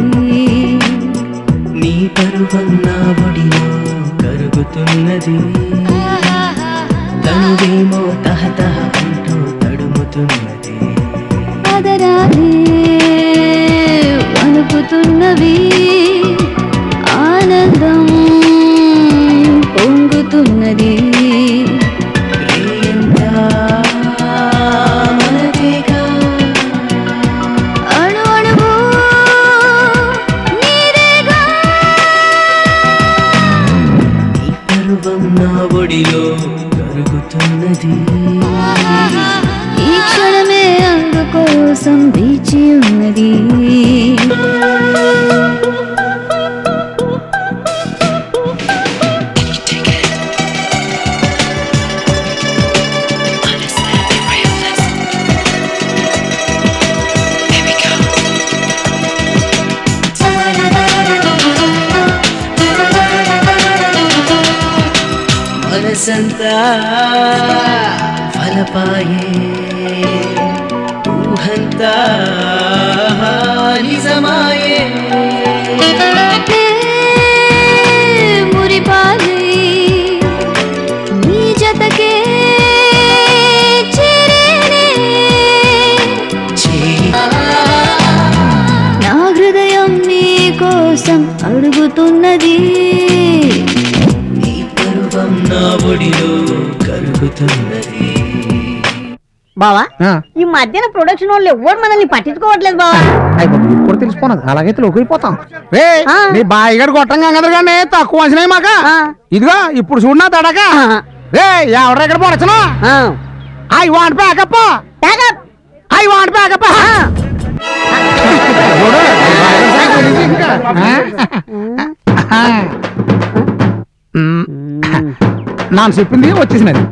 నీ పరువం నా ఒడిలో కరుగుతున్నది తనువేమో తహతహ అంటూ తడుముతున్నది పదరాలే వణుకుతున్నవి ఆనందం పొంగుతున్నది అణు అణువు నీదేగా పరువం నా ఒడిలో కరుగుతున్నది ఈ క్షణమే అందుకోసం వేచి ఉన్నది మనసంతా ఫలపాయే ఊహంతా నిజమాయే మురిపాలి నీ జతకే చేరేనే నా హృదయం నీ కోసం అడుగుతున్నది పరువం నా ఒడిలో కరుగుతున్నది బావా ఈ మధ్యన ప్రొడక్షన్ వాళ్ళు ఎవ్వరు మనల్ని పట్టించుకోవట్లేదు బావా ఇప్పుడు తెలిసిపోనది అలాగైతే లోకిపోతాం రే నీ బాయ్ గడు కొట్టం గంగదరగానే తక్కువ అంచనా మాక ఇదిగో ఇప్పుడు చూడనా తడక రే ఎవరు ఇక్కడ పొడచను I want pack up I want pack up నాన్న చెప్పింది వచ్చేసినది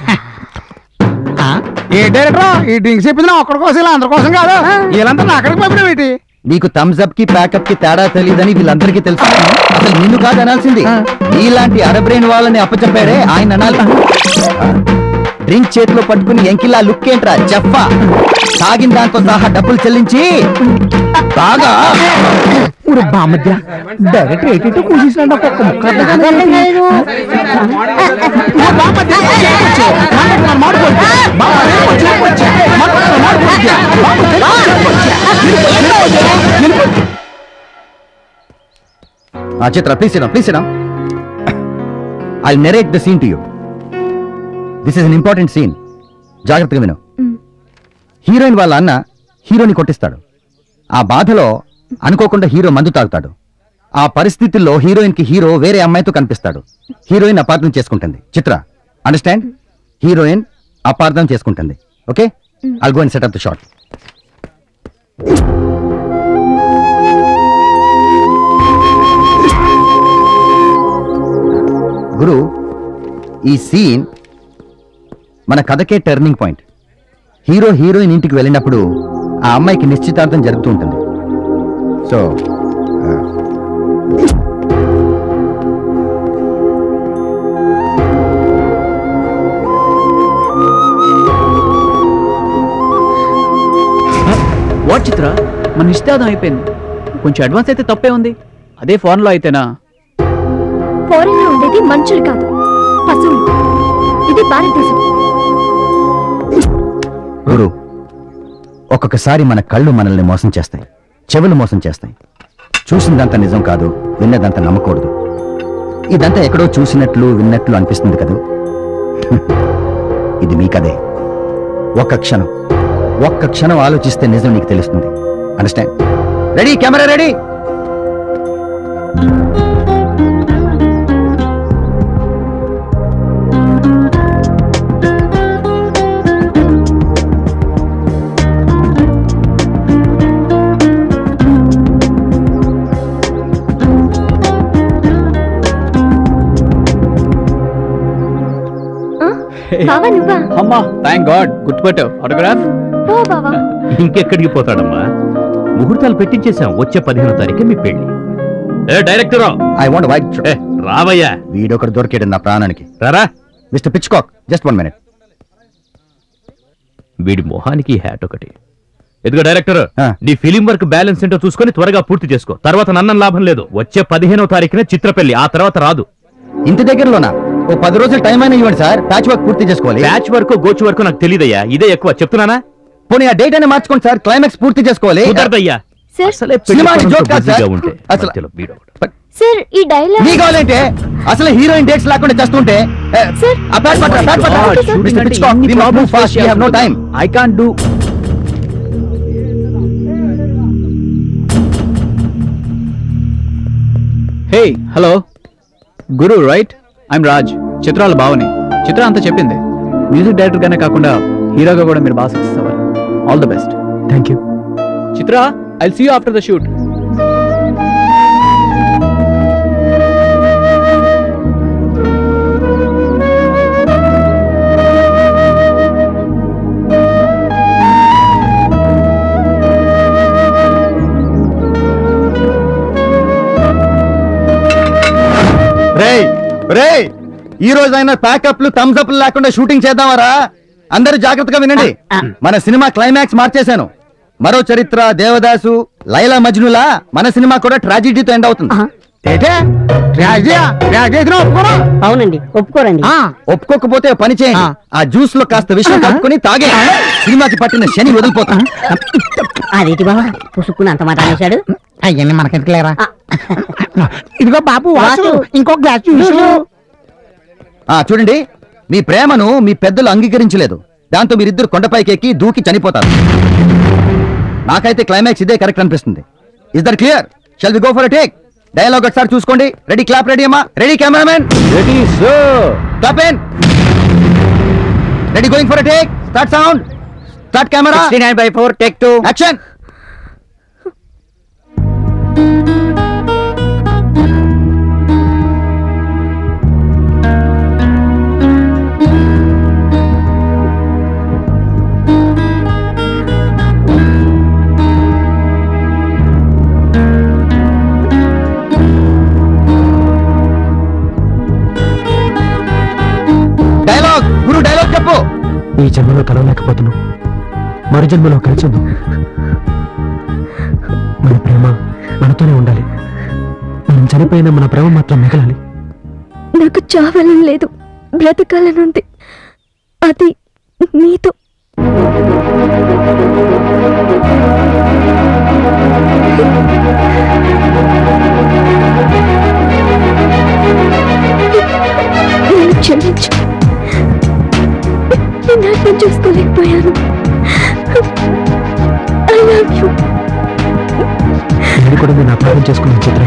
ఆ, ఏ డైరెక్టర్ ఈ డ్రింక్స్ చెప్పింది నా ఒక్కడి కోసం ఇలా అందరి కోసం కాదు వీళ్ళంతా నా అక్కడికి పంపిన ఏంటి నీకు థమ్స్ అప్ కి ప్యాకప్ కి తేడా తెలియదని వీళ్ళందరికీ తెలుసు అసలు నిన్ను కాదు అనాల్సింది నీలాంటి అరబ్రెయిన్ వాళ్ళని అప్పచెప్పాడే ఆయన అనాలి డ్రింక్ చేతిలో పట్టుకుని ఎంకిలా లుక్ ఏంట్రా జఫా తాగిన దాంతో సహా డబ్బులు చెల్లించి బాగా ఊరు బామధ్య డైరెక్ట్ ఎయిట్ ఇటు కూసేసినాడు ఒక్కొక్క ముక్క అర్థం కాదు. ఊరు బామధ్య, చేపొచ్చు. మాట్లాడుతున్నాను, మాట్లాడుకోవచ్చు. బామధ్య, చేపొచ్చు. మాట్లాడుతున్నాను, మాట్లాడుకోవచ్చు. బామధ్య, చేపొచ్చు. వెళ్ళిపోవచ్చు. ఆ Chitra please please I narrate the scene to you this is an important scene జాగ్రత్తగా విను హీరోయిన్ వాళ్ళ అన్న హీరోని కొట్టిస్తాడు ఆ బాధలో అనుకోకుండా హీరో మందు తాగుతాడు ఆ పరిస్థితుల్లో హీరోయిన్ కి హీరో వేరే అమ్మాయితో కనిపిస్తాడు హీరోయిన్ అపార్థం చేసుకుంటుంది చిత్ర అండర్స్టాండ్ హీరోయిన్ అపార్థం చేసుకుంటుంది okay I'll go and set up the shot గురు ఈ సీన్ మన కథకే టర్నింగ్ పాయింట్ హీరో హీరోయిన్ ఇంటికి వెళ్ళినప్పుడు ఆ అమ్మాయికి నిశ్చితార్థం జరుగుతూ ఉంటుంది సో వాట్ చిత్ర మన నిశ్చితార్థం అయిపోయింది కొంచెం అడ్వాన్స్ అయితే తప్పే ఉంది అదే ఫోన్లో అయితేనా ఫారెన్ లో ఉండేది మనుషులు కాదు పశువులు ఇది భారతదేశం గురు ఒక్కొక్కసారి మన కళ్ళు మనల్ని మోసం చేస్తాయి చెవులు మోసం చేస్తాయి చూసిందంతా నిజం కాదు విన్నదంతా నమ్మకూడదు ఇదంతా ఎక్కడో చూసినట్లు విన్నట్లు అనిపిస్తుంది కదూ హ్మ్. ఇది మీ కదే ఒక్క క్షణం ఒక్క క్షణం ఆలోచిస్తే నిజం నీకు తెలుస్తుంది అండర్స్టాండ్ రెడీ కెమెరా రెడీ బావా నువ్వా అమ్మా థ్యాంక్ గాడ్ గుర్తుపెట్టావు ఆటోగ్రాఫ్ ఓ బావా ఇంకెక్కడికి పోతాడమ్మా ముహూర్తాలు పెట్టించేశాం వచ్చే పదిహేనో తారీఖు మీ పెళ్లి ఏ డైరెక్టర్ ఐ వాంట్ వైట్ రావయ్యా వీడొకడు దొరికాడు నా ప్రాణానికి రారా mister Pitchcock just one minute వీడి మొహానికి హ్యాట్ ఒకటి ఎదుగు డైరెక్టర్ నీ ఫిలిం వర్క్ బ్యాలెన్స్ ఏంటో చూసుకొని త్వరగా పూర్తి చేసుకో తర్వాత నన్నం లాభం లేదు వచ్చే పదిహేనవ తారీఖున చిత్రపెళ్లి ఆ తర్వాత రాదు ఇంటి దగ్గరలోనా ఓ పది రోజులు టైం అయినా ఇవ్వండి సార్ ప్యాచ్ వర్క్ పూర్తి చేసుకోవాలి ప్యాచ్ వర్క్ గోచు వరకు నాకు తెలియదయ్యా ఇదే ఎక్కువ చెప్తున్నానా పోనీ ఆ డేట్ అయినా మార్చుకోండి సార్ క్లైమాక్స్ పూర్తి చేసుకోవాలి కుదరదయ్యా అసలే సినిమా పెళ్లి జోక్ కాదు బిజీగా సార్. ఉంటే అసలు మధ్యలో వీడు ఒకడు. సార్ ఈ డైలాగ్ నీ కావాలంటే అసలు హీరోయిన్ డేట్స్ లేకుండా చేస్తుంటే ఏ, ఆ ప్యాచ్ పట్ట ప్యాచ్ పట్ట mister Pitchcock we must move fast we have no time I can't do hey hello గురు రైట్ ఐఎమ్ రాజ్ చిత్రాల భావని చిత్ర అంతా చెప్పింది మ్యూజిక్ డైరెక్టర్ గానే కాకుండా హీరోగా కూడా మీరు బాగా సక్సెస్ అవ్వాలి all the best thank you Chitra I see you after the shoot రేయ్ రేయ్ ఈ రోజు అయినా ప్యాకప్లు థమ్స్ అప్ లేకుండా షూటింగ్ చేద్దామరా అందరూ జాగ్రత్తగా వినండి మన సినిమా క్లైమాక్స్ మార్చేశాను మరో చరిత్ర దేవదాసు లైలా మజ్నులా మన సినిమా కూడా ట్రాజిడీతో ఎండ్ అవుతుంది అవునండి ఒప్పుకోరండి ఒప్పుకోకపోతే ఓ పని చేయండి ఆ జ్యూస్ లో కాస్త విషయం కలుపుకొని తాగే సినిమాకి పట్టిన శని వదిలిపోతాం అదేంటి బావా పుసుక్కుని అంత మాట అనేశాడు అయ్యని మనకెందుకు లేరా ఇదిగో బాబు వాసు వాసు. ఇంకో గ్లాస్ చూసు ఆ చూడండి మీ ప్రేమను మీ పెద్దలు అంగీకరించలేదు దాంతో మీరిద్దరు కొండపైకి ఎక్కి దూకి చనిపోతారు నాకైతే క్లైమాక్స్ ఇదే కరెక్ట్ అనిపిస్తుంది is there clear shall we go for take dialogue ఒకసారి చూసుకోండి రెడీ క్లాప్ రెడీ అమ్మా ready cameraman ready so clap in ready going for take start sound start camera 69 by 4 take 2 action dialogue గురు dialogue చెప్పు ఈ జన్మలో కలవలేకపోతున్నాం మరు జన్మలో కలిసి ఉందాం మన ప్రేమ మనతోనే ఉండాలి మనం చనిపోయిన మన ప్రేమ మాత్రం మిగలాలి నాకు చావాలని లేదు బ్రతకాలని ఉంది అది నీతో నన్ను క్షమించు నేను అర్థం చేసుకోలేకపోయాను ఐ లవ్ యూ నేను కూడా నేను అపార్థం చేసుకున్నాను చిత్ర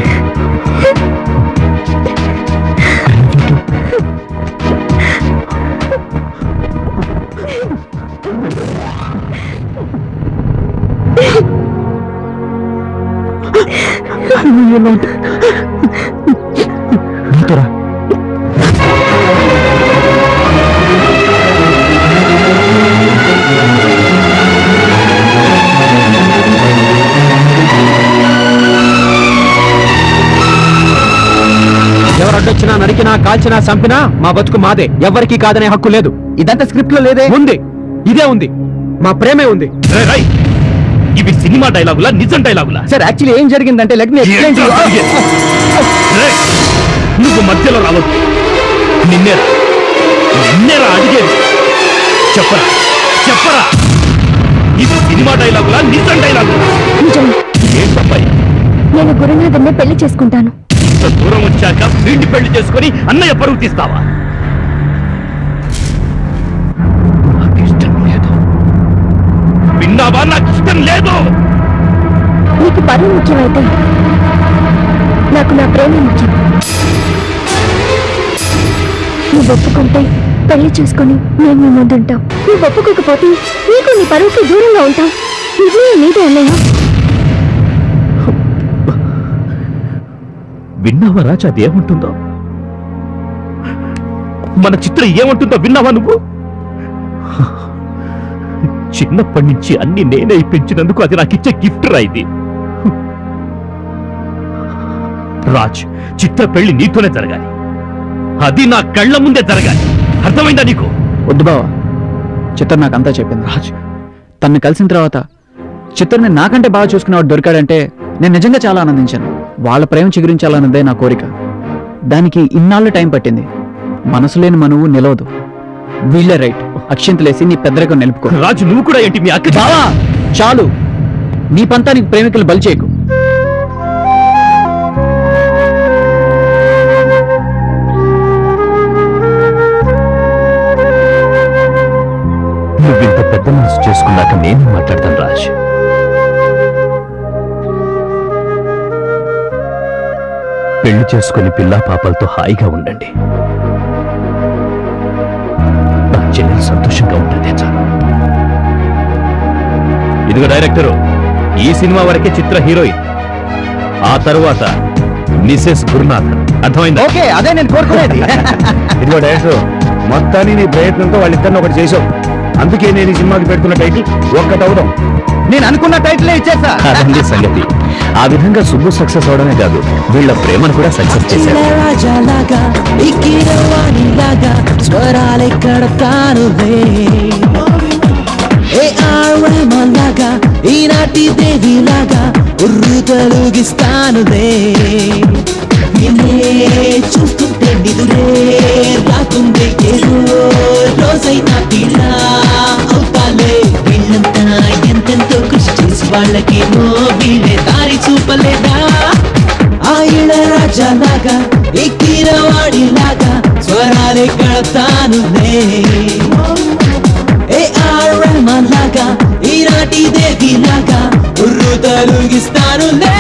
నీతో రా ఎవరు అడ్డొచ్చినా నరికినా కాల్చినా చంపినా మా బతుకు మాదే ఎవరికి కాదనే హక్కు లేదు ఇదంతా స్క్రిప్ట్ లో లేదే ఉంది ఇదే ఉంది మా ప్రేమే ఉంది రేయ్, రేయ్, ఇవి సినిమా డైలాగులా నిజం డైలాగులా సార్ యాక్చువల్లీ ఏం జరిగిందంటే లెట్ మీ ఎక్స్ప్లెయిన్ టు రేయ్, నువ్వు మధ్యలో రావద్దు నిన్నేరా నిన్నేరా అడిగేది చెప్పరా చెప్పరా ఇది సినిమా డైలాగులా నిజం డైలాగులా నిజమే ఏంటబ్బాయి నేను గురునాథన్నే పెళ్లి చేసుకుంటాను ఇంత దూరం వచ్చాక వీడిని పెళ్లి చేసుకొని అన్నయ్య పరువు తీస్తావా నాకు ఇష్టం లేదు విన్నావా నాకు ఇష్టం లేదు నీకు పరువు ముఖ్యమైతే నాకు నా ప్రేమ ముఖ్యం నువ్వు ఒప్పుకుంటే పెళ్లి చేసుకొని నేను మీ ముందు ఉంటాం నువ్వు ఒప్పుకోకపోతే నీకు నీ పరువుకి దూరంగా ఉంటాం నిర్ణయం నీదే అన్నయ్య విన్నావా రాజా అది ఏమంటుందో మన చిత్రం ఏమంటుందో విన్నావా నువ్వు చిన్నప్పటి నుంచి అన్ని నేనే ఇప్పించినందుకు అది నాకు ఇచ్చే గిఫ్ట్ రా ఇది రాజ్ చిత్ర పెళ్లి నీతోనే జరగాలి అది నా కళ్ళ ముందే జరగాలి అర్థమైందా నీకు వద్దు బావా చిత్ర నాకు అంతా చెప్పింది రాజ్ తన్ని కలిసిన తర్వాత చిత్రని నాకంటే బాగా చూసుకునేవాడు దొరికాడంటే నేను నిజంగా చాలా ఆనందించాను వాళ్ళ ప్రేమ చిగురించాలన్నదే నా కోరిక దానికి ఇన్నాళ్ళు టైం పట్టింది మనసు లేని మనువు నిలవదు వీళ్ళే రైట్ అక్షింతలేసి నీ పెద్దరికం నిలుపుకో రాజు నువ్వు కూడా ఏంటి మీ అక్క బావా చాలు నీ పంతానికి ప్రేమికులు బలి చేయకు నువ్వింత పెద్ద మనసు చేసుకున్నాక నేను మాట్లాడతాను రాజ్ పెళ్లి చేసుకుని పిల్లా పాపలతో హాయిగా ఉండండి నా చెల్లెలు సంతోషంగా ఉంటుంది చాలు ఇదిగో డైరెక్టరు ఈ సినిమా వరకే చిత్ర హీరోయిన్ ఆ తరువాత మిసెస్ గురునాథ్ అర్థమైందా ఓకే అదే నేను కోరుకునేది ఇదిగో డైరెక్టర్ మొత్తాన్ని నీ ప్రయత్నంతో వాళ్ళిద్దరిని ఒకటి చేసావు అందుకే నేను ఈ సినిమాకి పెడుతున్న టైటిల్ ఒక్కటి అవుదాం నేను అనుకున్న టైటిలే ఇచ్చేసా అదండి సంగతి ఆ విధంగా సుబ్బు సక్సెస్ అవడమే కాదు వీళ్ళ ప్రేమను కూడా సక్సెస్ చేశారు రాజాలాగా ఇక్కిరవాణిలాగా స్వరాలెక్కడ తానులే ఏ ఆడమలాగా ఈనాటి దేవిలాగా ఉర్రు తొలగిస్తానులే నిన్నే చూస్తుంటే నిదురే రాకుందే ఏదో రోజైనా పిల్ల అవుతాలే వీళ్ళంతా ఎంతెంతో కృషి చేసి వాళ్ళకేమో వీళ్ళే దారి చూపలేదా ఆ ఇళ రాజాలాగా ఎక్కిన వాడిలాగా స్వరాలే కడతానులే ఏ ఆర్ రెహమాన్ లాగా ఈనాటి దేవి లాగా ఉర్రు తలుగిస్తానులే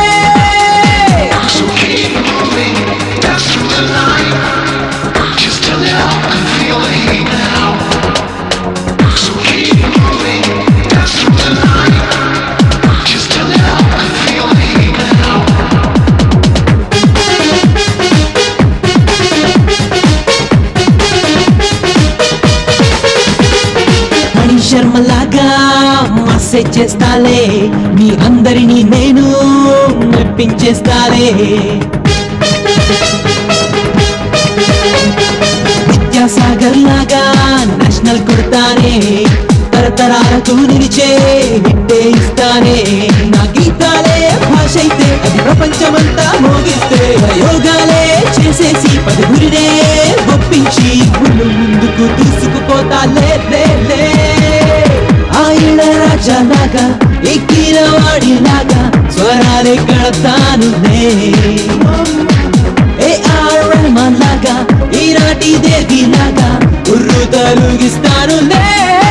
మణి శర్మలాగా మసేజ్ చేస్తాలే మీ అందరినీ నేను మెప్పించేస్తాలే విద్యాసాగర్ లాగా నేషనల్ కొడతానే తరతరాలకు నిలిచే హిట్టే ఇస్తానే నా గీతాలే భాష అయితే అది ప్రపంచమంతా మోగిస్తే ప్రయోగాలే చేసేసి పదుగురినే ఒప్పించి గుళ్ళు ముందుకు దూసుకుపోతా లే లే లే ఆయన రాజాలాగా ఎక్కిన వాడిలాగా స్వరాలే కడతాను ఏ ఆర్ రెహమాన్ లాగా ఈనాటి దేవి లాగా ఉర్రు తలుగిస్తాను లే